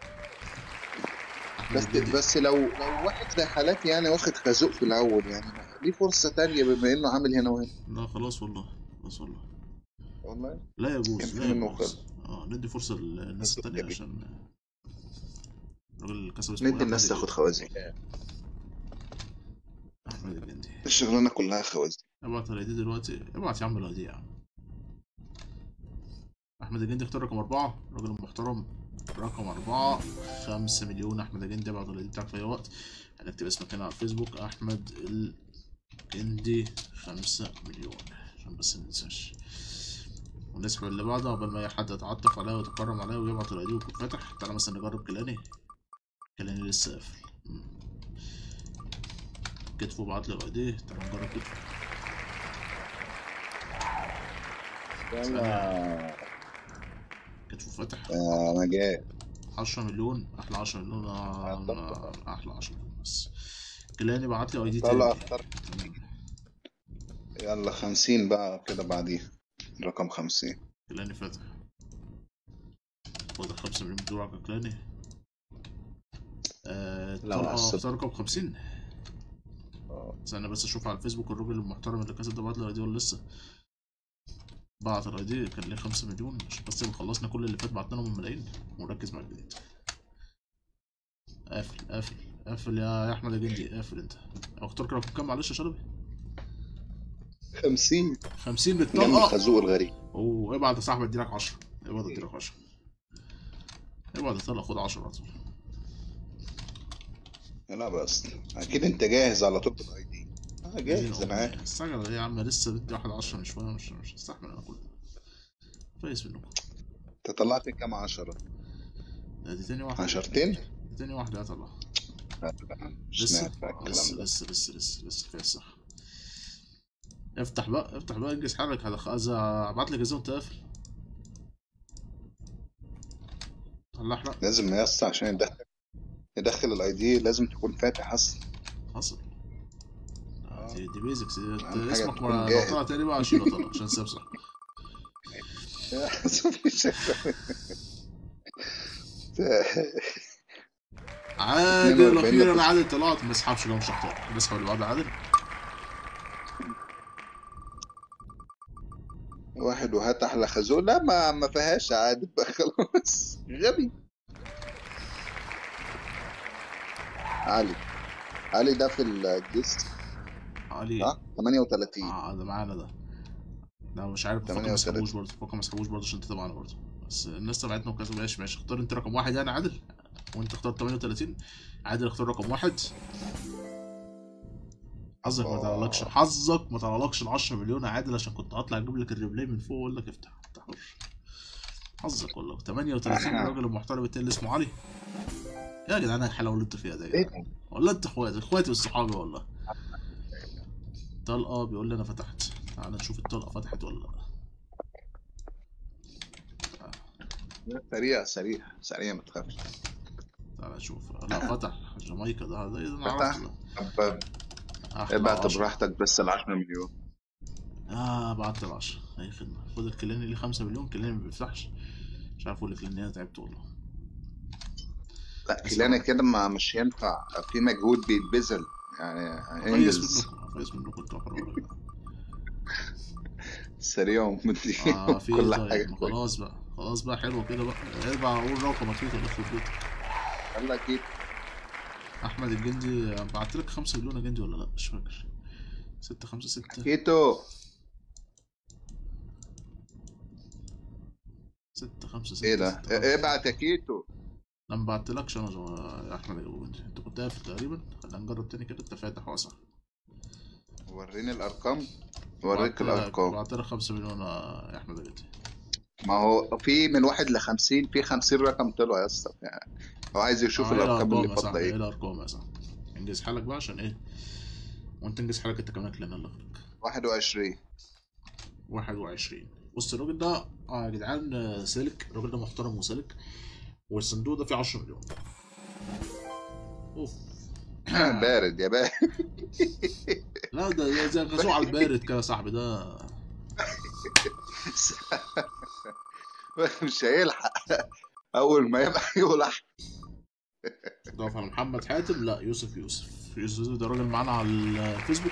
احمد بس الجندي بس لو لو واحد زي حالاتي يعني واخد خازوق في الاول يعني ليه فرصة تانية بما انه عامل هنا وهنا لا خلاص والله خلاص والله والله لا يجوز كان في لا منه يجوز اه ندي فرصه للناس خازوق التانية جميل. عشان الراجل اللي كسب اسمه ندي إيه؟ الناس أحمد تاخد خوازيق احمد الجندي الشغلانة كلها خوازيق ابعت الاي دي دلوقتي ابعت يا عم الاي دي يا عم احمد الجندي اختار رقم أربعة راجل محترم رقم أربعة خمسة مليون أحمد الجندي ابعت الاي دي بتاعك في أي وقت هنكتب اسمك هنا على الفيسبوك أحمد الجندي خمسة مليون عشان بس مننساش ونسحب اللي بعده قبل ما أي حد يتعطف عليا ويتكرم عليا ويبعت الاي دي ويكون فاتح تعالى مثلا نجرب كلاني كلاني لسه قافل مم. كتفه بعت لي الاي دي تعالى نجرب كتفه يلا كتفه فاتح يا مجال 10 مليون احلى 10 مليون آه، احلى 10 مليون بس كلاني بعت لي اي دي طلع تاني اختار يلا خمسين بقى كده بعديها رقم خمسين كلاني فاتح خد ال 5 مليون بتوعك يا كلاني آه لا، طلقة عصب. اختار رقم 50 استنى بس اشوف على الفيسبوك الراجل المحترم اللي كسب ده بعت لي اي دي ولا لسه بعت الاي دي كان ليه 5 مليون عشان بس يبقى خلصنا كل اللي فات بعتنا لهم ملايين ونركز مع الجديد قافل قافل قافل يا يا احمد يا جندي قافل انت اختار كده كام معلش يا شلبي 50 50 جنب بالطلقه الخازوق الغريب وابعت يا صاحبي اديلك 10 ابعت اديلك 10 ابعت الطلقه خد 10 على طول لا بس اكيد انت جاهز على طول بالاي دي اه جاهز انا عارف استعجل ايه يا عم لسه بدي واحد 10 من شويه مش مش هستحمل انا كل ده كويس منكم انت طلعت كام 10 ده دي تاني واحده عشرتين دي تاني واحده يا طلع مش لسه نافع آه، الكلام لسه ده لسه لسه لسه لسه كويس صح افتح بقى افتح بقى انجز حالك هدخ- عايز ابعت لك ازاي وانت قافل طلع احرق لازم يا اسطى عشان يدخل يدخل الاي دي لازم تكون فاتح اصلا حصل آه، دي دي بيزكس دي أهم حاجة اسمك تكون ما- لو جاهز. طلع تاني بقى اشيله طلع عشان تسبسح عادل 42 اخيرا لفت. عادل طلعت ما اسحبش لو مش هختار نسحب اللي بعد عادل واحد وهات احلى خازوق لا ما ما فيهاش عادي بقى خلاص غبي علي علي ده في الجيش علي صح 38 اه ده معانا ده ده مش عارف فكر ما 38. اسحبوش برضه فكر ما اسحبوش برضه عشان انت تبعنا برضه بس الناس تبعتنا وكذا ماشي ماشي اختار انت رقم واحد يعني عادل وانت اختار 38 عادل اختار رقم واحد حظك ما الله. طلعلكش حظك ما طلعلكش ال 10 مليون يا عادل عشان كنت هطلع اجيب لك الريبلاي من فوق واقول لك افتح افتح حر حظك والله 38 الراجل المحترم التاني اللي اسمه علي يا جدعان الحلاوه اللي انتوا فيها ده يا ايه جدعان ده؟ والله انت اخواتي اخواتي والصحابي والله طلقه بيقول لي انا فتحت تعال نشوف الطلقه فتحت ولا لا سريع سريع سريع ما تخافش تعال نشوف لا فتح جامايكا ده ده انا فتح؟ عرفت ده طب أحلى ابعت عشرة. براحتك بس ال 10 مليون اه بعت ال 10 اي خدمه خد الكلاني ليه 5 مليون كلاني ما بيفتحش مش عارف اقول لك لان انا تعبت والله لا كلانة كده ما مش ينفع في مجهود بيتبذل يعني كويس انجز منكم كويس منكم انتوا حرام سريع ومدي اه في كل طيب حاجة ما كويس خلاص بقى خلاص بقى حلو كده بقى ارجع اقول رقمك فيه ولا يخرب بيتك يلا اكيد احمد الجندي بعت لك 5 مليون يا جندي ولا لا مش فاكر 6 5 6 كيتو 6 5 6 ايه ده ابعت يا كيتو انا ما بعتلكش انا جو- يا احمد يا جندي انت كنت قافل تقريبا خلينا نجرب تاني كده انت فاتح واسع وريني الارقام وريك الارقام بعت لك 5 مليون يا احمد يا جندي ما هو في من واحد ل 50 في 50 رقم طلعوا يا اسطى يعني هو عايز يشوف آه، ايه الارقام اللي يا فاضله صاحبي ايه ايه الارقام يا صاحبي انجز حالك بقى عشان ايه وانت انجز حالك انت كمان لان الله يخليك 21 21 بص الراجل ده اه يا جدعان آه، سالك الراجل ده محترم وسالك والصندوق ده فيه 10 مليون اوف بارد يا بارد لا ده ده زي غزو على البارد كده يا صاحبي ده مش هيلحق اول ما يبقى يلحق ضاف على محمد حاتم لا يوسف يوسف يوسف يوسف ده راجل معانا على الفيسبوك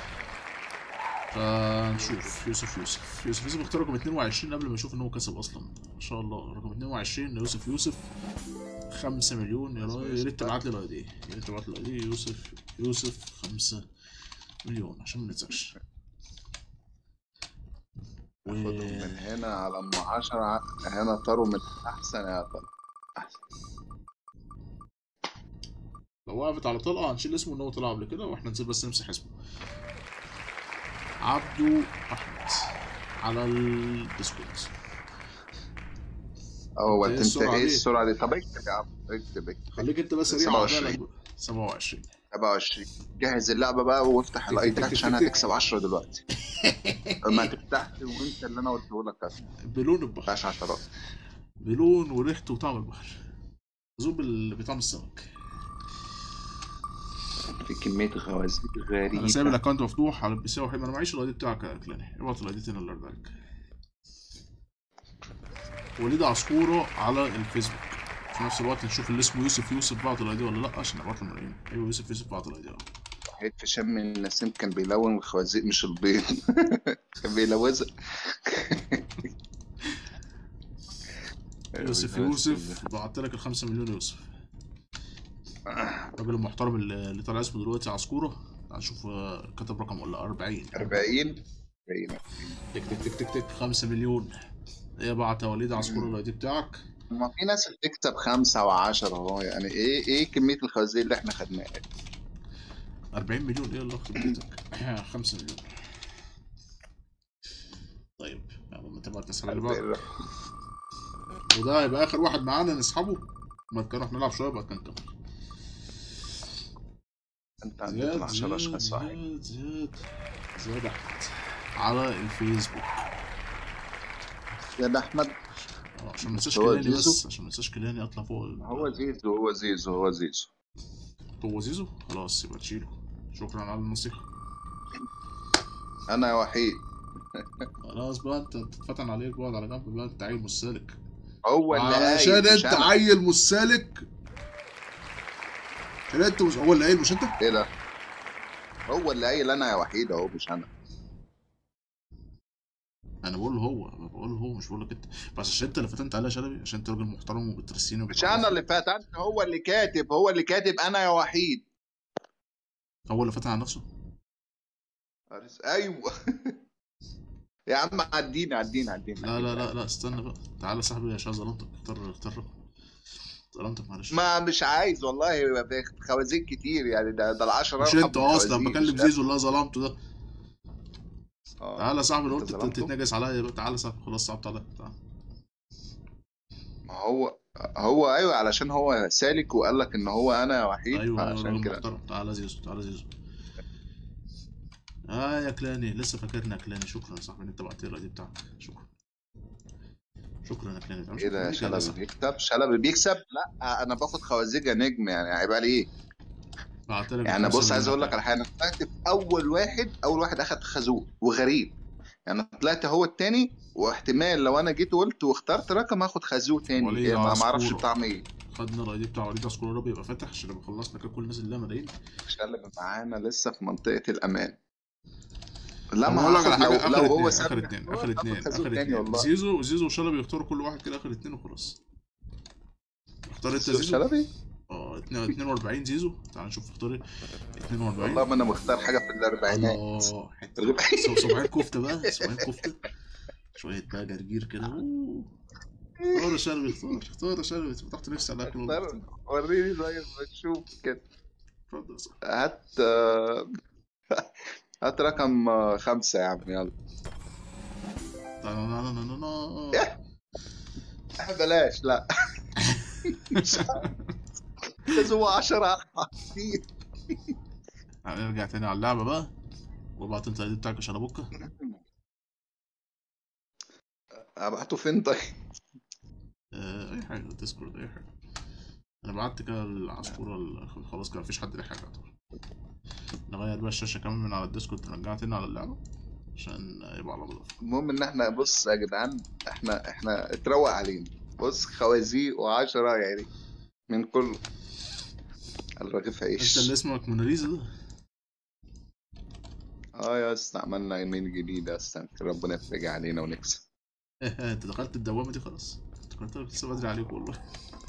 فنشوف يوسف يوسف يوسف يوسف اختار رقم 22 قبل ما يشوف ان هو كسب اصلا ما شاء الله رقم 22 يوسف يوسف 5 مليون يا راجل يا ريت تبعت لي الاي دي يا ريت تبعت لي الاي دي يوسف يوسف 5 مليون عشان ما ننساش و- خدهم من هنا على ام 10 هنا طاروا من احسن يا طاروا احسن لو وقفت على طلقه هنشيل اسمه ان هو طلع قبل كده واحنا نسيب بس نمسح اسمه عبدو احمد على الديسكورد هو إيه انت السرعة ايه دي؟ السرعه دي طب اكتب يا عم اكتب اكتب خليك انت بس سريع 27. عقبالك بقى. 27 27 جهز اللعبه بقى وافتح تك- الاي تك- تي تك- عشان تك- هتكسب 10 دلوقتي ما تفتحش وانت اللي انا قلته لك ما بلون البحر ينفعش عشرات بلون وريحته وطعم البحر ذوب ال- بطعم السمك في كميه خوازيق غريبه انا سايب الاكونت مفتوح على البي سي وحيد انا معيش الاي دي بتاعك يا كلاني ابعت الاي دي تاني اللي لك وليد عصفوره على الفيسبوك في نفس الوقت نشوف اللي اسمه يوسف يوسف بعت الاي دي ولا لا عشان ابعت له ملايين ايوه يوسف يوسف بعت الاي دي وحيد في شم النسيم كان بيلون الخوازيق مش البيض كان بيلوزها يوسف يوسف بعت لك الخمسة مليون يا يوسف الراجل المحترم اللي اللي طالع اسمه دلوقتي عصكورة تعال نشوف آه، كتب رقم ولا 40 40 40 تك تك تك تك تك 5 مليون ايه بعت يا وليد عصفور الاي دي بتاعك ما في ناس بتكسب خمسة وعشرة اهو يعني ايه ايه كمية الخوازيق اللي احنا خدناها 40 مليون ايه اللي اخد بيتك 5 مليون طيب يلا ما تبقى تسحب اللي بعده وده هيبقى اخر واحد معانا نسحبه ما كان نروح نلعب شويه بقى كان كمل انت عندك زياد 12 زياد اشخاص واحد زياد زياد زياد احمد على الفيسبوك يا احمد اه عشان ما ننساش هو كيلاني زيزو؟ بس عشان ما ننساش كيلاني اطلع فوق ال- هو زيزو هو زيزو هو زيزو هو زيزو خلاص يبقى تشيله شكرا على النصيحه انا يا وحيد خلاص بقى انت اتفتن عليك بقى على جنب بقى انت عيل مش سالك هو اللي علشان قايل مش انت أنا. عيل مش سالك لا انت مش هو اللي قايل مش انت ايه ده هو اللي قايل انا يا وحيد اهو مش انا انا بقول له هو أنا بقول له هو مش بقول لك انت بس عشان انت اللي فتنت عليا يا شلبي عشان انت راجل محترم وبترسيني مش انا اللي فتنت هو اللي كاتب هو اللي كاتب انا يا وحيد هو اللي فتن على نفسه ايوه يا عم عدينا عدينا عدينا لا لا لا لا استنى بقى تعالى يا صاحبي عشان ظلمتك اختار اختار رقم ظلمتك معلش ما مش عايز والله يبقى في خوازيق كتير يعني ده ده العشرة مش أرحم انت من اصلا الخوازيق، بكلم مش زيزو اللي انا ظلمته ده آه. تعالى يا صاحبي لو انت قلت ظلمته؟ تتنجس عليا بقى تعالى يا صاحبي خلاص صعبت عليا تعالى ما هو هو ايوه علشان هو سالك وقال لك ان هو انا وحيد ايوه ايوه فعشان راجل كده محترم تعالى زيزو تعالى زيزو اه يا كلاني لسه فاكرني يا كلاني شكرا يا صاحبي ان انت بعت لي دي بتاعك شكرا شكرا يا كلاني تعالى ايه ده شكراً ليك يا شلبي صاحبي. بيكسب شلبي بيكسب لا انا باخد خوازيق يا نجم يعني عيب عليك بعت لك يعني الخمسة بص عايز مليون اقول لك على بتاعك. حاجه انا طلعت في اول واحد اول واحد اخد خازوق وغريب يعني أنا طلعت هو التاني واحتمال لو انا جيت وقلت واخترت رقم هاخد خازوق تاني وليد يعني ما ما اعرفش عصفورة. بطعم ايه خدنا الاي دي بتاع وليد عسكري ربي يبقى فاتح عشان لما خلصنا كده كل الناس اللي ملايين شلبي معانا لسه في منطقه الامان لا طب ما اقول لك على هاخد حاجه لو, اخر لو هو اتنين اخر سابني اتنين هو اخر هاخد اتنين خازوق اخر تاني اتنين والله زيزو زيزو وشلبي يختاروا كل واحد كده اخر اتنين وخلاص اختار انت زيزو شلبي اه 42 زيزو تعال نشوف اختار ايه 42 والله ما انا مختار حاجه في الاربعينات الله حته سو- سبعين كفته بقى سبعين كفته شويه بقى جرجير كده أوه. اختار يا شلبي اختار اختار يا شلبي فتحت نفسي على اكل والله. اختار وريني زي ما تشوف كده اتفضل يا صاحبي. هات آه، هات رقم آه، خمسة يا عم يلا تا-نا-نا-نا-نا-نا. بلاش لا مش عارف. لازم هو 10 كتير نرجع تاني على اللعبه بقى وابعت انت الايدي بتاعك عشان ابوكا ابعته فين طيب؟ آه، اي حاجه ديسكورد اي حاجه انا بعت كده العصفوره ال- خلاص كده مفيش حد ليه حاجه يعتبر نغير بقى الشاشه كمان من على الديسكورد نرجعها تاني على اللعبه عشان يبقى على نضافه المهم ان احنا بص يا جدعان احنا احنا اتروق علينا بص خوازيق وعشرة يعني من كله الرغيف انت عيش اللي اسمك موناليزا ده اه يا اسطى عملنا يمين جديد يا اسطى ربنا يفرج علينا ونكسب انت دخلت الدوامه دي خلاص افتكرت لك لسه بدري عليك والله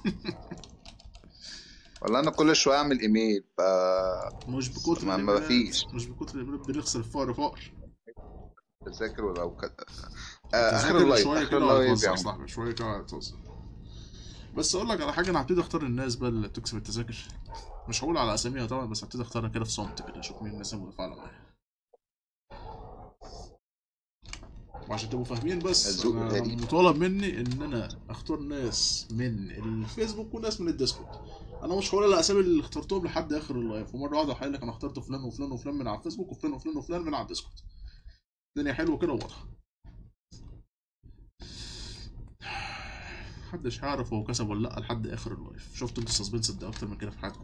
والله انا كل شويه اعمل ايميل ف مش بكتر ما- ما الإيميلات، فيش. مش بكتر الإيميلات بنخسر الفقر فقر تذاكر ولو كده آه اخر تذاكر اللايف شويه اخر كده اللايف وهتوزع يا يا عم صاحبي شويه كده هتوزع بس اقول لك على حاجه انا هبتدي اختار الناس بقى اللي بتكسب التذاكر مش هقول على اساميها طبعا بس هبتدي اختارها كده في صمت كده اشوف مين الناس المتفاعله معايا وعشان تبقوا فاهمين بس الذوق انا الهادي. مطالب مني ان انا اختار ناس من الفيسبوك وناس من الديسكورد انا مش هقول الاسامي اللي اخترتهم لحد اخر اللايف ومره واحده هقول لك انا اخترت فلان وفلان وفلان من على الفيسبوك وفلان وفلان وفلان من على الديسكورد الدنيا حلوه كده وواضحه محدش هيعرف هو كسب ولا لا لحد اخر اللايف شفتوا انتوا السسبنس ده اكتر من كده في حياتكم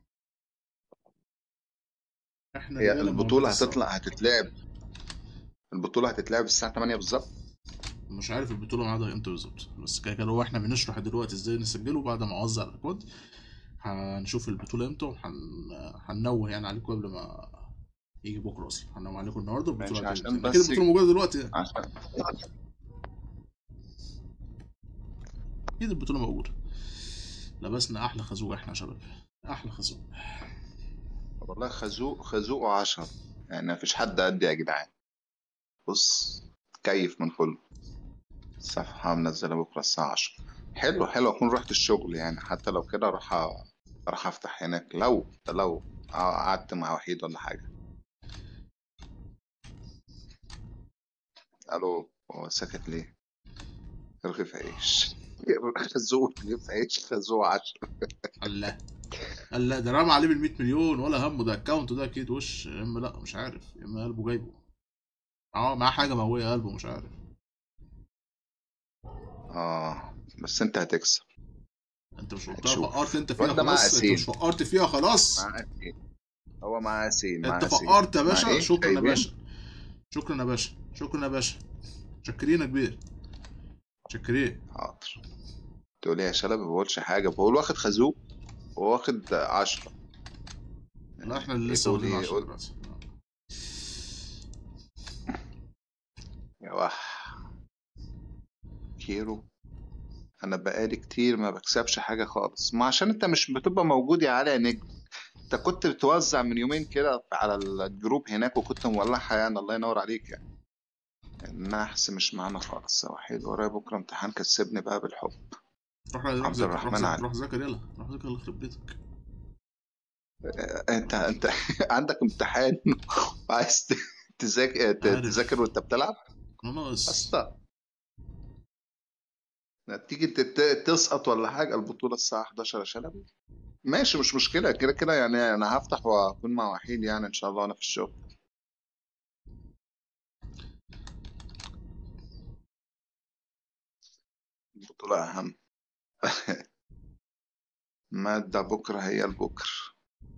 احنا هي رجالة البطوله مهندسة. هتطلع هتتلعب البطوله هتتلعب الساعه 8 بالظبط مش عارف البطوله ميعادها امتى بالظبط بس كده كده هو احنا بنشرح دلوقتي ازاي نسجله بعد ما اوزع الاكواد هنشوف البطوله امتى وهننوه يعني عليكم قبل ما يجي بكره اصلا هننوه عليكم النهارده البطوله ماشي، عشان هتبدأ. بس اكيد البطوله موجوده دلوقتي يعني. عشان اكيد البطوله موجوده لبسنا احلى خازوق احنا يا شباب احلى خازوق والله خازوق خازوق عشرة يعني مفيش حد قد يا جدعان بص كيف من كله الصفحة منزلة بكرة الساعة عشرة حلو حلو أكون رحت الشغل يعني حتى لو كده أروح أ- أروح أفتح هناك لو لو قعدت مع وحيد ولا حاجة ألو هو ساكت ليه؟ رغيف عيش خازوق رغيف عيش خازوق عشرة الله الله ده رمى عليه بال 100 مليون ولا همه ده اكونت ده اكيد وش يا اما لا مش عارف يا اما قلبه جايبه اه معاه حاجه مهويه قلبه مش عارف آه بس أنت هتكسب انت مش قلتها هتشوف. فقرت انت فيها الواد ده مع خلاص انت أسيل. مش فقرت فيها خلاص مع أسيل هو مع أسيل مع انت أسيل فقرت يا مع باشا إيه؟ شكرا يا شايفين؟ باشا شكرا يا باشا شكرا يا باشا شكرين يا كبير شكرين حاضر تقول لي يا شلبي ما بقولش حاجة بقول واخد خازوق وواخد عشرة لا احنا اللي لسه تقول واخدين إيه؟ 10 قول- دلوقتي يا وح كيرو انا بقالي كتير ما بكسبش حاجة خالص ما عشان انت مش بتبقى موجود يا علي يا نجم انت كنت بتوزع من يومين كده على الجروب هناك وكنت مولعها يعني الله ينور عليك يعني النحس مش معانا خالص يا وحيد ورايا بكرة امتحان كسبني بقى بالحب روح روح عبد ذاكر روح الرحمن ذاكر علي. روح ذاكر يلا روح ذاكر الله يخرب بيتك انت انت عندك امتحان وعايز ت- تذاكر عارف. تذاكر وانت بتلعب ناقص اسطى تيجي تت- تسقط ولا حاجة البطولة الساعة 11 يا شلبي ماشي مش مشكلة كده كده يعني أنا هفتح وأكون مع وحيد يعني إن شاء الله وأنا في الشغل البطولة أهم مادة بكرة هي البكر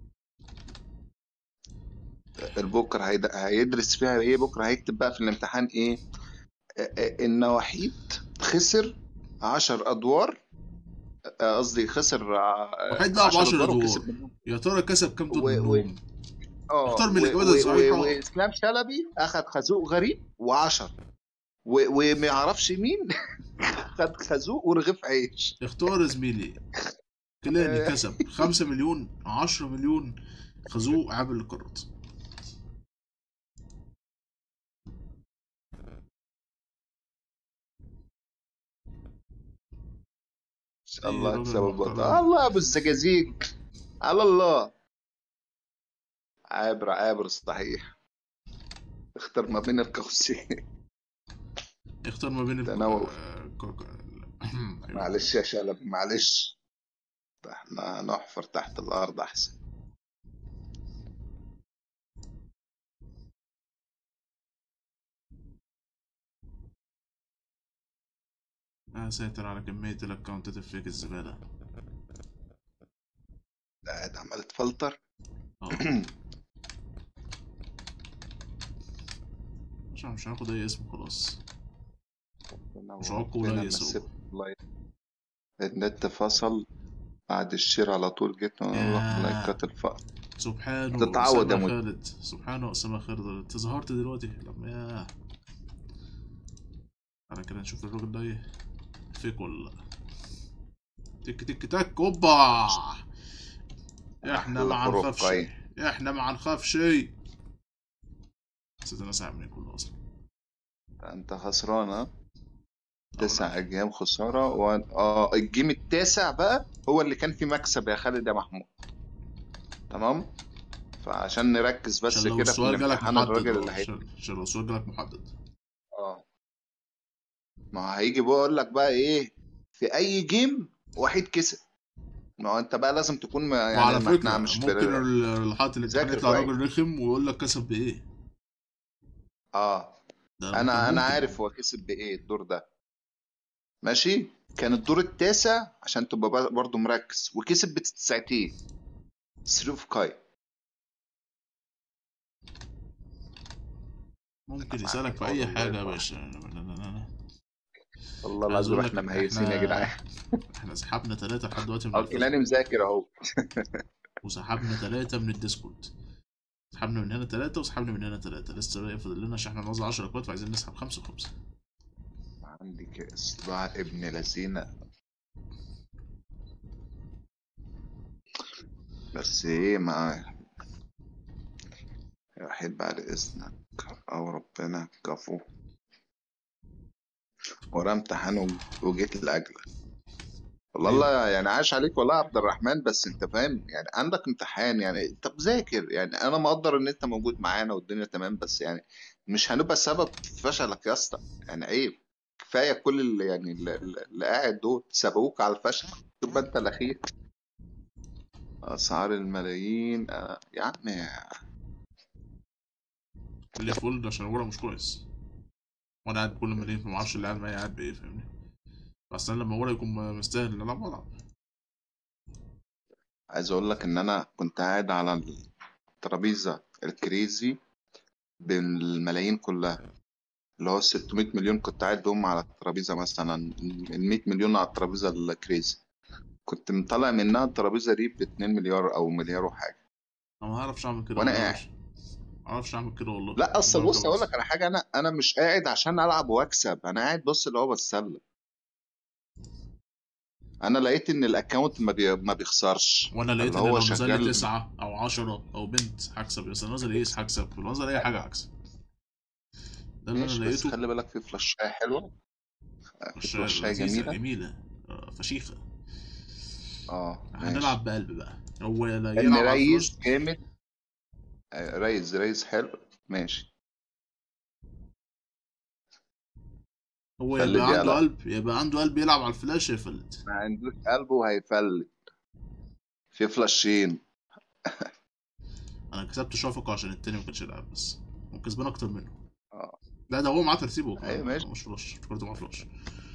البكر هيد- هيدرس فيها إيه بكرة هيكتب بقى في الامتحان إيه آه، آه، إن وحيد خسر عشر أدوار آه، قصدي خسر آه، وحيد لعب 10 أدوار أدوار. وكسب منهم يا ترى كسب كام دور و- و- منهم اه اختار من و- الإجابات و- الصحيحة. و- واسلام شلبي اخد خازوق غريب و10 وما يعرفش مين خد خازوق ورغيف عيش اختار يا زميلي كلاني كسب 5 مليون 10 مليون خازوق عامل القارات ان شاء الله راجل يكسب البطل محترم. الله يا ابو الزجاجيج على الله عابر عابر صحيح اختار ما بين القوسين اختار ما بين ال- تنوع. آه، ك- ك- أيوة. معلش يا شلبي معلش ده احنا نحفر تحت الارض احسن يا ساتر على كمية الاكونتات الفيك الزبالة ده قاعد عمال تفلتر اه مش مش هناخد اي اسم خلاص مش عقب ولا ربنا يسوق. مسك الله ي- النت فصل بعد الشير على طول جيت نقول لك ياه. لايكات الفقر سبحانه تتعود يا أسامة مد. خالد سبحانه أسامة خالد انت ظهرت دلوقتي لما ياه على كده نشوف الراجل ده ايه فيك ولا لا تك تك تك اوبا احنا ما الحروف هنخافش قايم. احنا ما هنخافش نسيت انا ساعة من كله اصلا انت خسران ها تسع اجيال خساره و... اه الجيم التاسع بقى هو اللي كان فيه مكسب يا خالد يا محمود تمام فعشان نركز بس عشان لو كده في السؤال جالك الامتحان محدد الراجل اه، اللي هي عشان عشان لو السؤال جالك محدد اه ما هيجي بقول لك بقى ايه في اي جيم وحيد كسب ما هو انت بقى لازم تكون ما يعني وعلى ما فكرة احنا مش ممكن بر... ال- حاطط الامتحان ذاكر يطلع كويس. راجل رخم ويقول لك كسب بايه اه ده انا ممكن- انا ممكن. عارف هو كسب بايه الدور ده ماشي كان الدور التاسع عشان تبقى بر- برضه مركز وكسب بتسعتين سلوف كاي ممكن أنا يسألك في معاك أي والله حاجة يا والله. باشا لا لا لا لا. والله عايز العظيم اقول لك احنا إن مهيسين يا احنا جدعان احنا سحبنا ثلاثة لحد دلوقتي من اه الفيسبوك كناني مذاكر اهو وسحبنا ثلاثة من الديسكورد سحبنا من هنا ثلاثة وسحبنا من هنا ثلاثة لسه بقى فاضل لنا عشان احنا نوزع 10 اكواد فعايزين نسحب خمسة وخمسة عندك اصبع ابن لذينه بس ايه ما يا وحيد بعد اذنك او ربنا كفو ورا امتحان و- وجيت لاجلك والله الله يعني عاش عليك والله يا عبد الرحمن بس انت فاهم يعني عندك امتحان يعني طب ذاكر يعني انا مقدر ان انت موجود معانا والدنيا تمام بس يعني مش هنبقى سبب في فشلك يا اسطى يعني عيب كفايه كل اللي يعني اللي, اللي قاعد دول سبقوك على الفشل تبقى انت الاخير اسعار الملايين آه يا عم اللي فول عشان الورق مش كويس وانا قاعد بكل مليون فما اعرفش اللي قاعد معايا قاعد بايه فاهمني بس انا لما الورق يكون مستاهل ان العب العب عايز اقول لك ان انا كنت قاعد على الترابيزه الكريزي بالملايين كلها اللي هو 600 مليون كنت قاعد بهم على الترابيزه مثلا ال 100 مليون على الترابيزه الكريزي كنت مطلع منها الترابيزه دي ب 2 مليار او مليار وحاجه انا ما اعرفش اعمل كده وأنا والله. قاعد. ما اعرفش اعمل كده والله لا اصل والله بص بس. اقول لك على حاجه انا انا مش قاعد عشان العب واكسب انا قاعد بص اللي هو بتسلى انا لقيت ان الاكونت ما, بي... ما بيخسرش وانا لقيت اللي ان هو لو نزل لي شغال تسعة او عشرة او بنت هكسب بس لو نزل ايس هكسب لو نزل اي حاجة هكسب ده اللي انا ماشي بس لقيته خلي بالك في فلاشاية حلوه في مش فلاشاية لذيذة جميله جميلة آه، فشيخة اه ماشي هنلعب بقلب بقى هو لا ان يلعب على ريس الفلوس جامد آه، ريس ريس حلو ماشي هو فلت يبقى عنده يلا قلب يبقى عنده قلب يلعب على الفلاش يفلت ما عندوش قلبه هيفلت في فلاشين انا كسبت شفقة عشان التاني ما كانش يلعب بس وكسبان اكتر منه اه لا ده هو معاه ترتيبه ايوه كمان ماشي مش فلاش افتكرته معاه فلاش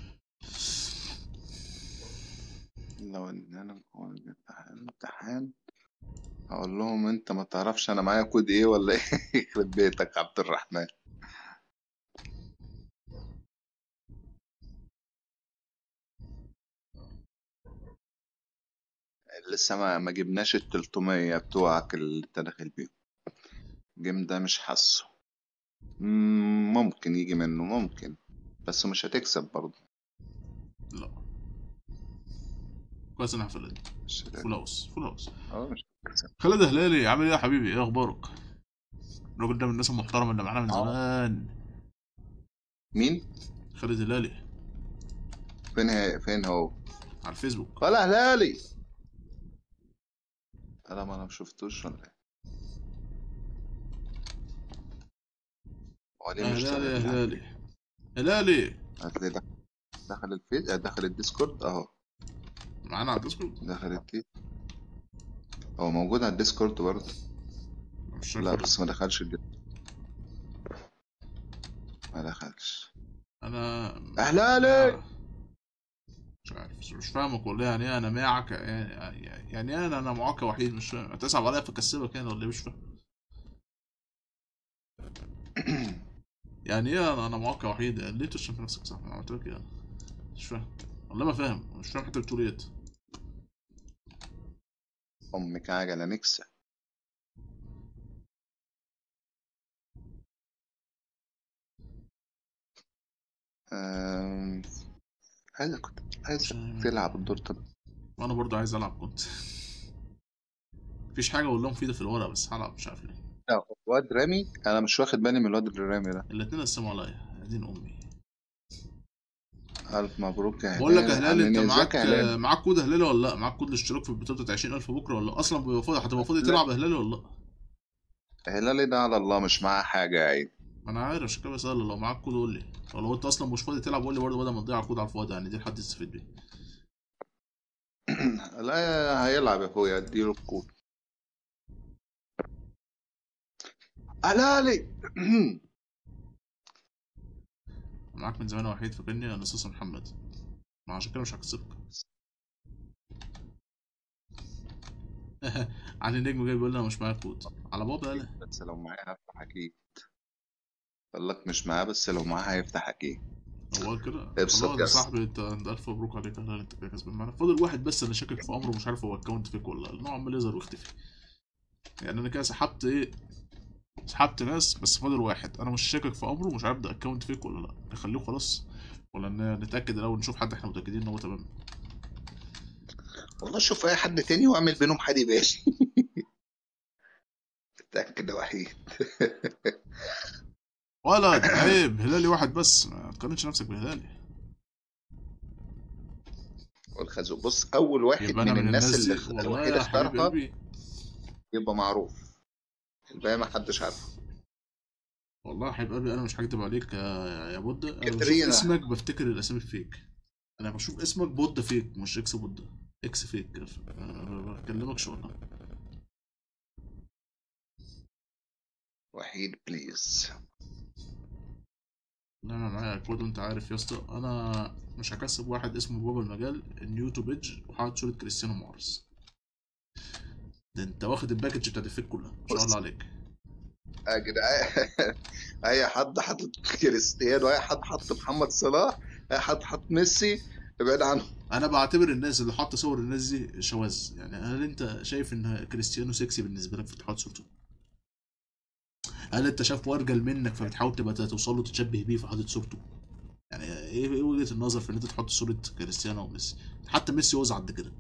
لو ان انا جوه الامتحان امتحان هقول لهم انت ما تعرفش انا معايا كود ايه ولا ايه يخرب بيتك عبد الرحمن لسه ما ما جبناش ال 300 بتوعك اللي انت داخل بيهم الجيم ده مش حاسه مم، ممكن يجي منه ممكن بس مش هتكسب برضه لا كويس انا هفلت مش هت- فول هاوس فول هاوس اه مش هتكسب خالد هلالي عامل ايه يا حبيبي ايه اخبارك الراجل ده من الناس المحترمه اللي معانا من اه زمان مين خالد هلالي فين هي فين هو على الفيسبوك ولا هلالي انا ما انا مشفتوش ولا ايه هو يا ليه مش هلالي يا طالع هلالي هلالي هتلاقي دخل دخل الفيس دخل الديسكورد اهو معانا على الديسكورد دخل التي هو موجود على الديسكورد برضه مش لا شايفه بس ما دخلش الديسكورد ما دخلش انا هلالي أنا مش عارف بس مش فاهمك والله يعني ايه انا معك يعني يعني ايه انا انا معاك وحيد مش فاهم هتصعب عليا فكسبك يعني ولا ايه مش فاهم يعني ايه انا انا معاك وحيد ليه تشتم في نفسك صح انا عملت لك ايه مش فاهم والله ما فاهم مش فاهم حتى بتقول ايه امك عجلة نكسة أم... عايز كنت عايز تلعب الدور ده وانا برضو عايز العب كنت مفيش حاجه اقول لهم فيها في الورق بس هلعب مش عارف ليه لا واد رامي انا مش واخد بالي من الواد الرامي ده الاتنين قسموا عليا دين امي الف مبروك يا بقول لك يا هلال هلال انت عاملين إيه؟ ازيك معاك يا هلال معاك كود هلالي ولا لا معاك كود الاشتراك في البطوله بتاعت 20000 بكره ولا لا؟ اصلا بيبقى فاضي هتبقى فاضي لا تلعب هلالي ولا لا هلالي ده على الله مش معاه حاجة يا عيني ما انا عارف عشان كده بسأل لو معاك كود قول لي او لو انت اصلا مش فاضي تلعب قول لي برضه بدل ما تضيع الكود على الفاضي يعني دي حد يستفيد بيه لا هيلعب يا اخويا اديله الكود هلالي معاك من زمان يا وحيد فاكرني انا اساسا محمد ما عشان كده مش هكسبك علي النجم جاي بيقول لي انا مش معايا كود على بابا يالا بس لو معاه هفتح اكيد قال لك مش معاه بس لو معاه هيفتح اكيد هو كده ابسط خلاص يا يس. صاحبي انت انت الف مبروك عليك اهلا انت كده كسبان معانا فاضل واحد بس انا شاكك في امره مش عارف هو اكونت فيك ولا لا لأن هو عمال يظهر ويختفي يعني انا كده سحبت ايه سحبت ناس بس فاضل واحد انا مش شاكك في امره مش عارف ده اكونت فيك ولا لا نخليه خلاص ولا ن- نتاكد الاول نشوف حد احنا متاكدين ان هو تمام والله شوف اي حد تاني واعمل بينهم حد باشا اتاكد يا وحيد ولد عيب هلالي واحد بس ما تقارنش نفسك بهلالي والخازوق بص اول واحد يبقى انا من الناس اللي دي والله الوحيد يا حبيب اختارها قلبي يبقى معروف الباقي ما حدش عارفه والله يا حبيب قلبي انا مش هكدب عليك يا يا بودة انا بشوف كاترينا. اسمك بفتكر الاسامي الفيك انا بشوف اسمك بودة فيك مش اكس بودة اكس فيك أنا بكلمك شو والله وحيد بليز لا انا معايا كود وانت عارف يا اسطى انا مش هكسب واحد اسمه بابا المجال النيوتو بيج وحاطط صورة كريستيانو مارس ده انت واخد الباكج بتاعت الفيك كلها ما شاء الله عليك يا جدعان اي حد حاطط كريستيانو اي حد حط محمد صلاح اي حد حط ميسي ابعد عنه انا بعتبر الناس اللي حاطه صور الناس دي شواذ يعني هل انت شايف ان كريستيانو سكسي بالنسبه لك فتحط صورته هل انت شايف وارجل منك فبتحاول تبقى توصل له تتشبه بيه فحاطط صورته يعني ايه ايه وجهه النظر في ان انت تحط صوره كريستيانو وميسي حتى ميسي وزع قد كده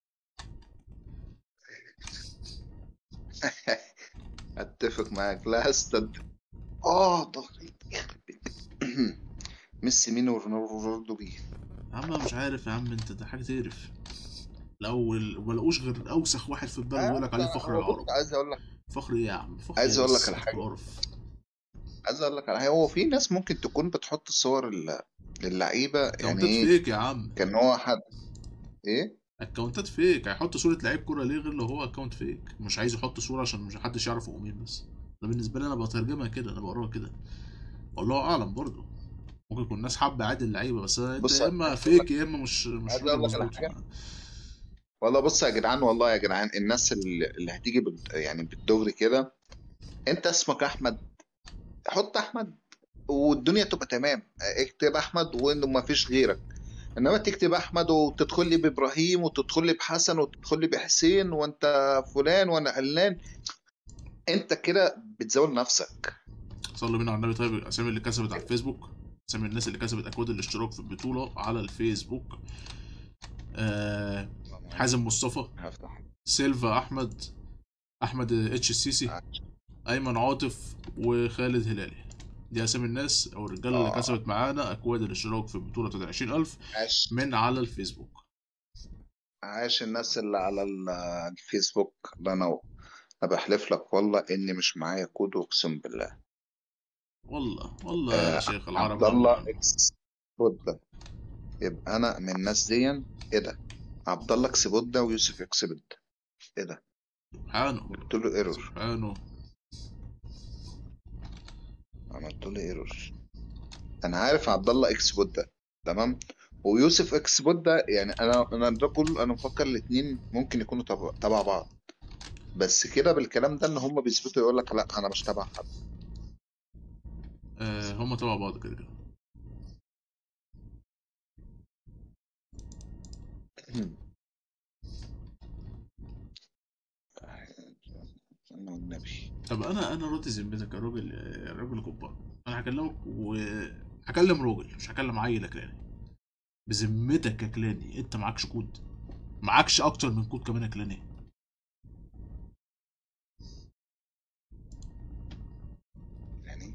اتفق معاك لا استد اه ضغط يخرب بيتك. ميسي مين ورونالدو بيه يا عم أنا مش عارف يا عم انت ده حاجه تقرف الاول ما لقوش غير اوسخ واحد في البلد يقول لك عليه فخر أنا العرب عايز اقول لك فخر ايه يا عم فخر عايز إيه أقول لك بس؟ على حاجة. قرف. عايز اقول لك على حاجة. هو في ناس ممكن تكون بتحط صور ال- للعيبه يعني اكونتات ايه فيك يا عم كان هو حد ايه اكونتات فيك هيحط صورة لعيب كورة ليه غير لو هو اكونت فيك مش عايز يحط صورة عشان مش محدش يعرف هو مين بس ده بالنسبة لي انا بترجمها كده انا بقراها كده والله اعلم برضه ممكن يكون الناس حابة عادي اللعيبة بس انت بص، يا اما عايز فيك يا اما مش مش عايز راجل أقول لك على مظبوط حاجة. والله بص يا جدعان والله يا جدعان الناس اللي, اللي هتيجي بال... يعني بالدغري كده انت اسمك احمد حط احمد والدنيا تبقى تمام اكتب احمد وانه ما فيش غيرك انما تكتب احمد وتدخل لي بابراهيم وتدخل لي بحسن وتدخل لي بحسين وانت فلان وانا علان انت كده بتزول نفسك صلوا بينا على النبي طيب الاسامي اللي كسبت على الفيسبوك اسامي الناس اللي كسبت اكواد الاشتراك في البطولة على الفيسبوك آه حازم مصطفى هفتح سيلفا احمد احمد اتش السيسي ايمن عاطف وخالد هلالي دي اسامي الناس او الرجاله اللي آه. كسبت معانا اكواد الاشتراك في البطوله بتاعت 20000 عاش من على الفيسبوك عاش الناس اللي على ال- الفيسبوك ده انا انا بحلف لك والله اني مش معايا كود اقسم بالله والله والله يا آه، شيخ العرب عبد الله اكس بودة يبقى انا من الناس دي ايه ده عبد الله اكس بودة ويوسف اكس بودة ايه ده سبحانه قلت له ايرور سبحانه عملت له ايرور انا عارف عبد الله اكس بودة تمام ويوسف اكس بودة يعني انا انا ده كله انا مفكر الاثنين ممكن يكونوا تبع تبع بعض بس كده بالكلام ده ان هم بيثبتوا يقول لك لا انا مش تبع حد آه هم تبع بعض كده كده انا والنبي طب انا انا راضي ذمتك يا راجل يا راجل كبار انا هكلمك وهكلم راجل مش هكلم عيل يا كلاني بذمتك يا كلاني انت معكش كود معكش اكتر من كود كمان يا كلاني يعني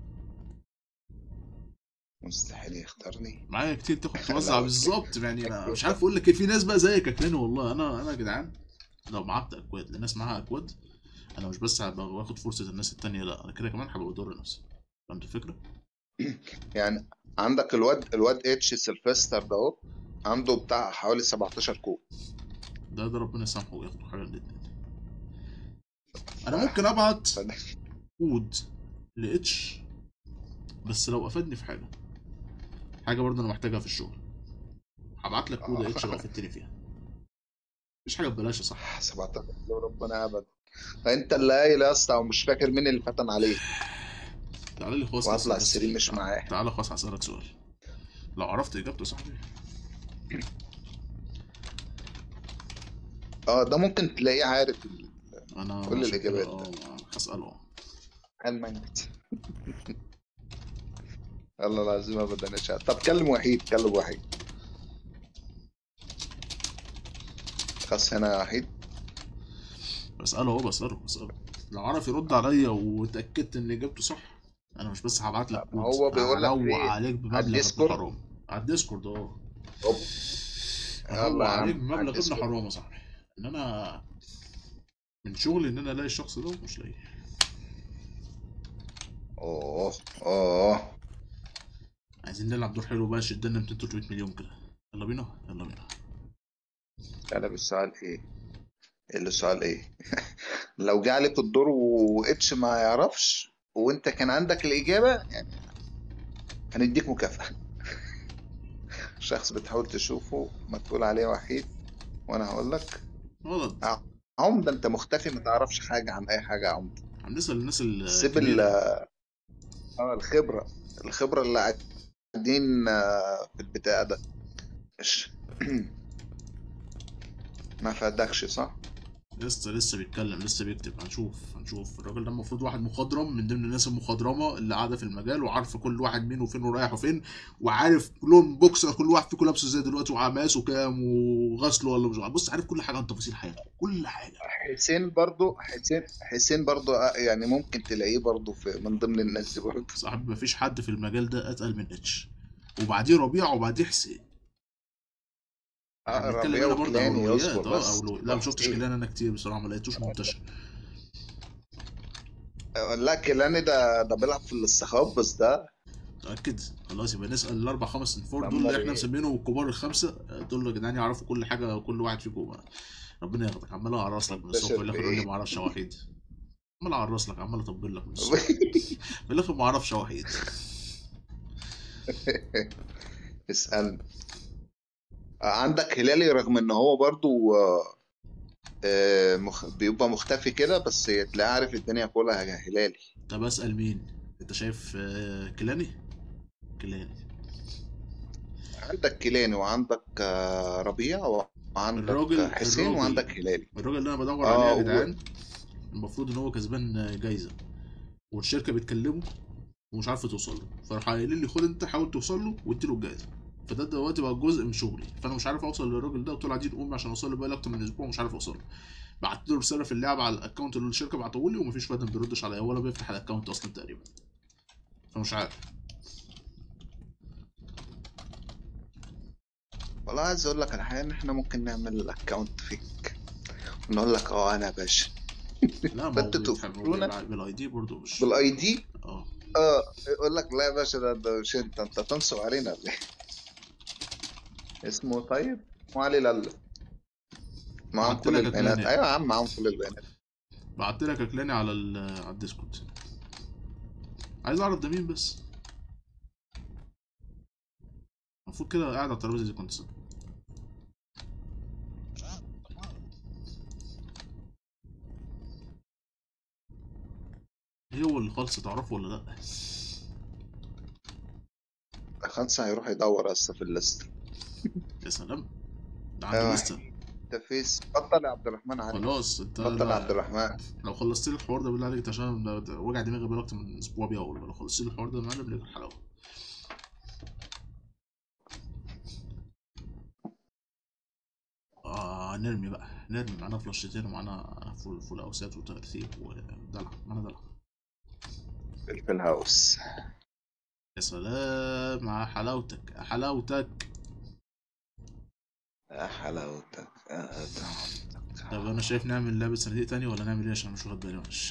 مستحيل يختارني معايا كتير تاخد لا، توزع لا. بالظبط يعني انا مش عارف اقول لك ايه في ناس بقى زيك يا كلاني والله انا انا يا جدعان لو معاك اكواد لناس معاها اكواد انا مش بس هبقى واخد فرصه الناس التانية لا انا كده كمان هبقى بضر نفسي فهمت الفكره؟ يعني عندك الواد الواد اتش سيلفستر ده اهو عنده بتاع حوالي 17 كود ده ده ربنا يسامحه وياخد حاجه الاثنين انا ممكن ابعت كود لاتش بس لو افادني في حاجه حاجه برضه انا محتاجها في الشغل هبعت لك كود اتش لو افدتني فيها مفيش حاجه ببلاش يا صاحبي 17 لو ربنا ابدا انت اللي قايل يا اسطى ومش فاكر مين اللي فتن عليه تعالى لي خلاص واطلع أسألك السرير سؤال. مش معاه. تعالى خلاص هسألك سؤال لو عرفت اجابته يا صاحبي اه ده ممكن تلاقيه عارف ال- انا كل عشان كده الإجابات. اه هساله اه المانجت الله العظيم ابدا يا شاطر. طب كلم وحيد كلم وحيد خلاص هنا يا وحيد بساله اهو بساله بساله لو عرف يرد عليا واتاكدت ان اجابته صح انا مش بس هبعت لك ما هو بيقول لك هروق إيه؟ عليك بمبلغ ابن الديسكورد؟ حرام على الديسكورد اه هوب. هروق يلا يا عم، عليك على بمبلغ ابن الديسكورد. حرام يا صاحبي ان انا من شغلي ان انا الاقي الشخص ده ومش لاقيه اوه اوه عايزين نلعب دور حلو بقى شدنا 200 300 مليون كده يلا بينا يلا بينا انا بالسؤال ايه اللي السؤال ايه لو جه عليك الدور واتش ما يعرفش وانت كان عندك الاجابه يعني هنديك مكافاه شخص بتحاول تشوفه ما تقول عليه وحيد وانا هقول لك غلط عمده انت مختفي ما تعرفش حاجه عن اي حاجه يا عمده هنسال الناس ال سيب ال اه الخبره الخبره اللي قاعدين آه، في البتاع ده إيش؟ ما فادكش صح؟ لسه لسه بيتكلم لسه بيكتب هنشوف هنشوف الراجل ده المفروض واحد مخضرم من ضمن الناس المخضرمه اللي قاعده في المجال وعارفه كل واحد مين وفين ورايح وفين وعارف لون بوكسر كل واحد فيكم لابسه ازاي دلوقتي ومقاسه كام وغسله ولا مش غسله. بص عارف كل حاجه عن تفاصيل حياته كل حاجه حسين برضو حسين حسين برضو آه، يعني ممكن تلاقيه برضو في من ضمن الناس دي برضو صاحب مفيش حد في المجال ده اتقل من اتش وبعديه ربيع وبعديه حسين اه بنتكلم ربيع هنا برضه وكلاني اولويات يصبر اه بس أولويات. لا ما شفتش إيه؟ كلان انا كتير بصراحه ما لقيتوش منتشر آه، لا كلاني ده ده بيلعب في الاستخبص بس ده متأكد خلاص يبقى نسأل الأربع خمس أنفار طب دول اللي أمال إحنا إيه؟ مسمينهم الكبار الخمسة دول يا جدعان يعرفوا كل حاجة كل واحد فيكم ربنا ياخدك عمال أعرس لك من الصبح منتشر في الآخر في يقول لي إيه؟ ما أعرفش يا وحيد عمال أعرس لك عمال أطبل لك من الصبح في الآخر ما أعرفش يا وحيد اسألني آه، عندك هلالي رغم ان هو برضو آه، آه، مخ... بيبقى مختفي كده بس تلاقيه عارف الدنيا كلها يا هلالي طب أسأل مين؟ أنت شايف آه، كيلاني؟ كيلاني عندك كيلاني وعندك آه، ربيع وعندك الراجل- حسين الراجل. وعندك هلالي الراجل اللي أنا بدور آه، عليه يا و- جدعان المفروض إن هو كسبان جايزة والشركة بتكلمه ومش عارفة توصل له فراح قايلين لي خد أنت حاول توصل له واديله الجايزة فده دلوقتي بقى جزء من شغلي فانا مش عارف اوصل للراجل ده وطلع دي امي عشان اوصل له بقالي اكتر من اسبوع ومش عارف اوصل له بعت له رساله في اللعبه على الاكونت اللي الشركه بعته لي ومفيش واحد ما بيردش عليا ولا بيفتح الاكونت اصلا تقريبا فمش عارف والله عايز اقول لك على حاجه ان احنا ممكن نعمل اكونت فيك ونقول لك اه انا باشا لا ما هو فانتوا بيتحب- تقولونا بالاي دي برضه مش بالاي دي اه اه يقول لك لا يا باشا ده, ده مش انت انت تنصب علينا ولا ايه اسمه طيب اسمه علي للا معاهم بعت كل لك البيانات أكلاني. ايوه يا عم معاهم كل البيانات بعت لك اكلاني على ال- على الديسكورد عايز اعرف ده مين بس المفروض كده قاعد على الترابيزه دي كنت سنة. ايه هو اللي خالص تعرفه ولا لا خمسة هيروح يدور اصلا في الليست يا سلام ده أيوة. عنده لسه انت فيس بطل يا عبد الرحمن علي خلاص انت بطل يا عبد لا- الرحمن لو خلصت لي الحوار ده بالله عليك انت عشان ده- وجع دماغي بقى اكتر من اسبوع بيهول لو خلصت لي الحوار ده يا معلم ليك الحلاوه آه نرمي بقى نرمي معانا فلاشتين ومعانا فول فول اوسات وترتيب ودلع معانا دلع في الهاوس يا سلام على حلاوتك يا حلاوتك يا حلاوتك يا طعمتك. طب انا شايف نعمل لعبة صناديق تاني ولا نعمل ايه عشان مش واخد بالي ماشي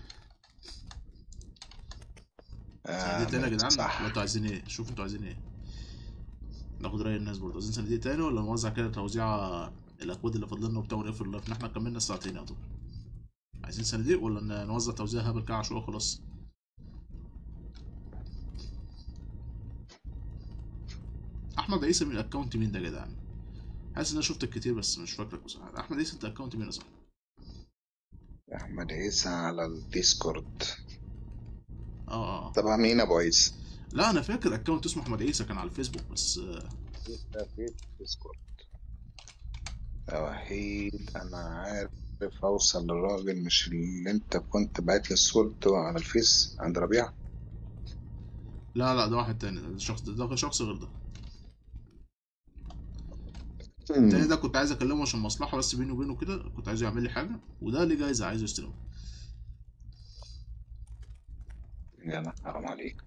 صناديق تاني يا جدعان صح ولا انتوا عايزين ايه شوفوا انتوا عايزين ايه ناخد رأي الناس برضه عايزين صناديق تاني ولا نوزع كده توزيع الاكواد اللي فاضلنا وبتاع ونقفل اللايف إن احنا كملنا الساعتين يا طب عايزين صناديق ولا ن- نوزع توزيع هبل كده عشوائي خلاص احمد عيسى من الاكونت مين ده يا جدعان حاسس ان انا شفتك كتير بس مش فاكرك بصراحه احمد عيسى انت اكونت مين يا صاحبي احمد عيسى على الديسكورد اه اه طبعا مين ابو عيسى لا انا فاكر اكونت اسمه احمد عيسى كان على الفيسبوك بس آه، ده في ديسكورد يا وحيد انا عارف اوصل للراجل مش اللي انت كنت باعت لي صورته على الفيس عند ربيع لا لا ده واحد تاني ده شخص ده, ده شخص غير ده التاني ده كنت عايز اكلمه عشان مصلحه بس بيني وبينه كده كنت عايزه يعمل لي حاجه وده ليه جايزه عايزه يستلمها يلا حرام عليك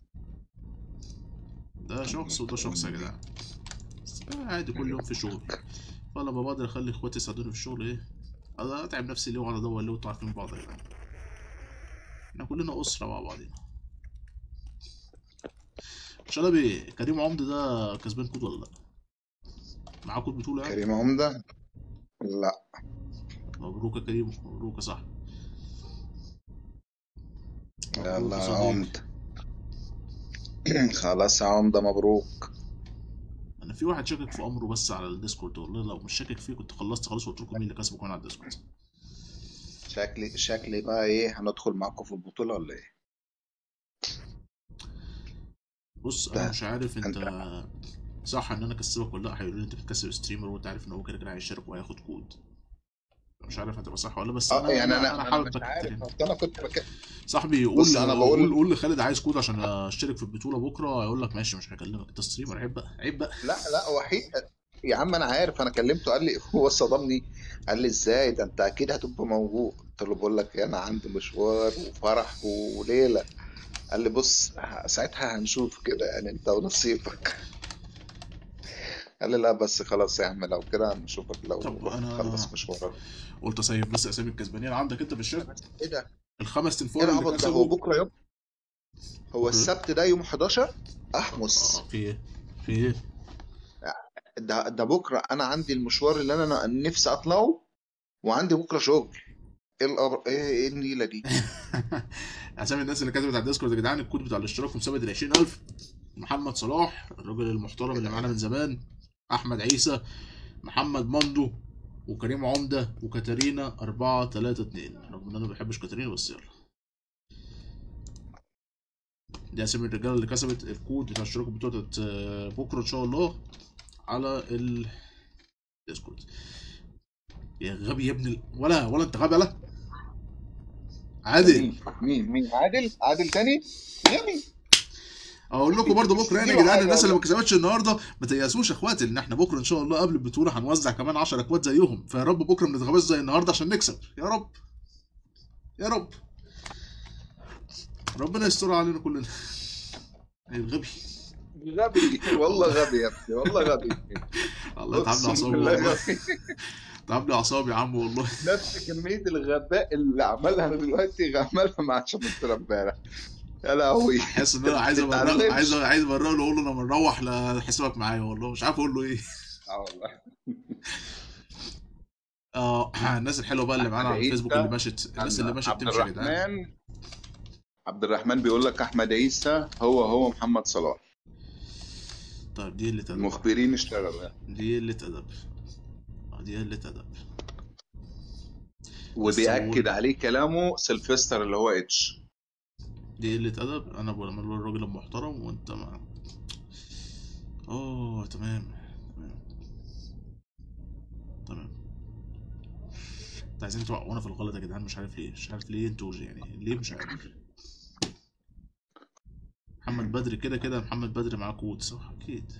ده شخص وده شخص يا جدعان بس عادي كل يوم في شغل فلما بقدر اخلي اخواتي يساعدوني في الشغل ايه انا اتعب نفسي ليه واقعد ادور ليه وانتوا عارفين بعض يا جدعان احنا كلنا اسره مع بعضينا شلبي كريم عمده ده كسبان كود ولا لا معاه كود بطوله يعني كريم عمدة لا مبروك يا كريم مبروك يا صاحبي مبروك يلا يا يا صديقي. عمدة خلاص يا عمدة مبروك انا في واحد شاكك في امره بس على الديسكورد والله لو مش شاكك فيه كنت خلصت خلاص وقلت لكم مين اللي كسبه كمان على الديسكورد شكلي شكلي بقى ايه هندخل معاكم في البطولة ولا ايه بص ده انا مش عارف انت انت صح ان انا كسبك ولا لا هيقولوا لي انت بتكسب ستريمر وانت عارف ان هو كده كده هيشارك وهياخد كود مش عارف هتبقى صح ولا لا، بس اه انا يعني انا انا انا انا حابب مش عارف تكترين اصل انا كنت بك... صاحبي قول بص انا قول بقول قول لخالد عايز كود عشان اشترك في البطوله بكره هيقول لك ماشي مش هكلمك انت ستريمر عيب بقى عيب بقى لا لا وحيد يا عم انا عارف انا كلمته قال لي هو صدمني قال لي ازاي ده انت اكيد هتبقى موجود قلت له بقول لك انا عندي مشوار وفرح وليله قال لي بص ه- ساعتها هنشوف كده يعني انت ونصيبك قال لي لا بس خلاص يا عم لو كده هنشوفك لو طب انا خلص مشوارك قلت اسيب بس اسامي الكسبانين عندك انت في الشات ايه ده الخمس ايه تنفور اللي العبط ده هو كسبوا بكره يوم هو بكره السبت ده يوم 11 احمس اه في ايه في ايه ده ده بكره انا عندي المشوار اللي انا نفسي اطلعه وعندي بكره شغل ايه الأبر... ايه ايه النيله دي اسامي الناس اللي كتبت على الديسكورد يا جدعان الكود بتاع الاشتراك مثبت ال 20000 محمد صلاح الراجل المحترم اللي معانا من زمان احمد عيسى محمد مندو وكريم عمده وكاتارينا 4 3 2 رغم ان انا ما بحبش كاتارينا بس يلا دي اسامي الرجاله اللي كسبت الكود بتاع اشتراك البطوله بتاعت آه، بكره ان شاء الله على الديسكورد يا غبي يا ابن ال... ولا ولا انت غبي ولا عادل مين مين مين عادل عادل تاني غبي اقول لكم برضه بكره يعني يا اديله جدعان حاجه الناس اللي ما والله كسبتش النهارده ما تيأسوش يا اخواتي ان احنا بكره ان شاء الله قبل البطوله هنوزع كمان 10 اكواد زيهم فيا رب بكره ما نتغابش زي النهارده عشان نكسب يا رب يا رب ربنا يستر علينا كلنا الغبي غبي والله غبي يا ابني والله غبي الله يتعب لي اقسم اعصابي بالله والله غبي تعب لي اعصابي يا عم والله نفس كميه الغباء اللي عملها دلوقتي عملها مع شمس امبارح يا لهوي حاسس ان انا عايز ما ابرق تتعلمش عايز عايز ابرق له اقول له انا مروح لحسابك معايا والله مش عارف اقول له ايه اه والله اه الناس الحلوه بقى اللي معانا احمد على الفيسبوك اللي عيسى مشت الناس اللي مشت عبد تمشي يا جدعان الرحمن عبد الرحمن بيقول لك احمد عيسى هو هو محمد صلاح طيب دي قله ادب المخبرين اشتغلوا يعني دي قله ادب آه، دي قله ادب بس وبيأكد هو عليه كلامه سيلفستر اللي هو اتش دي قله ادب انا بقول لما أقول الراجل المحترم وانت ما اه تمام تمام تمام انتوا عايزين توقعونا في الغلط يا جدعان مش عارف ليه مش عارف ليه انتوا يعني ليه مش عارف محمد بدري كده كده محمد بدري معاه كود صح اكيد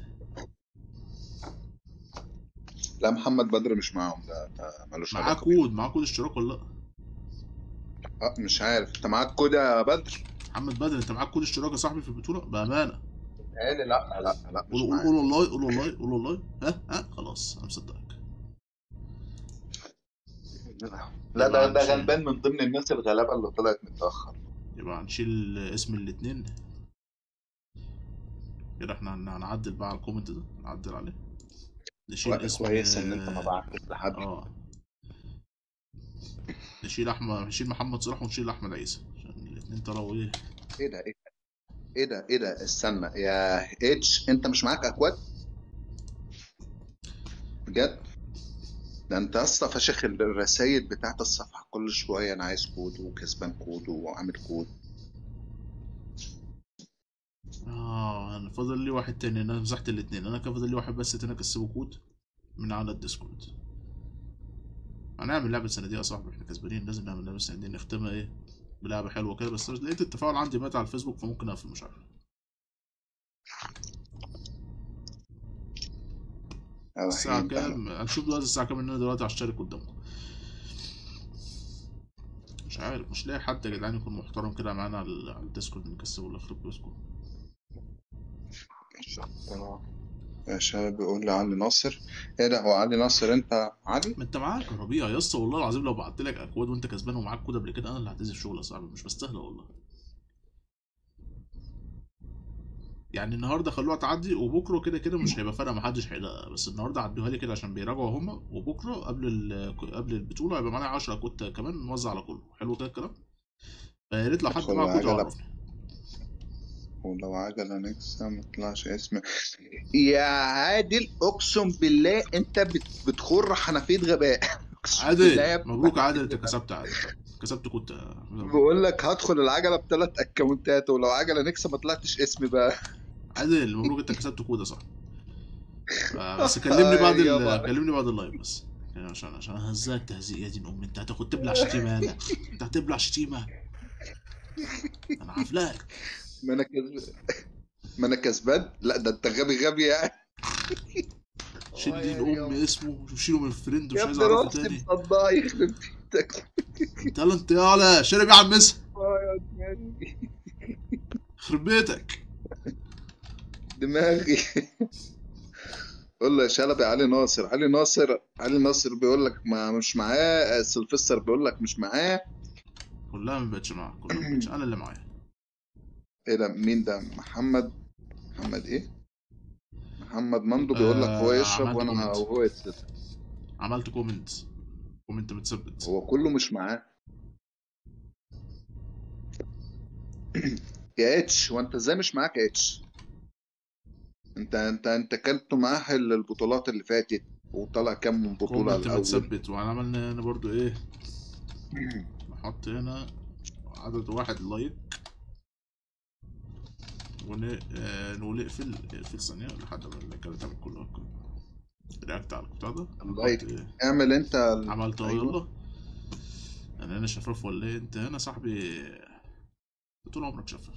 لا محمد بدر مش معاهم ده, ده ملوش معاه علاقة بيهم كود معاه كود اشتراك ولا لا اه مش عارف انت معاك كود يا بدر محمد بدري انت معاك كود اشتراك يا صاحبي في البطوله بامانه قال لا لا لا مش قول قول معايا قول والله قول والله قول والله ها ها خلاص انا مصدقك لا يبقى ده ده هنشيل غلبان من ضمن الناس الغلابه اللي طلعت متاخر يبقى هنشيل اسم الاتنين كده احنا هن- هنعدل بقى على الكومنت ده نعدل عليه نشيل كوي- اسم كويس ان انت ما بعتش لحد اه نشيل احمد نشيل محمد صلاح ونشيل احمد عيسى عشان الاتنين طلعوا ايه ايه ده ايه ده ايه ده ايه ده استنى يا اتش انت مش معاك اكواد بجد ده انت اصلا فشخ الرسايل بتاعت الصفحه كل شويه انا عايز كود وكسبان كود وعامل كود آه انا فاضل لي واحد تاني انا مسحت الاتنين انا كان فاضل لي واحد بس تاني اكسبه كود من على الديسكورد هنعمل لعبة صناديق يا صاحبي احنا كسبانين لازم نعمل لعبة صناديق نختمها ايه بلعبة حلوة كده بس لقيت التفاعل عندي مات على الفيسبوك فممكن اقفل مش عارف الساعة كام هنشوف دلوقتي الساعة كام ان انا دلوقتي هشترك قدامكم مش عارف مش لاقي حد يا جدعان يكون محترم كده معانا على على الديسكورد نكسبه ولا يخرب بيسكم يا شباب بيقول لي علي ناصر ايه ده هو علي ناصر انت علي ما انت معاك يا ربيع يا اسطى والله العظيم لو بعت لك اكواد وانت كسبان ومعاك كود قبل كده انا اللي هعتذر شغل يا صاحبي مش بستاهله والله يعني النهارده خلوها تعدي وبكره كده كده مش هيبقى فارقه محدش هيلاقيها بس النهارده عدوها لي كده عشان بيراجعوا هما وبكره قبل ال- قبل البطوله هيبقى معانا 10 كود كمان نوزع على كله حلو كده الكلام فيا ريت لو حد ادخل معاه كود العجلة. يعرفني ولو عجلة نكسة ما طلعش اسم يا عادل اقسم بالله انت بت- بتخر حنفية غباء أقسم بالله يا عادل ابني. مبروك يا عادل انت كسبت عادل كسبت كود بقول لك هدخل العجلة بثلاث اكونتات ولو عجلة نكسة ما طلعتش اسمي بقى عادل مبروك انت كسبت كود يا صاحبي آه، بس كلمني بعد ال... يابا. كلمني بعد اللايف بس يعني عشان عشان هزاك تهزيق يا دين امي انت هتاخد تبلع شتيمه يالا انت هتبلع شتيمه انا عافلاك ما انا كسبان ما انا كسبان لا ده انت غبي غبي يعني شيل دين امي اسمه شيله من الفريند مش يا عايز ابني اعرفه رحت تاني مصدع يخرب بيتك انت يالا انت يالا شارب يا عم مسا آه يا دماغي يخرب بيتك دماغي قول له يا شلبي علي ناصر علي ناصر علي ناصر بيقول لك ما مش معاه سلفستر بيقول لك مش معاه كلها ما بقتش معاك كلها ما بقتش انا اللي معايا ايه ده مين ده محمد محمد ايه محمد مندو بيقول لك هو آه، يشرب عملت وانا كومنت. وهو يتسد عملت كومنت كومنت متثبت هو كله مش معاه يا اتش وانت ازاي مش معاك يا اتش انت انت انت كنت مؤهل للبطولات اللي فاتت وطلع كام من بطولة كومنت الاول متثبت وعملنا هنا برضو ايه نحط هنا عدد واحد لايك ون آه، نقول اقفل اقفل ثانية لحد ما اللايكات تعمل كلها رياكت على البتاع ده اللايك. نحط إيه؟ اعمل انت ال- عملت اهو أيوة. يلا يعني انا شفاف ولا ايه انت هنا صاحبي طول عمرك شفاف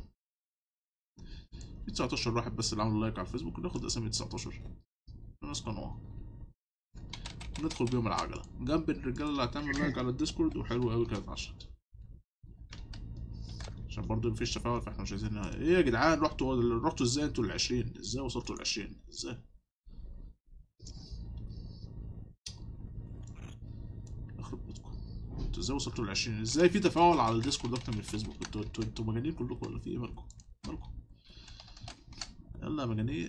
في 19 واحد بس اللي عملوا لايك على الفيسبوك ناخد اسامي 19 الناس قنوة ندخل بيهم العجلة جنب الرجالة اللي هتعمل لايك على الديسكورد وحلو قوي كده اتعشت عشان برضه مفيش تفاعل فاحنا مش عايزين ايه يا جدعان رحتوا رحتوا ازاي انتوا ال 20 ازاي وصلتوا ل 20 ازاي يخرب بيتكم انتوا ازاي وصلتوا ل 20 ازاي في تفاعل على الديسكورد اكتر من الفيسبوك انتوا انتوا انتوا مجانين كلكم ولا في ايه مالكم مالكم يلا يا مجانين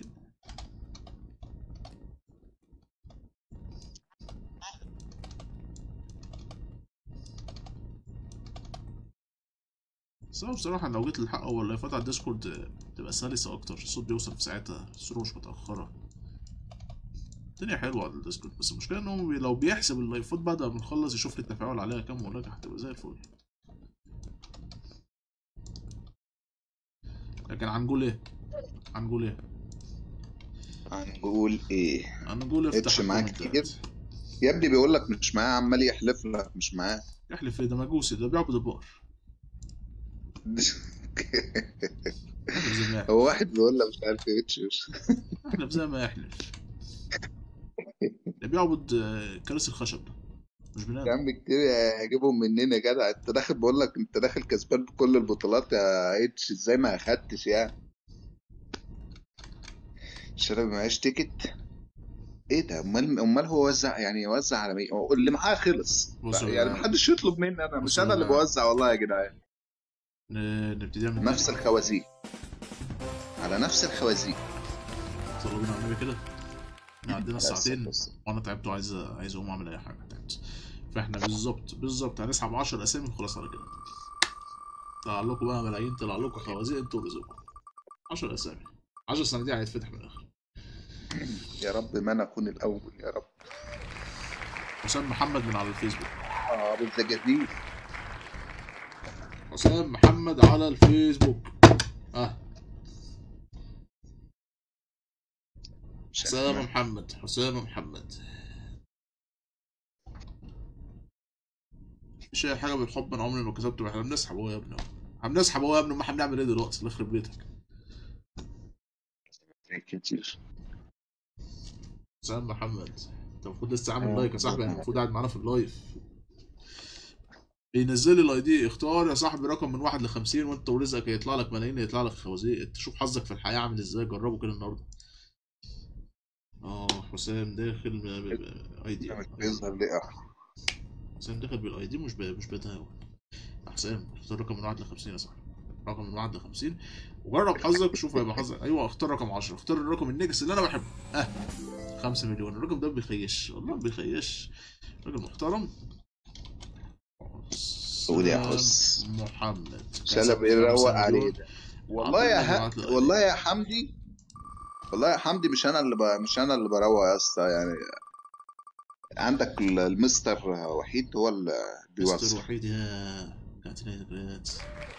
بس انا بصراحة لو جيت للحق هو اللايفات على الديسكورد آه، تبقى سلسة أكتر الصوت بيوصل في ساعتها الصورة مش متأخرة الدنيا حلوة على الديسكورد بس المشكلة إن هو بي- لو بيحسب اللايفات بعد ما نخلص يشوف لي التفاعل عليها كام وراجع هتبقى زي الفل لكن هنقول إيه؟ هنقول إيه؟ هنقول ايه هنقول افتح اتش معاك الكومنتات. كتير؟ يا ابني بيقول لك مش معاه عمال يحلف لك مش معاه يحلف ايه ده مجوسي ده بيعبد البقر يحلف زي ما يحلف هو واحد بيقول لك مش عارف ايه اتش يحلف زي ما يحلف ده بيعبد آه، كراسي الخشب ده مش بني يا آدم. عم كتير هجيبهم منين يا جدع انت داخل بقول لك انت داخل كسبان بكل البطولات يا اتش ازاي ما اخدتش يعني شرب معاش تيكت ايه ده امال امال هو وزع يعني يوزع على مين هو اللي معاه خلص بص يا يعني جدعان. محدش يطلب مني انا بص مش يا انا اللي جدعان. بوزع والله يا جدعان ن- نبتديها من نفس تاني. الخوازيق على نفس الخوازيق صلوا بينا على النبي كده احنا عندنا بس- الساعتين بس. وانا تعبت وعايز عايز اقوم اعمل اي حاجه تعبت فاحنا بالظبط بالظبط هنسحب 10 اسامي وخلاص على كده طلع لكم بقى ملايين طلع لكم خوازيق انتوا ورزقكم 10 اسامي 10 صناديق هيتفتح من الاخر يا رب ما انا اكون الاول يا رب حسام محمد من على الفيسبوك اه بالزجاجيل حسام محمد على الفيسبوك اه مش حسام عارف. محمد حسام محمد مش اي حاجه بالحب انا عمري ما كسبت احنا بنسحب اهو يا ابني احنا بنسحب اهو يا ابني ما احنا بنعمل ايه دلوقتي الله يخرب بيتك كتير حسام محمد انت المفروض لسه عامل أيوة، لايك يا صاحبي يعني بالظبط. المفروض قاعد معانا في اللايف بينزل لي الاي دي اختار يا صاحبي رقم من واحد ل 50 وانت ورزقك يطلع لك ملايين يطلع لك خوازيق انت شوف حظك في الحياه عامل ازاي جربه كده النهارده اه حسام داخل اي دي مش بيظهر ليه اه حسام داخل بالاي دي مش ب... مش بتهاون حسام اختار رقم من واحد ل 50 يا صاحبي رقم من واحد ل 50 وجرب حظك شوف هيبقى حظك ايوه اختار رقم 10 اختار الرقم النجس اللي انا بحبه اه 5 مليون الرقم ده ما بيخيش والله ما بيخيش راجل محترم قول يا سلام حس. محمد شلب ايه روق عليه ده والله يا ح... عبد الله والله يا حمدي والله يا حمدي مش انا اللي ب... مش انا اللي بروق يا اسطى يعني عندك ال- المستر وحيد هو اللي مستر بيوصل وحيد يا كانت لي ذكريات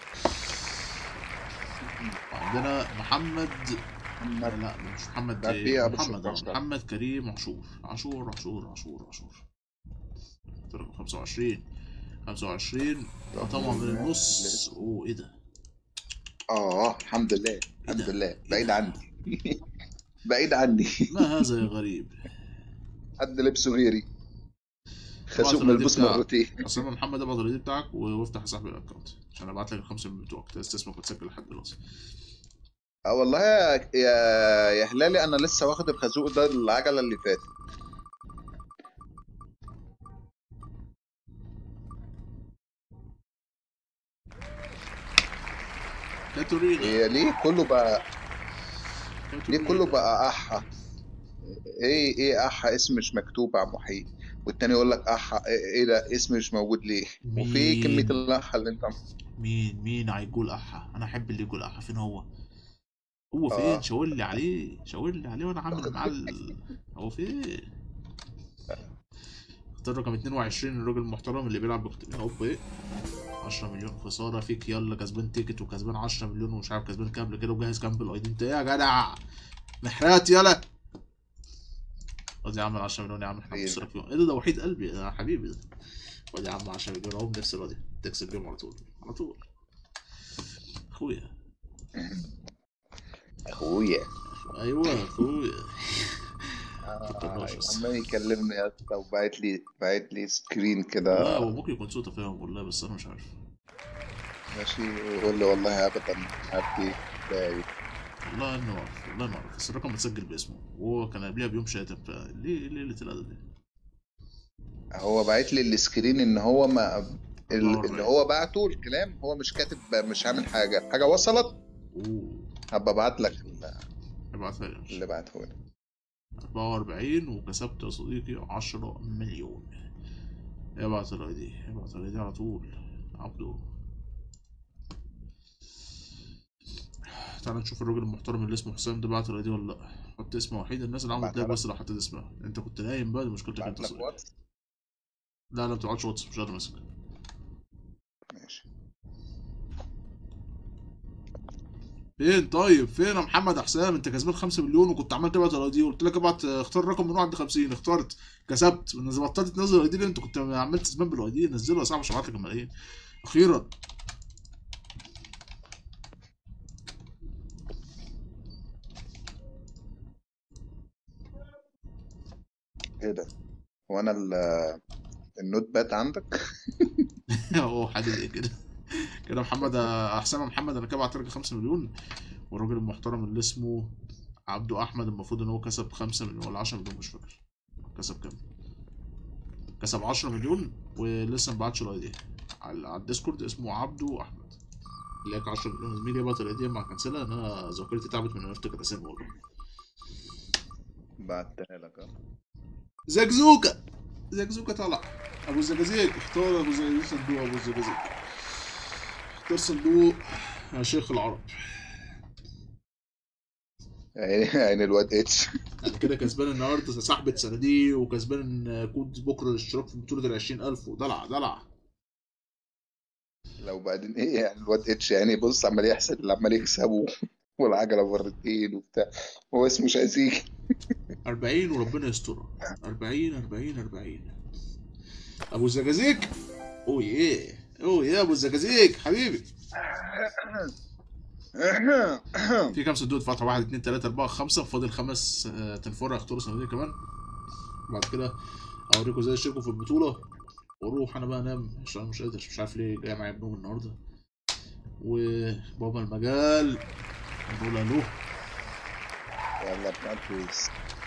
وعندنا محمد محمد لا مش محمد لا، في أبو محمد آه، شرطة. محمد كريم عاشور عاشور عاشور عاشور عاشور رقم 25 25 طبعا من النص اوه ايه ده اه الحمد لله الحمد ده؟ لله إيه بعيد ده؟ عني بعيد عني ما هذا يا غريب حد لبسه غيري خازوق طبعاً الراديو ملبوس بتاع- مرتين اصل انا محمد ابعت الاي دي بتاعك وافتح حساب الاكونت عشان ابعت لك الخمسة من بتوعك تستثمر وتسجل لحد دلوقتي اه والله يا يا يا هلالي انا لسه واخد الخازوق ده العجله اللي فاتت كاتورينا هي ليه كله بقى ليه كاتورينا. كله بقى احا ايه ايه احا اسم مش مكتوب يا محيي والتاني يقول لك احا ايه إيه ده اسم مش موجود ليه وفي إيه مين؟ كميه الاحا اللي انت مين مين هيقول احا انا احب اللي يقول احا فين هو هو فين آه. شاور لي عليه شاور لي عليه وانا عامل معاه ال... هو فين اختار رقم 22 الراجل المحترم اللي بيلعب بكت... هوب ايه 10 مليون خساره فيك يلا كسبان تيكت وكسبان 10 مليون ومش عارف كسبان كام كده وجاهز كام بالاي دي انت ايه يا جدع محرات يلا خد يا عم ال 10 مليون يا عم احنا إيه؟ بنصرف فيهم ايه ده ده وحيد قلبي يا حبيبي ده خد يا عم 10 مليون اهو بنفس الواد تكسب بيهم على طول على طول اخويا اخويا ايوه اخويا آه، تكبرناش بس. عمال يكلمني يا اسطى وبعت لي بعت لي سكرين لا كده هو ممكن يكون صوته فاهم والله بس انا مش عارف ماشي ويقول لي والله ابدا مش عارف ايه ده والله انه اعرف والله ما اعرف بس الرقم متسجل باسمه وهو كان قبلها بيوم شاتم فليه ليه اللي الادب دي؟ هو بعت لي السكرين ان هو ما ال- آه، اللي هو بعته الكلام هو مش كاتب مش عامل حاجه حاجه وصلت اوه هبقى ابعت لك ال- ابعتها لي اللي بعته لي 44 وكسبت يا صديقي 10 مليون ابعت الاي دي ابعت الاي دي على طول عبده تعال نشوف الراجل المحترم اللي اسمه حسام ده بعت الاي دي ولا لا حط اسمه وحيد الناس اللي عملت بعتها لك لك. بس لو حطيت اسمها انت كنت نايم بقى دي مشكلتك بعت انت لك صديقي واتس لا لا ما بتقعدش واتس مش قادر امسك ماشي فين طيب فين يا محمد حسام انت كسبان 5 مليون وكنت عمال تبعت الاي دي قلت لك ابعت اختار رقم من 1 ل 50 اخترت كسبت ونزل- بطلت تنزل الاي دي ليه انت كنت عمال تسبام بالاي دي نزله يا صاحبي عشان ابعت لك الملايين اخيرا ايه ده هو انا ال- النوت باد عندك اهو حاجه زي كده كده محمد حسام يا محمد انا كده بعت لك 5 مليون والراجل المحترم اللي اسمه عبده احمد المفروض ان هو كسب 5 مليون ولا 10 مليون مش فاكر كسب كام كسب 10 مليون ولسه ما بعتش الاي دي على على الديسكورد اسمه عبده احمد ليك 10 مليون زميلي يبعت الاي دي مع كنسلها ان انا ذاكرتي تعبت من ان افتكر اسامي والله بعتها لك اه زقزوكة زقزوكة طلع ابو الزقازيق اختار ابو الزقازيق صندوق ابو الزقازيق اختار صندوق يا شيخ العرب يعني يعني الواد اتش يعني كده كسبان النهارده سحبة صناديق وكسبان كود بكره الاشتراك في بطولة ال 20000 ودلع دلع لو بعدين ايه يعني الواد اتش يعني بص عمال يحسد اللي عمال يكسبه والعجلة مرتين وبتاع هو اسمه شقازيك 40 وربنا يسترها 40 40 40 ابو الزجاجيج اوه ياه اوه يا ابو الزجاجيج حبيبي في كام سدود فتره 1 2 3 4 5 فاضل خمس آه، تنفور هيختاروا صناديق كمان بعد كده اوريكم ازاي تشاركوا في البطوله واروح انا بقى انام عشان مش قادر مش عارف ليه جاي معايا بنوم النهارده وبابا المجال نقول الو يلا بنقفز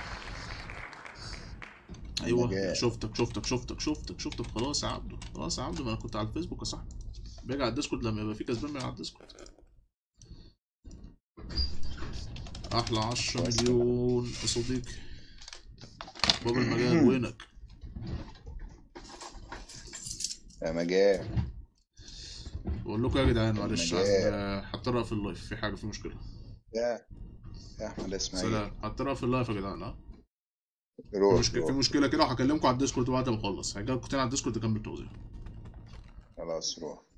ايوه المجال. شفتك شفتك شفتك شفتك شفتك خلاص يا عبده خلاص يا عبده ما انا كنت على الفيسبوك يا صاحبي باجي على الديسكورد لما يبقى في كسبان بيجي على الديسكورد احلى 10 كويس. مليون يا صديقي بابا المجال وينك يا مجال بقول لكم يا جدعان معلش المجال. هن- هضطر في اللايف في حاجه في مشكله يا يا احمد اسماعيل سلام هضطر في اللايف يا جدعان ها في روح مشكله في روح. مشكله كده وهكلمكم على الديسكورد بعد ما اخلص هجيلكم تاني على الديسكورد اكمل التوزيع خلاص روح